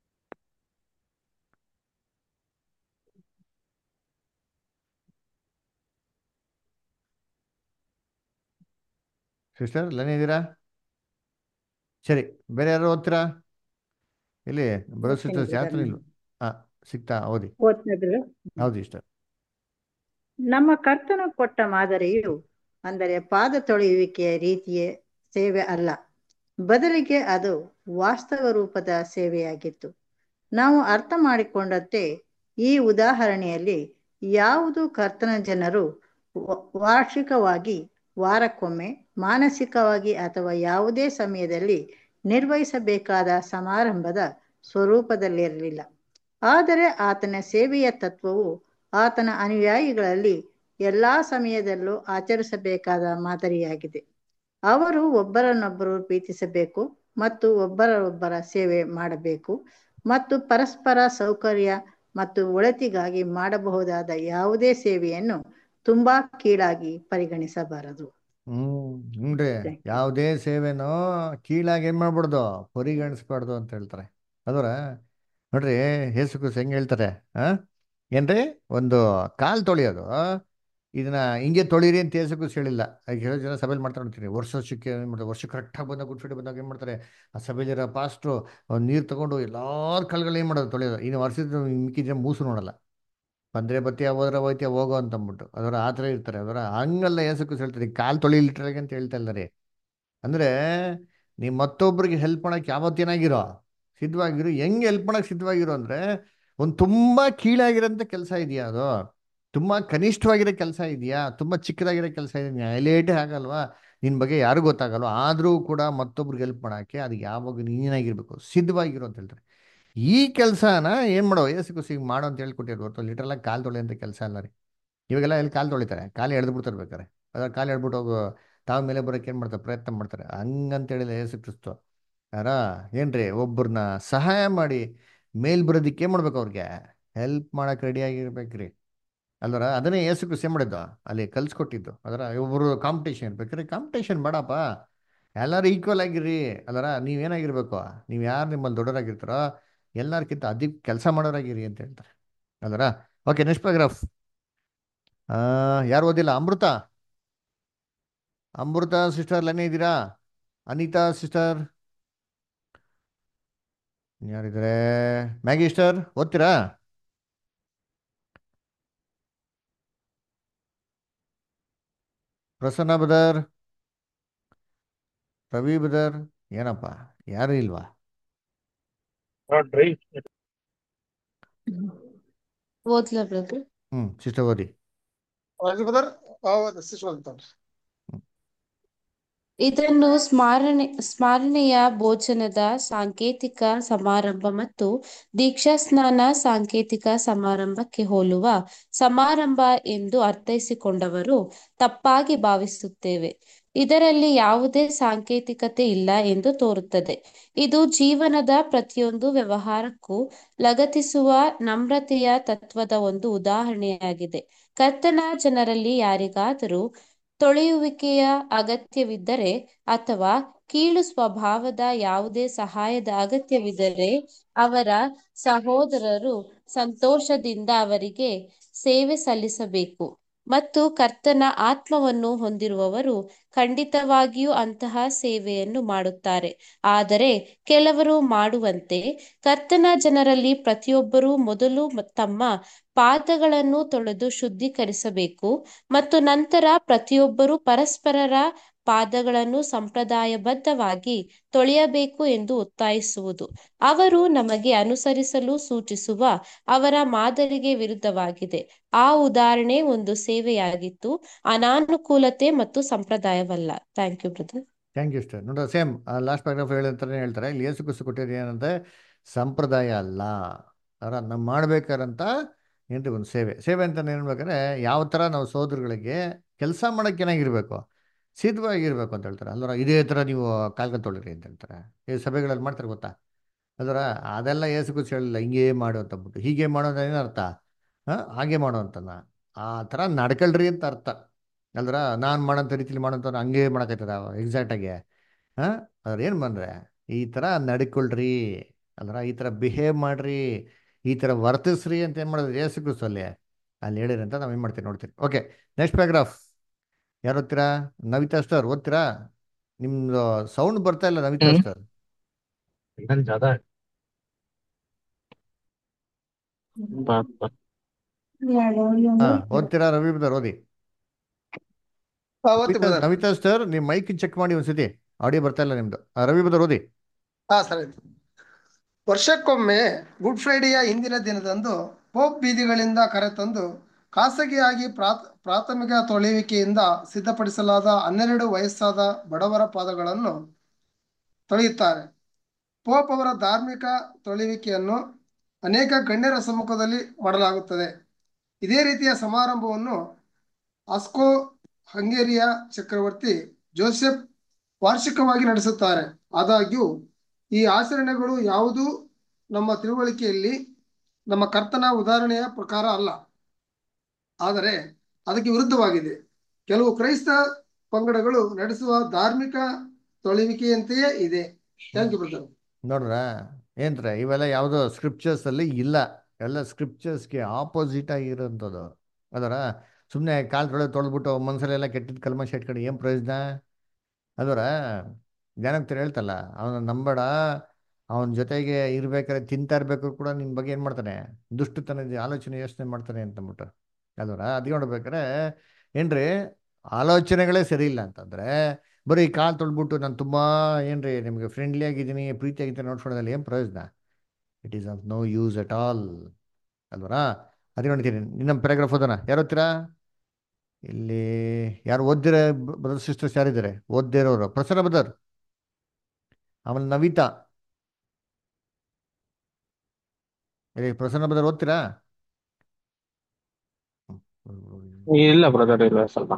ಸಿಸ್ಟರ್ ಲೈನ್ ಇದ್ದೀರಾ ಸರಿ ಬೇರೆ ಯಾರು ಓದ್ತೀರಾ ಇಲ್ಲಿ ಬರೋ ಸಿಸ್ಟರ್ಸ್ ಯಾತ್ರ ಇಲ್ಲ ಹಾಂ ಸಿಕ್ತಾ ಓದಿ ಓದ್ತಿದ್ರು ಹೌದು ಇಷ್ಟ ನಮ್ಮ ಕರ್ತನು ಕೊಟ್ಟ ಮಾದರಿಯು ಅಂದರೆ ಪಾದ ತೊಳೆಯುವಿಕೆಯ ರೀತಿಯ ಸೇವೆ ಅಲ್ಲ ಬದಲಿಗೆ ಅದು ವಾಸ್ತವ ರೂಪದ ಸೇವೆಯಾಗಿತ್ತು ನಾವು ಅರ್ಥ ಮಾಡಿಕೊಂಡಂತೆ ಈ ಉದಾಹರಣೆಯಲ್ಲಿ ಯಾವುದು ಕರ್ತನ ಜನರು ವ- ವಾರ್ಷಿಕವಾಗಿ ವಾರಕ್ಕೊಮ್ಮೆ ಮಾನಸಿಕವಾಗಿ ಅಥವಾ ಯಾವುದೇ ಸಮಯದಲ್ಲಿ ನಿರ್ವಹಿಸಬೇಕಾದ ಸಮಾರಂಭದ ಸ್ವರೂಪದಲ್ಲಿರಲಿಲ್ಲ ಆದರೆ ಆತನ ಸೇವೆಯ ತತ್ವವು ಆತನ ಅನುಯಾಯಿಗಳಲ್ಲಿ ಎಲ್ಲಾ ಸಮಯದಲ್ಲೂ ಆಚರಿಸಬೇಕಾದ ಮಾದರಿಯಾಗಿದೆ ಅವರು ಒಬ್ಬರನ್ನೊಬ್ಬರು ಪ್ರೀತಿಸಬೇಕು ಮತ್ತು ಒಬ್ಬರೊಬ್ಬರ ಸೇವೆ ಮಾಡಬೇಕು ಮತ್ತು ಪರಸ್ಪರ ಸೌಕರ್ಯ ಮತ್ತು ಒಳತಿಗಾಗಿ ಮಾಡಬಹುದಾದ ಯಾವುದೇ ಸೇವೆಯನ್ನು ತುಂಬಾ ಕೀಳಾಗಿ ಪರಿಗಣಿಸಬಾರದು ಹ್ಮ್ ಹ್ಞೂನ್ರಿ ಯಾವುದೇ ಸೇವೆನೂ ಕೀಳಾಗಿ ಏನು ಮಾಡ್ಬಾರ್ದು ಪರಿಗಣಿಸ್ಬಾರ್ದು ಅಂತ ಹೇಳ್ತಾರೆ ಅದರ ನೋಡ್ರಿ ಯೇಸು ಕ್ರಿಸ್ತ ಹೆಂಗೆ ಹೇಳ್ತಾರೆ ಆ ಏನ್ರಿ ಒಂದು ಕಾಲು ತೊಳೆಯೋದು ಇದನ್ನ ಹಿಂಗೆ ತೊಳಿರಿ ಅಂತ ಯೇಸು ಕ್ರಿಸ್ತ ಹೇಳಿಲ್ಲ ಈಗ ಹೇಳೋ ಜನ ಸಭೆಯಲ್ಲಿ ಮಾಡ್ತಾರೆ ನೋಡ್ತೀನಿ ವರ್ಷ ವರ್ಷಕ್ಕೆ ಏನು ಮಾಡ್ತಾರೆ ವರ್ಷ ಕರೆಕ್ಟಾಗಿ ಬಂದಾಗ ಗುಡ್ ಫ್ರೈಡೆ ಬಂದಾಗ ಏನು ಮಾಡ್ತಾರೆ ಆ ಸಭೆಯಲ್ಲಿರೋ ಪಾಸ್ಟ್ರು ನೀರು ತಗೊಂಡು ಎಲ್ಲಾರ ಕಾಲ್ಗಳು ಏನು ಮಾಡೋದು ತೊಳೆಯೋದು ಇನ್ನು ವರ್ಷದ ಮಿಕ್ಕಿದ ಜನ ಮೂಸು ನೋಡಲ್ಲ ಬಂದರೆ ಬತ್ತಿ ಹೋದ್ರೆ ಹೋಯ್ತೀಯ ಹೋಗೋ ಅಂತ ಅಂದ್ಬಿಟ್ಟು ಅದರ ಆ ಥರ ಇರ್ತಾರೆ ಅದರ ಹಂಗಲ್ಲ ಏಸಕ್ಕೂ ಹೇಳ್ತಾರೆ ಕಾಲು ತೊಳಿಲಿಟ್ರಾಗೆ ಅಂತ ಹೇಳ್ತಾ ಇಲ್ಲ ರೀ ಅಂದರೆ ನೀವು ಮತ್ತೊಬ್ರಿಗೆ ಹೆಲ್ಪ್ ಮಾಡಕ್ಕೆ ಯಾವತ್ತೇನಾಗಿರೋ ಸಿದ್ಧವಾಗಿರು ಹೆಂಗೆ ಹೆಲ್ಪ್ ಮಾಡಕ್ಕೆ ಸಿದ್ಧವಾಗಿರು ಅಂದರೆ ಒಂದು ತುಂಬ ಕೀಳಾಗಿರೋಂಥ ಕೆಲಸ ಇದೆಯಾ ಅದು ತುಂಬ ಕನಿಷ್ಠವಾಗಿರೋ ಕೆಲಸ ಇದೆಯಾ ತುಂಬ ಚಿಕ್ಕದಾಗಿರೋ ಕೆಲಸ ಇದೆಯಾ ಹೈಲೈಟೇ ಆಗಲ್ವಾ ನಿನ್ನ ಬಗ್ಗೆ ಯಾರು ಗೊತ್ತಾಗಲ್ವ ಆದರೂ ಕೂಡ ಮತ್ತೊಬ್ರಿಗೆ ಹೆಲ್ಪ್ ಮಾಡೋಕ್ಕೆ ಅದು ಯಾವಾಗ ನೀನಾಗಿರ್ಬೇಕು ಸಿದ್ಧವಾಗಿರು ಅಂತ ಹೇಳ್ತಾರೆ ಈ ಕೆಲಸನ ಏನು ಮಾಡೋ ಏಸು ಕುಸಿ ಮಾಡೋ ಅಂತ ಹೇಳ್ಕೊಟ್ಟಿರೋ ಹೊರತು ಲಿಟ್ರಲಾಗಿ ಕಾಲು ತೊಳೆ ಅಂತ ಕೆಲಸ ಅಲ್ಲ ರೀ ಇವಾಗೆಲ್ಲ ಎಲ್ಲಿ ಕಾಲು ತೊಳಿತಾರೆ ಕಾಲು ಎಳೆದು ಬಿಡ್ತಾರೆ ಬೇಕಾರೆ ಅದ್ರ ಕಾಲು ಎಳ್ಬಿಟ್ಟು ಹೋಗು ತಾವು ಮೇಲೆ ಬರೋಕ್ಕೆ ಏನು ಮಾಡ್ತಾರೆ ಪ್ರಯತ್ನ ಮಾಡ್ತಾರೆ ಹಂಗಂತೇಳಿಲ್ಲ ಏಸು ಕ್ರಿಸ್ತು ಯಾರ ಏನ್ರಿ ಒಬ್ಬರನ್ನ ಸಹಾಯ ಮಾಡಿ ಮೇಲ್ ಬರೋದಕ್ಕೆ ಏನು ಮಾಡ್ಬೇಕು ಅವ್ರಿಗೆ ಹೆಲ್ಪ್ ಮಾಡಕ್ಕೆ ರೆಡಿಯಾಗಿರ್ಬೇಕ್ರಿ ಅಲ್ವರ ಅದನ್ನೇ ಏಸು ಕ್ರಿಸ್ತು ಏನು ಮಾಡಿದ್ದು ಅಲ್ಲಿ ಕಲ್ಸ್ಕೊಟ್ಟಿದ್ದು ಅದರ ಒಬ್ಬರು ಕಾಂಪಿಟೇಷನ್ ಇರ್ಬೇಕ್ರಿ ಕಾಂಪಿಟೇಷನ್ ಬೇಡಪ್ಪ ಎಲ್ಲರೂ ಈಕ್ವಲ್ ಆಗಿರ್ರಿ ಅಲ್ವರ ನೀವೇನಾಗಿರ್ಬೇಕು ನೀವು ಯಾರು ನಿಮ್ಮಲ್ಲಿ ದೊಡ್ಡವರಾಗಿರ್ತಾರೋ ಎಲ್ಲರಿಗಿಂತ ಅಧಿಕ ಕೆಲಸ ಮಾಡೋರಾಗಿರಿ ಅಂತ ಹೇಳ್ತಾರೆ ಅಲ್ವರ ಓಕೆ ನೆಕ್ಸ್ಟ್ ಪ್ಯಾರಾಗ್ರಾಫ್ ಯಾರು ಓದಿಲ್ಲ ಅಮೃತ ಅಮೃತ ಸಿಸ್ಟರ್ ಲನೇ ಇದ್ದೀರಾ ಅನಿತಾ ಸಿಸ್ಟರ್ ಯಾರಿದ್ದಾರೆ ಮ್ಯಾಗಿ ಸಿಸ್ಟರ್ ಓದ್ತೀರಾ ಪ್ರಸನ್ನ ಬದರ್ ರವಿ ಬದರ್ ಏನಪ್ಪ ಯಾರು ಇಲ್ವಾ ಓದ್ಲಾ ಬ್ರದರ್ ಹ್ಮ್ ಸಿಸ್ಟರ್ ಓದಿ ಇದನ್ನು ಸ್ಮರಣೆ ಸ್ಮರಣೆಯ ಭೋಜನದ ಸಾಂಕೇತಿಕ ಸಮಾರಂಭ ಮತ್ತು ದೀಕ್ಷಾಸ್ನಾನ ಸಾಂಕೇತಿಕ ಸಮಾರಂಭಕ್ಕೆ ಹೋಲುವ ಸಮಾರಂಭ ಎಂದು ಅರ್ಥೈಸಿಕೊಂಡವರು ತಪ್ಪಾಗಿ ಭಾವಿಸುತ್ತೇವೆ ಇದರಲ್ಲಿ ಯಾವುದೇ ಸಾಂಕೇತಿಕತೆ ಇಲ್ಲ ಎಂದು ತೋರುತ್ತದೆ ಇದು ಜೀವನದ ಪ್ರತಿಯೊಂದು ವ್ಯವಹಾರಕ್ಕೂ ಲಗತ್ತಿಸುವ ನಮ್ರತೆಯ ತತ್ವದ ಒಂದು ಉದಾಹರಣೆಯಾಗಿದೆ ಕರ್ತನ ಜನರಲ್ಲಿ ಯಾರಿಗಾದರೂ ತೊಳೆಯುವಿಕೆಯ ಅಗತ್ಯವಿದ್ದರೆ ಅಥವಾ ಕೀಳು ಸ್ವಭಾವದ ಯಾವುದೇ ಸಹಾಯದ ಅಗತ್ಯವಿದ್ದರೆ ಅವರ ಸಹೋದರರು ಸಂತೋಷದಿಂದ ಅವರಿಗೆ ಸೇವೆ ಸಲ್ಲಿಸಬೇಕು ಮತ್ತು ಕರ್ತನ ಆತ್ಮವನ್ನು ಹೊಂದಿರುವವರು ಖಂಡಿತವಾಗಿಯೂ ಅಂತಹ ಸೇವೆಯನ್ನು ಮಾಡುತ್ತಾರೆ ಆದರೆ ಕೆಲವರು ಮಾಡುವಂತೆ ಕರ್ತನ ಜನರಲ್ಲಿ ಪ್ರತಿಯೊಬ್ಬರೂ ಮೊದಲು ತಮ್ಮ ಪಾದಗಳನ್ನು ತೊಳೆದು ಶುದ್ಧೀಕರಿಸಬೇಕು ಮತ್ತು ನಂತರ ಪ್ರತಿಯೊಬ್ಬರೂ ಪರಸ್ಪರರ ಪಾದಗಳನ್ನು ಸಂಪ್ರದಾಯಬದ್ಧವಾಗಿ ತೊಳೆಯಬೇಕು ಎಂದು ಒತ್ತಾಯಿಸುವುದು ಅವರು ನಮಗೆ ಅನುಸರಿಸಲು ಸೂಚಿಸುವ ಅವರ ಮಾದರಿಗೆ ವಿರುದ್ಧವಾಗಿದೆ ಆ ಉದಾಹರಣೆ ಒಂದು ಸೇವೆಯಾಗಿತ್ತು ಅನಾನುಕೂಲತೆ ಮತ್ತು ಸಂಪ್ರದಾಯವಲ್ಲ thank you brother thank you sister ನೋಡ್ರ ಸೇಮ್ ಲಾಸ್ಟ್ ಪ್ಯಾರಾಗ್ರಾಫ್ ಹೇಳ್ತಾರೆ ಹೇಳ್ತಾರೆ ಇಲ್ಲಿ ಏಸು ಕುಸು ಕೊಟ್ಟಿದ್ದು ಏನಂತೆ ಸಂಪ್ರದಾಯ ಅಲ್ಲ ಅದರ ನಾವು ಮಾಡ್ಬೇಕಾರಂತ ಏನ್ರಿ ಒಂದು ಸೇವೆ ಸೇವೆ ಅಂತ ಹೇಳ್ಬೇಕಾದ್ರೆ ಯಾವ ಥರ ನಾವು ಸೋದರಗಳಿಗೆ ಕೆಲಸ ಮಾಡೋಕ್ಕೆ ಏನಾಗಿರ್ಬೇಕು ಸಿದ್ಧವಾಗಿರ್ಬೇಕು ಅಂತ ಹೇಳ್ತಾರೆ ಅಲ್ವರ ಇದೇ ಥರ ನೀವು ಕಾಲ್ಕ ತೊಳಿರಿ ಅಂತ ಹೇಳ್ತಾರೆ ಈ ಸಭೆಗಳಲ್ಲಿ ಮಾಡ್ತಾರೆ ಗೊತ್ತಾ ಅದರ ಅದೆಲ್ಲ ಏಸು ಕುಸು ಹೇಳಿಲ್ಲ ಹಿಂಗೇ ಮಾಡು ಅಂತ ಅಂದ್ಬಿಟ್ಟು ಹೀಗೆ ಮಾಡೋದು ಏನರ್ಥ ಹಾಂ ಹಾಗೆ ಮಾಡೋ ಅಂತನ ಆ ಥರ ನಡ್ಕೊಳ್ರಿ ಅಂತ ಅರ್ಥ ಅಲ್ದ್ರ ನಾನು ಮಾಡೋಂಥ ರೀತಿಲಿ ಮಾಡೋಂಥ ಹಂಗೆ ಮಾಡೋಕೈತದ ಎಕ್ಸಾಕ್ಟಾಗಿ ಹಾಂ ಅದ್ರ ಏನು ಬಂದರೆ ಈ ಥರ ನಡ್ಕೊಳ್ರಿ ಅಲ್ದ್ರ ಈ ಥರ ಬಿಹೇವ್ ಮಾಡ್ರಿ ಈ ಥರ ವರ್ತಿಸ್ರಿ ಅಂತ ಏನು ಮಾಡಿದ್ರೆ ಏಸು ಕ್ರಿಸ್ತು ಅಲ್ಲಿ ಅಲ್ಲಿ ಹೇಳಿರಿ ಅಂತ ನಾವು ಏನು ಮಾಡ್ತೀವಿ ನೋಡ್ತೀವಿ ಓಕೆ ನೆಕ್ಸ್ಟ್ ಪ್ಯಾರಾಗ್ರಾಫ್ ಯಾರು ಓದ್ತೀರಾ ನವಿತಾ ಸ್ಟರ್ ಓದ್ತೀರಾ ನಿಮ್ದು ಸೌಂಡ್ ಬರ್ತಾ ಇಲ್ಲ ನವಿತಾ ಸ್ಟರ್ ಹಾ ಓದ್ತೀರಾ ರವಿ ಬ್ರದರ್ ಓದಿ ನವಿತಾ ನವಿತಾ ಸ್ಟರ್ ನಿಮ್ಮ ಮೈಕ್ ಚೆಕ್ ಮಾಡಿ ಒಂದ್ಸತಿ ಆಡಿಯೋ ಬರ್ತಾ ಇಲ್ಲ ನಿಮ್ದು ಆ, ರವಿ ಬ್ರದರ್ ಓದಿ ಹಾ ಸರಿ ವರ್ಷಕ್ಕೊಮ್ಮೆ ಗುಡ್ ಫ್ರೈಡೆಯ ಇಂದಿನ ದಿನದಂದು ಪೋಪ್ ಬೀದಿಗಳಿಂದ ಕರೆತಂದು ಖಾಸಗಿಯಾಗಿ ಪ್ರಾಥ್ ಪ್ರಾಥಮಿಕ ತೊಳೆಯುವಿಕೆಯಿಂದ ಸಿದ್ಧಪಡಿಸಲಾದ ಹನ್ನೆರಡು ವಯಸ್ಸಾದ ಬಡವರ ಪಾದಗಳನ್ನು ತೊಳೆಯುತ್ತಾರೆ ಪೋಪ್ ಅವರ ಧಾರ್ಮಿಕ ತೊಳೆಯುವಿಕೆಯನ್ನು ಅನೇಕ ಗಣ್ಯರ ಸಮ್ಮುಖದಲ್ಲಿ ಮಾಡಲಾಗುತ್ತದೆ ಇದೇ ರೀತಿಯ ಸಮಾರಂಭವನ್ನು ಆಸ್ಕೋ ಹಂಗೇರಿಯ ಚಕ್ರವರ್ತಿ ಜೋಸೆಫ್ ವಾರ್ಷಿಕವಾಗಿ ನಡೆಸುತ್ತಾರೆ ಆದಾಗ್ಯೂ ಈ ಆಚರಣೆಗಳು ಯಾವುದೂ ನಮ್ಮ ತಿಳುವಳಿಕೆಯಲ್ಲಿ ನಮ್ಮ ಕರ್ತನ ಉದಾಹರಣೆಯ ಪ್ರಕಾರ ಅಲ್ಲ ಆದರೆ ಅದಕ್ಕೆ ವಿರುದ್ಧವಾಗಿದೆ ಕೆಲವು ಕ್ರೈಸ್ತ ಪಂಗಡಗಳು ನಡೆಸುವ ಧಾರ್ಮಿಕ ತೊಳೆಯುವಿಕೆಯಂತೆಯೇ ಇದೆ ಥ್ಯಾಂಕ್ ಯು ಬ್ರದರ್ ನೋಡ್ರ ಏನ್ರ ಇವೆಲ್ಲ ಯಾವುದೋ ಸ್ಕ್ರಿಪ್ಚರ್ಸ್ ಅಲ್ಲಿ ಇಲ್ಲ ಎಲ್ಲ ಸ್ಕ್ರಿಪ್ಚರ್ಸ್ಗೆ ಆಪೋಸಿಟ್ ಆಗಿರೋಂಥದ್ದು ಅದರ ಸುಮ್ಮನೆ ಕಾಲು ತೊಳೆ ತೊಳೆದ್ಬಿಟ್ಟು ಮನ್ಸಲ್ಲೆಲ್ಲ ಕೆಟ್ಟಿದ್ದ ಕಲ್ಮಶ ಇಟ್ಕೊಂಡು ಏನು ಪ್ರಯೋಜನ ಅದರ ಜ್ಞಾನೋಕ್ತರು ಹೇಳ್ತಲ್ಲ ಅವನ ನಂಬೇಡ ಅವನ ಜೊತೆಗೆ ಇರ್ಬೇಕಾದ್ರೆ ತಿಂತಾ ಇರ್ಬೇಕು ಕೂಡ ನಿನ್ನ ಬಗ್ಗೆ ಏನು ಮಾಡ್ತಾನೆ ದುಷ್ಟತನದ ಆಲೋಚನೆ ಯೋಚನೆ ಮಾಡ್ತಾನೆ ಅಂತಂದ್ಬಿಟ್ಟು ಅಲ್ವರ ಅದು ನೋಡ್ಬೇಕಾದ್ರೆ ಏನ್ರಿ ಆಲೋಚನೆಗಳೇ ಸರಿ ಇಲ್ಲ ಅಂತಂದ್ರೆ ಬರೀ ಕಾಲು ತೊಳ್ಬಿಟ್ಟು ನಾನು ತುಂಬ ಏನ್ರಿ ನಿಮಗೆ ಫ್ರೆಂಡ್ಲಿ ಆಗಿದ್ದೀನಿ ಪ್ರೀತಿ ಆಗಿದ್ದೀನಿ ನೋಡ್ಕೊಳ್ಳೋದ್ರಲ್ಲಿ ಏನು ಪ್ರಯೋಜನ it is of no use at all ಅಲ್ವರಾ ಅದೇ ನೋಡ್ತೀನಿ ಇನ್ನೊಂದು ಪ್ಯಾರಾಗ್ರಾಫ್ ಓದೋಣ ಯಾರು ಓದ್ತೀರಾ ಇಲ್ಲಿ ಯಾರು ಓದ್ದಿರ ಬ್ರದರ್ ಸಿಸ್ಟರ್ಸ್ ಯಾರಿದ್ದಾರೆ ಓದ್ದೇ ಇರೋರು ಪ್ರಸನ್ನ ಬದರ್ ಆಮೇಲೆ ನವಿತಾ ಏ ಪ್ರಸನ್ನ ಬದರ್ ಓದ್ತೀರಾ ಇಲ್ಲ ಬ್ರದರ್ ಇಲ್ಲ ಸ್ವಲ್ಪ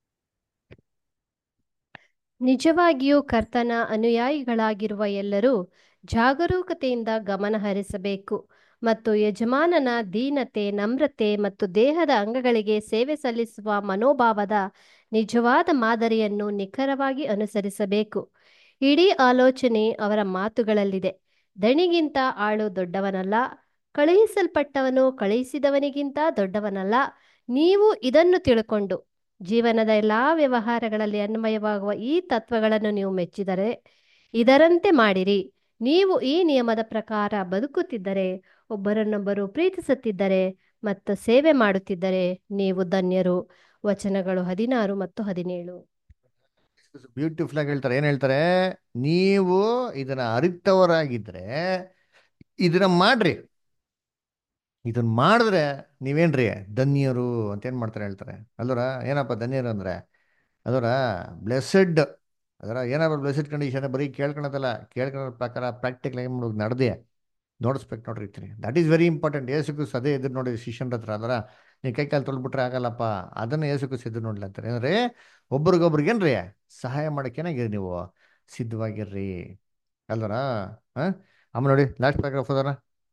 ನಿಜವಾಗಿಯೂ ಕರ್ತನ ಅನುಯಾಯಿಗಳಾಗಿರುವ ಎಲ್ಲರೂ ಜಾಗರೂಕತೆಯಿಂದ ಗಮನ ಹರಿಸಬೇಕು ಮತ್ತು ಯಜಮಾನನ ದೀನತೆ ನಮ್ರತೆ ಮತ್ತು ದೇಹದ ಅಂಗಗಳಿಗೆ ಸೇವೆ ಸಲ್ಲಿಸುವ ಮನೋಭಾವದ ನಿಜವಾದ ಮಾದರಿಯನ್ನು ನಿಖರವಾಗಿ ಅನುಸರಿಸಬೇಕು ಇಡೀ ಆಲೋಚನೆ ಅವರ ಮಾತುಗಳಲ್ಲಿದೆ ದಣಿಗಿಂತ ಆಳು ದೊಡ್ಡವನಲ್ಲ ಕಳುಹಿಸಲ್ಪಟ್ಟವನು ಕಳುಹಿಸಿದವನಿಗಿಂತ ದೊಡ್ಡವನಲ್ಲ ನೀವು ಇದನ್ನು ತಿಳ್ಕೊಂಡು ಜೀವನದ ಎಲ್ಲಾ ವ್ಯವಹಾರಗಳಲ್ಲಿ ಅನ್ವಯವಾಗುವ ಈ ತತ್ವಗಳನ್ನು ನೀವು ಮೆಚ್ಚಿದರೆ ಇದರಂತೆ ಮಾಡಿರಿ ನೀವು ಈ ನಿಯಮದ ಪ್ರಕಾರ ಬದುಕುತ್ತಿದ್ದರೆ ಒಬ್ಬರನ್ನೊಬ್ಬರು ಪ್ರೀತಿಸುತ್ತಿದ್ದರೆ ಮತ್ತು ಸೇವೆ ಮಾಡುತ್ತಿದ್ದರೆ ನೀವು ಧನ್ಯರು ವಚನಗಳು ಹದಿನಾರು ಮತ್ತು ಹದಿನೇಳು ಬ್ಯೂಟಿಫುಲ್ ಆಗಿ ಹೇಳ್ತಾರೆ ಏನು ಹೇಳ್ತಾರೆ ನೀವು ಇದನ್ನ ಅರಿತವರಾಗಿದ್ರೆ ಇದನ್ನ ಮಾಡ್ರಿ ಇದನ್ನ ಮಾಡಿದ್ರೆ ನೀವೇನ್ರಿ ಧನ್ಯರು ಅಂತ ಏನು ಮಾಡ್ತಾರೆ ಹೇಳ್ತಾರೆ ಅಲ್ವರ ಏನಪ್ಪ ಧನ್ಯರು ಅಂದ್ರೆ ಅದರ ಬ್ಲೆಸ್ಸೆಡ್ ಅದರ ಏನಪ್ಪ ಬ್ಲೆಸ್ಸೆಡ್ ಕಂಡೀಷನ್ ಬರೀ ಕೇಳ್ಕೊಳತ್ತಲ್ಲ ಕೇಳ್ಕೊಳೋ ಪ್ರಕಾರ ಪ್ರಾಕ್ಟಿಕಲ್ ಆಗಿ ಮಾಡೋದು ನಡೆದೇ ನೋಡಿಸ್ಬೇಕು ನೋಡ್ರಿ ಇರ್ತೀನಿ ದಟ್ ಈಸ್ ವೆರಿ ಇಂಪಾರ್ಟೆಂಟ್ ಏಸುಕು ಅದೇ ಎದುರು ನೋಡಿ ಶಿಷ್ಯನ ಹತ್ರ ಅದರ ನೀವು ಕೈ ಕಾಲು ತೊಳ್ಬಿಟ್ರೆ ಆಗಲ್ಲಪ್ಪ ಅದನ್ನು ಏಸುಕು ಎದುರು ನೋಡ್ಲಿ ಅಂತಾರೆ ಅಂದ್ರೆ ಒಬ್ರಿಗೊಬ್ರಿಗೆ ಏನ್ರಿ ಸಹಾಯ ಮಾಡೋಕ್ಕೇನಾಗಿರಿ ನೀವು ಸಿದ್ಧವಾಗಿರ್ರಿ ಅಲ್ವರ ಹಾಂ ಆಮೇಲೆ ನೋಡಿ ಲಾಸ್ಟ್ ಪ್ಯಾರಾಗ್ರಾಫ್ ಅದರ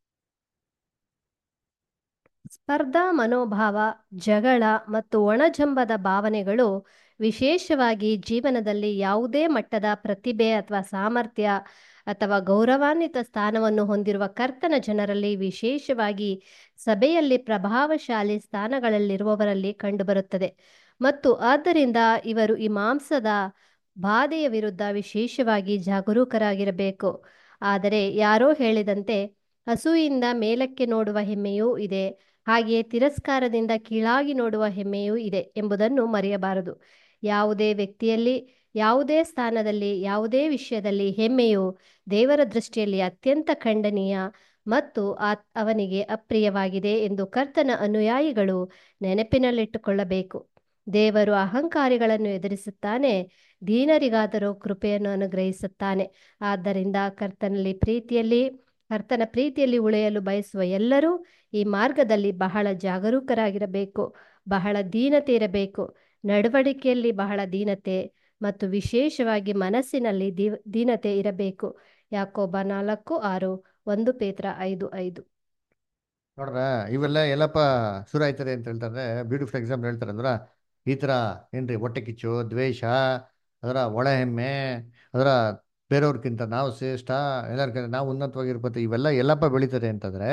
ಸ್ಪರ್ಧಾ ಮನೋಭಾವ ಜಗಳ ಮತ್ತು ಒಣಜಂಬದ ಭಾವನೆಗಳು ವಿಶೇಷವಾಗಿ ಜೀವನದಲ್ಲಿ ಯಾವುದೇ ಮಟ್ಟದ ಪ್ರತಿಭೆ ಅಥವಾ ಸಾಮರ್ಥ್ಯ ಅಥವಾ ಗೌರವಾನ್ವಿತ ಸ್ಥಾನವನ್ನು ಹೊಂದಿರುವ ಕರ್ತನ ಜನರಲ್ಲಿ ವಿಶೇಷವಾಗಿ ಸಭೆಯಲ್ಲಿ ಪ್ರಭಾವಶಾಲಿ ಸ್ಥಾನಗಳಲ್ಲಿರುವವರಲ್ಲಿ ಕಂಡುಬರುತ್ತದೆ ಮತ್ತು ಆದ್ದರಿಂದ ಇವರು ಈ ಮಾಂಸದ ಬಾಧೆಯ ವಿರುದ್ಧ ವಿಶೇಷವಾಗಿ ಜಾಗರೂಕರಾಗಿರಬೇಕು ಆದರೆ ಯಾರೋ ಹೇಳಿದಂತೆ ಹಸುವಿಂದ ಮೇಲಕ್ಕೆ ನೋಡುವ ಹೆಮ್ಮೆಯೂ ಇದೆ ಹಾಗೆಯೇ ತಿರಸ್ಕಾರದಿಂದ ಕೀಳಾಗಿ ನೋಡುವ ಹೆಮ್ಮೆಯೂ ಇದೆ ಎಂಬುದನ್ನು ಮರೆಯಬಾರದು ಯಾವುದೇ ವ್ಯಕ್ತಿಯಲ್ಲಿ ಯಾವುದೇ ಸ್ಥಾನದಲ್ಲಿ ಯಾವುದೇ ವಿಷಯದಲ್ಲಿ ಹೆಮ್ಮೆಯು ದೇವರ ದೃಷ್ಟಿಯಲ್ಲಿ ಅತ್ಯಂತ ಖಂಡನೀಯ ಮತ್ತು ಆ ಅವನಿಗೆ ಅಪ್ರಿಯವಾಗಿದೆ ಎಂದು ಕರ್ತನ ಅನುಯಾಯಿಗಳು ನೆನಪಿನಲ್ಲಿಟ್ಟುಕೊಳ್ಳಬೇಕು ದೇವರು ಅಹಂಕಾರಿಗಳನ್ನು ಎದುರಿಸುತ್ತಾನೆ ದೀನರಿಗಾದರೂ ಕೃಪೆಯನ್ನು ಅನುಗ್ರಹಿಸುತ್ತಾನೆ ಆದ್ದರಿಂದ ಕರ್ತನಲ್ಲಿ ಪ್ರೀತಿಯಲ್ಲಿ ಕರ್ತನ ಪ್ರೀತಿಯಲ್ಲಿ ಉಳಿಯಲು ಬಯಸುವ ಎಲ್ಲರೂ ಈ ಮಾರ್ಗದಲ್ಲಿ ಬಹಳ ಜಾಗರೂಕರಾಗಿರಬೇಕು ಬಹಳ ದೀನತೆ ಇರಬೇಕು ನಡವಳಿಕೆಯಲ್ಲಿ ಬಹಳ ದೀನತೆ ಮತ್ತು ವಿಶೇಷವಾಗಿ ಮನಸ್ಸಿನಲ್ಲಿ ದೀ ದೀನತೆ ಇರಬೇಕು ಯಾಕೋಬ ನಾಲ್ಕು ಆರು ಒಂದು ಪೇತ್ರ ಐದು ಐದು ನೋಡ್ರ ಇವೆಲ್ಲ ಎಲ್ಲಪ್ಪ ಶುರು ಆಯ್ತದೆ ಅಂತ ಹೇಳ್ತಾರೆ ಬ್ಯೂಟಿಫುಲ್ ಎಕ್ಸಾಂಪಲ್ ಹೇಳ್ತಾರೆ ಅಂದ್ರ ಈ ಥರ ಏನ್ರಿ ಹೊಟ್ಟೆ ಕಿಚ್ಚು ದ್ವೇಷ ಅದರ ಒಳ ಹೆಮ್ಮೆ ಅದರ ಬೇರೆಯವ್ರಿಗಿಂತ ನಾವು ಶ್ರೇಷ್ಠ ಎಲ್ಲರಿಗಿಂತ ನಾವು ಉನ್ನತವಾಗಿರ್ಬೋದು ಇವೆಲ್ಲ ಎಲ್ಲಪ್ಪ ಬೆಳೀತದೆ ಅಂತಂದ್ರೆ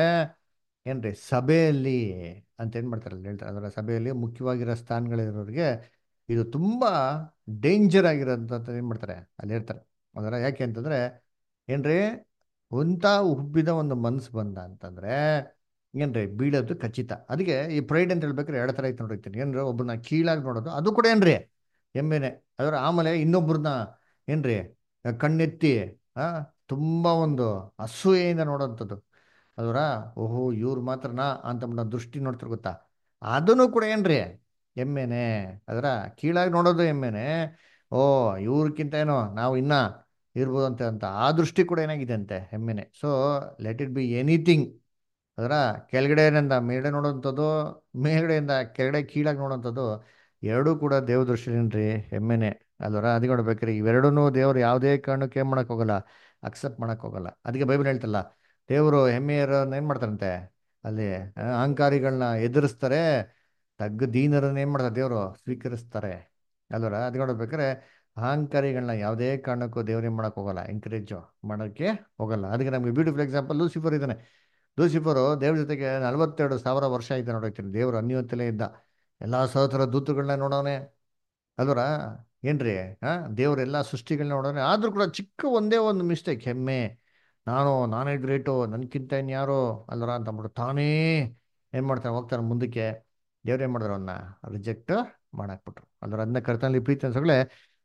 ಏನ್ರಿ ಸಭೆಯಲ್ಲಿ ಅಂತ ಏನು ಮಾಡ್ತಾರೆ ಅಲ್ಲಿ ಹೇಳ್ತಾರೆ ಅದರ ಸಭೆಯಲ್ಲಿ ಮುಖ್ಯವಾಗಿರೋ ಸ್ಥಾನಗಳಿರೋರಿಗೆ ಇದು ತುಂಬ ಡೇಂಜರ್ ಆಗಿರೋಂಥ ಏನು ಮಾಡ್ತಾರೆ ಅಲ್ಲಿ ಹೇಳ್ತಾರೆ ಅದರ ಯಾಕೆ ಅಂತಂದ್ರೆ ಏನ್ರಿ ಒಂಥ ಉಬ್ಬಿದ ಒಂದು ಮನಸ್ಸು ಬಂದ ಅಂತಂದ್ರೆ ಏನ್ರಿ ಬೀಳೋದು ಖಚಿತ ಅದಕ್ಕೆ ಈ ಪ್ರೈಡ್ ಅಂತ ಹೇಳ್ಬೇಕಾದ್ರೆ ಎರಡು ಥರ ಐತೆ ನೋಡಿರ್ತೀನಿ ಏನ್ರಿ ಒಬ್ಬರನ್ನ ಕೀಳಾಗಿ ನೋಡೋದು ಅದು ಕೂಡ ಏನ್ರಿ ಹೆಮ್ಮೆನೆ ಅದರ ಆಮೇಲೆ ಇನ್ನೊಬ್ಬರನ್ನ ಏನ್ರಿ ಕಣ್ಣೆತ್ತಿ ಆ ತುಂಬ ಒಂದು ಅಸೂಯೆಯಿಂದ ನೋಡೋಂಥದ್ದು ಅದರ ಓಹೋ ಇವ್ರು ಮಾತ್ರನಾ ಅಂತ ದೃಷ್ಟಿ ನೋಡ್ತಾರೆ ಗೊತ್ತಾ ಅದನ್ನು ಕೂಡ ಏನ್ರಿ ಎಮ್ಮೆನೆ ಅದರ ಕೀಳಾಗಿ ನೋಡೋದು ಎಮ್ಮೆನೆ ಓ ಇವ್ರಕ್ಕಿಂತ ಏನೋ ನಾವು ಇನ್ನ ಇರ್ಬೋದು ಅಂತ ಅಂತ ಆ ದೃಷ್ಟಿ ಕೂಡ ಏನಾಗಿದೆ ಅಂತೆ ಹೆಮ್ಮೆನೆ so let it be anything ಅದರ ಕೆಳಗಡೆಯಿಂದ ಮೇಲ್ಗಡೆ ನೋಡೋವಂಥದ್ದು ಮೇಲ್ಗಡೆಯಿಂದ ಕೆಳಗಡೆ ಕೀಳಾಗಿ ನೋಡೋವಂಥದ್ದು ಎರಡೂ ಕೂಡ ದೇವ ದೃಷ್ಟಿನೇನ್ರಿ ಹೆಮ್ಮೆನೆ ಅಲ್ವರ ಅದಕ್ಕೆ ನೋಡ್ಬೇಕ್ರಿ ಇವೆರಡೂ ದೇವ್ರು ಯಾವುದೇ ಕಾರಣಕ್ಕೆ ಏನು ಮಾಡಕ್ ಹೋಗಲ್ಲ ಅಕ್ಸೆಪ್ಟ್ ಮಾಡಕ್ ಹೋಗಲ್ಲ ಅದಕ್ಕೆ ಬೈಬಲ್ ಹೇಳ್ತಲ್ಲ ದೇವರು ಹೆಮ್ಮೆಯರನ್ನ ಏನು ಮಾಡ್ತಾರಂತೆ ಅಲ್ಲಿ ಅಹಂಕಾರಿಗಳನ್ನ ಎದುರಿಸ್ತಾರೆ ತಗ್ಗು ದೀನರನ್ನ ಏನು ಮಾಡ್ತಾರೆ ದೇವರು ಸ್ವೀಕರಿಸ್ತಾರೆ ಅಲ್ವರ ಅದಕ್ಕೆ ನೋಡ್ಬೇಕಾದ್ರೆ ಅಹಂಕಾರಿಗಳನ್ನ ಯಾವುದೇ ಕಾರಣಕ್ಕೂ ದೇವ್ರು ಏನು ಮಾಡಕ್ ಹೋಗಲ್ಲ ಎಂಕರೇಜ್ ಮಾಡೋಕ್ಕೆ ಹೋಗಲ್ಲ ಅದಕ್ಕೆ ನಮಗೆ ಬ್ಯೂಟಿಫುಲ್ ಎಕ್ಸಾಂಪಲ್ ಲೂಸಿಫರ್ ಇದ್ದಾನೆ ಲೂಸಿಫರು ದೇವ್ರ ಜೊತೆಗೆ ನಲವತ್ತೆರಡು ಸಾವಿರ ವರ್ಷ ಆಯ್ತು ನೋಡೋಗ್ತೀನಿ ದೇವ್ರು ಅನ್ಯೋತ್ತಲೇ ಇದ್ದ ಎಲ್ಲ ಸಹೋದರ ದೂತಗಳನ್ನ ನೋಡೋನೆ ಅಲ್ವರ ಏನ್ರಿ ಹಾ ದೇವ್ರೆಲ್ಲ ಸೃಷ್ಟಿಗಳನ್ನ ನೋಡೋನೆ ಆದ್ರೂ ಕೂಡ ಚಿಕ್ಕ ಒಂದೇ ಒಂದು ಮಿಸ್ಟೇಕ್ ಹೆಮ್ಮೆ ನಾನು ನಾನೇ ಗ್ರೇಟು ನನ್ಕಿಂತ ಇನ್ಯಾರೋ ಅಲ್ವರ ಅಂತ ಅಂದ್ಬಿಟ್ಟು ತಾನೇ ಏನು ಮಾಡ್ತಾನೆ ಹೋಗ್ತಾನೆ ಮುಂದಕ್ಕೆ ದೇವ್ರು ಏನು ಮಾಡಿದ್ರು ಅವನ್ನ ರಿಜೆಕ್ಟ್ ಮಾಡಾಕ್ಬಿಟ್ರು ಅಲ್ವರ ಅದನ್ನ ಕರ್ತನಲ್ಲಿ ಪ್ರೀತಿ ಅನ್ಸೋಗ್ಲೆ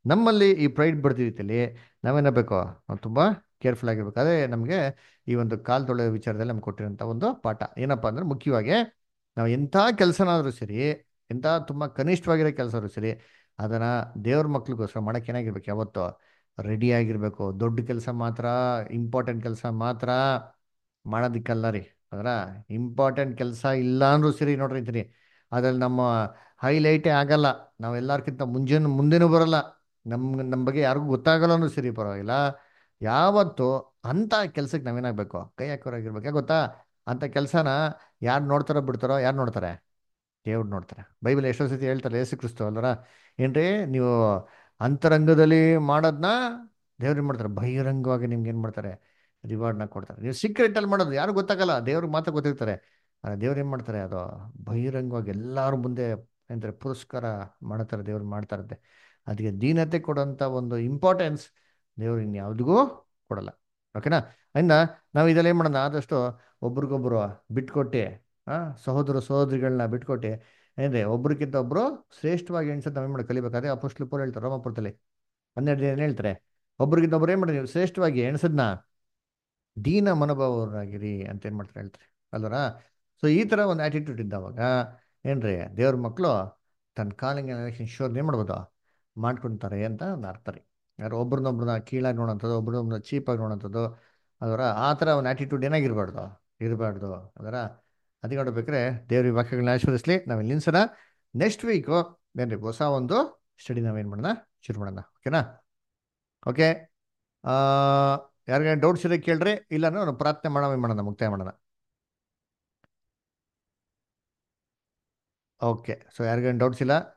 ನಮ್ಮಲ್ಲಿ ಈ ಪ್ರೈಡ್ ಬರ್ತಿದ್ದಲ್ಲಿ ನಾವೇನಬೇಕು ನಾವು ತುಂಬ ಕೇರ್ಫುಲ್ ಆಗಿರ್ಬೇಕು ಅದೇ ನಮಗೆ ಈ ಒಂದು ಕಾಲು ತೊಳೆಯೋ ವಿಚಾರದಲ್ಲಿ ನಮ್ಗೆ ಕೊಟ್ಟಿರೋಂಥ ಒಂದು ಪಾಠ ಏನಪ್ಪ ಅಂದ್ರೆ ಮುಖ್ಯವಾಗಿ ನಾವು ಎಂಥ ಕೆಲಸನಾದರೂ ಸರಿ ಎಂಥ ತುಂಬ ಕನಿಷ್ಠವಾಗಿರೋ ಕೆಲಸ ಆದ್ರೂ ಸರಿ ಅದನ್ನು ದೇವ್ರ ಮಕ್ಳಿಗೋಸ್ಕರ ಮಾಡೋಕೆ ಏನಾಗಿರ್ಬೇಕು ಯಾವತ್ತು ರೆಡಿ ಆಗಿರಬೇಕು ದೊಡ್ಡ ಕೆಲಸ ಮಾತ್ರ ಇಂಪಾರ್ಟೆಂಟ್ ಕೆಲಸ ಮಾತ್ರ ಮಾಡೋದಕ್ಕಲ್ಲ ರೀ ಅದರ ಇಂಪಾರ್ಟೆಂಟ್ ಕೆಲಸ ಇಲ್ಲ ಅಂದ್ರೂ ಸರಿ ನೋಡ್ರಿ ಅಂತೀನಿ ಅದ್ರಲ್ಲಿ ನಮ್ಮ ಹೈಲೈಟೇ ಆಗಲ್ಲ ನಾವು ಎಲ್ಲರಿಗಿಂತ ಮುಂಜೆ ಮುಂದೆನೂ ಬರಲ್ಲ ನಮ್ಮ ನಮ್ಮ ಬಗ್ಗೆ ಯಾರಿಗೂ ಗೊತ್ತಾಗಲ್ಲ ಅಂದ್ರೂ ಸರಿ ಪರವಾಗಿಲ್ಲ ಯಾವತ್ತು ಅಂಥ ಕೆಲ್ಸಕ್ಕೆ ನಾವೇನಾಗಬೇಕು ಕೈ ಹಾಕೋರಾಗಿರ್ಬೇಕು ಯಾಕೆ ಗೊತ್ತಾ ಅಂಥ ಕೆಲಸನ ಯಾರು ನೋಡ್ತಾರೋ ಬಿಡ್ತಾರೋ ಯಾರು ನೋಡ್ತಾರೆ ದೇವ್ರು ನೋಡ್ತಾರೆ ಬೈಬಲ್ ಎಷ್ಟೋ ಸತಿ ಹೇಳ್ತಾರೆ ಯೇಸು ಕ್ರಿಸ್ತು ಅಲ್ವರ ಏನ್ರಿ ನೀವು ಅಂತರಂಗದಲ್ಲಿ ಮಾಡೋದನ್ನ ದೇವ್ರು ಏನು ಮಾಡ್ತಾರೆ ಬಹಿರಂಗವಾಗಿ ನಿಮ್ಗೆ ಏನು ಮಾಡ್ತಾರೆ ರಿವಾರ್ಡ್ನ ಕೊಡ್ತಾರೆ ನೀವು ಸೀಕ್ರೆಟಲ್ಲಿ ಮಾಡೋದು ಯಾರು ಗೊತ್ತಾಗಲ್ಲ ದೇವ್ರಿಗೆ ಮಾತ್ರ ಗೊತ್ತಿರ್ತಾರೆ ಆದರೆ ದೇವ್ರು ಏನು ಮಾಡ್ತಾರೆ ಅದು ಬಹಿರಂಗವಾಗಿ ಎಲ್ಲರ ಮುಂದೆ ಏನಂತಾರೆ ಪುರಸ್ಕಾರ ಮಾಡೋ ದೇವ್ರು ಮಾಡ್ತಾ ಇರುತ್ತೆ ಅದಕ್ಕೆ ದೀನತೆ ಕೊಡೋಂಥ ಒಂದು ಇಂಪಾರ್ಟೆನ್ಸ್ ದೇವ್ರು ಇನ್ಯಾವುದಿಗೂ ಕೊಡಲ್ಲ ಓಕೆನಾ ಇನ್ನು ನಾವು ಇದೆಲ್ಲ ಏನು ಮಾಡೋಣ ಆದಷ್ಟು ಒಬ್ರಿಗೊಬ್ರು ಬಿಟ್ಕೊಟ್ಟು ಹಾಂ ಸಹೋದರ ಸಹೋದರಿಗಳನ್ನ ಬಿಟ್ಕೊಟ್ಟು ಏನ್ರಿ ಒಬ್ರಿಗಿಂತ ಒಬ್ರು ಶ್ರೇಷ್ಠವಾಗಿ ಎಣಿಸೋದು ನಾವೇನು ಮಾಡಿ ಕಲಿಬೇಕಾದ್ರೆ ಅಪೋಸ್ಟ್ಲು ಪೌಲ್ ಹೇಳ್ತಾರೆ ರೋಮಪುರದಲ್ಲಿ ಹನ್ನೆರಡು ಏನು ಹೇಳ್ತಾರೆ ಒಬ್ರಿಗಿಂತ ಒಬ್ರು ಏನು ಮಾಡಿ ನೀವು ಶ್ರೇಷ್ಠವಾಗಿ ಎಣಿಸೋದನ್ನ ದೀನ ಮನೋಭಾವರಾಗಿರಿ ಅಂತ ಏನು ಮಾಡ್ತಾರೆ ಹೇಳ್ತಾರೆ ಅಲ್ವರ ಸೊ ಈ ಥರ ಒಂದು ಆ್ಯಟಿಟ್ಯೂಡ್ ಇದ್ದಾವಾಗ ಏನ್ರಿ ದೇವ್ರ ಮಕ್ಕಳು ತನ್ನ ಕಾಲಿಂಗ್ ಎಲೆಕ್ಷನ್ ಶೋರ್ ಏನು ಮಾಡ್ಬೋದು ಮಾಡ್ಕೊತಾರೆ ಅಂತ ಒಂದು ಅರ್ಥ ರೀ ಯಾರು ಒಬ್ರನ್ನೊಬ್ರನ್ನ ಕೀಳಾಗಿ ನೋಡೋಂಥದ್ದು ಒಬ್ರನ್ನೊಬ್ರನ್ನ ಚೀಪಾಗಿ ನೋಡೋಂಥದ್ದು ಅದರ ಆ ಥರ ಒಂದು ಆ್ಯಟಿಟ್ಯೂಡ್ ಏನಾಗಿರಬಾರ್ದು ಇರಬಾರ್ದು ಅದರ ಅದಕ್ಕೆ ನೋಡ್ಬೇಕಾದ್ರೆ ದೇವ್ರ ಈ ವಾಕ್ಯಗಳನ್ನ ಆಶೀರ್ವದಿಸ್ಲಿ ನಾವು ಇಲ್ಲಿ ನಿಲ್ಸೋಣ ನೆಕ್ಸ್ಟ್ ವೀಕು ಏನ್ರಿ ಹೊಸ ಒಂದು ಸ್ಟಡಿ ನಾವೇನು ಮಾಡೋಣ ಶುರು ಮಾಡೋಣ ಓಕೆನಾ ಓಕೆ ಯಾರಿಗೇನು ಡೌಟ್ಸ್ ಇರೋ ಕೇಳ್ರಿ ಇಲ್ಲ ನಾವು ಪ್ರಾರ್ಥನೆ ಮಾಡೋಣ ಏನ್ ಮಾಡೋಣ ಮುಕ್ತಾಯ ಮಾಡೋಣ ಓಕೆ ಸೊ ಯಾರಿಗೇನು ಡೌಟ್ಸ್ ಇಲ್ಲ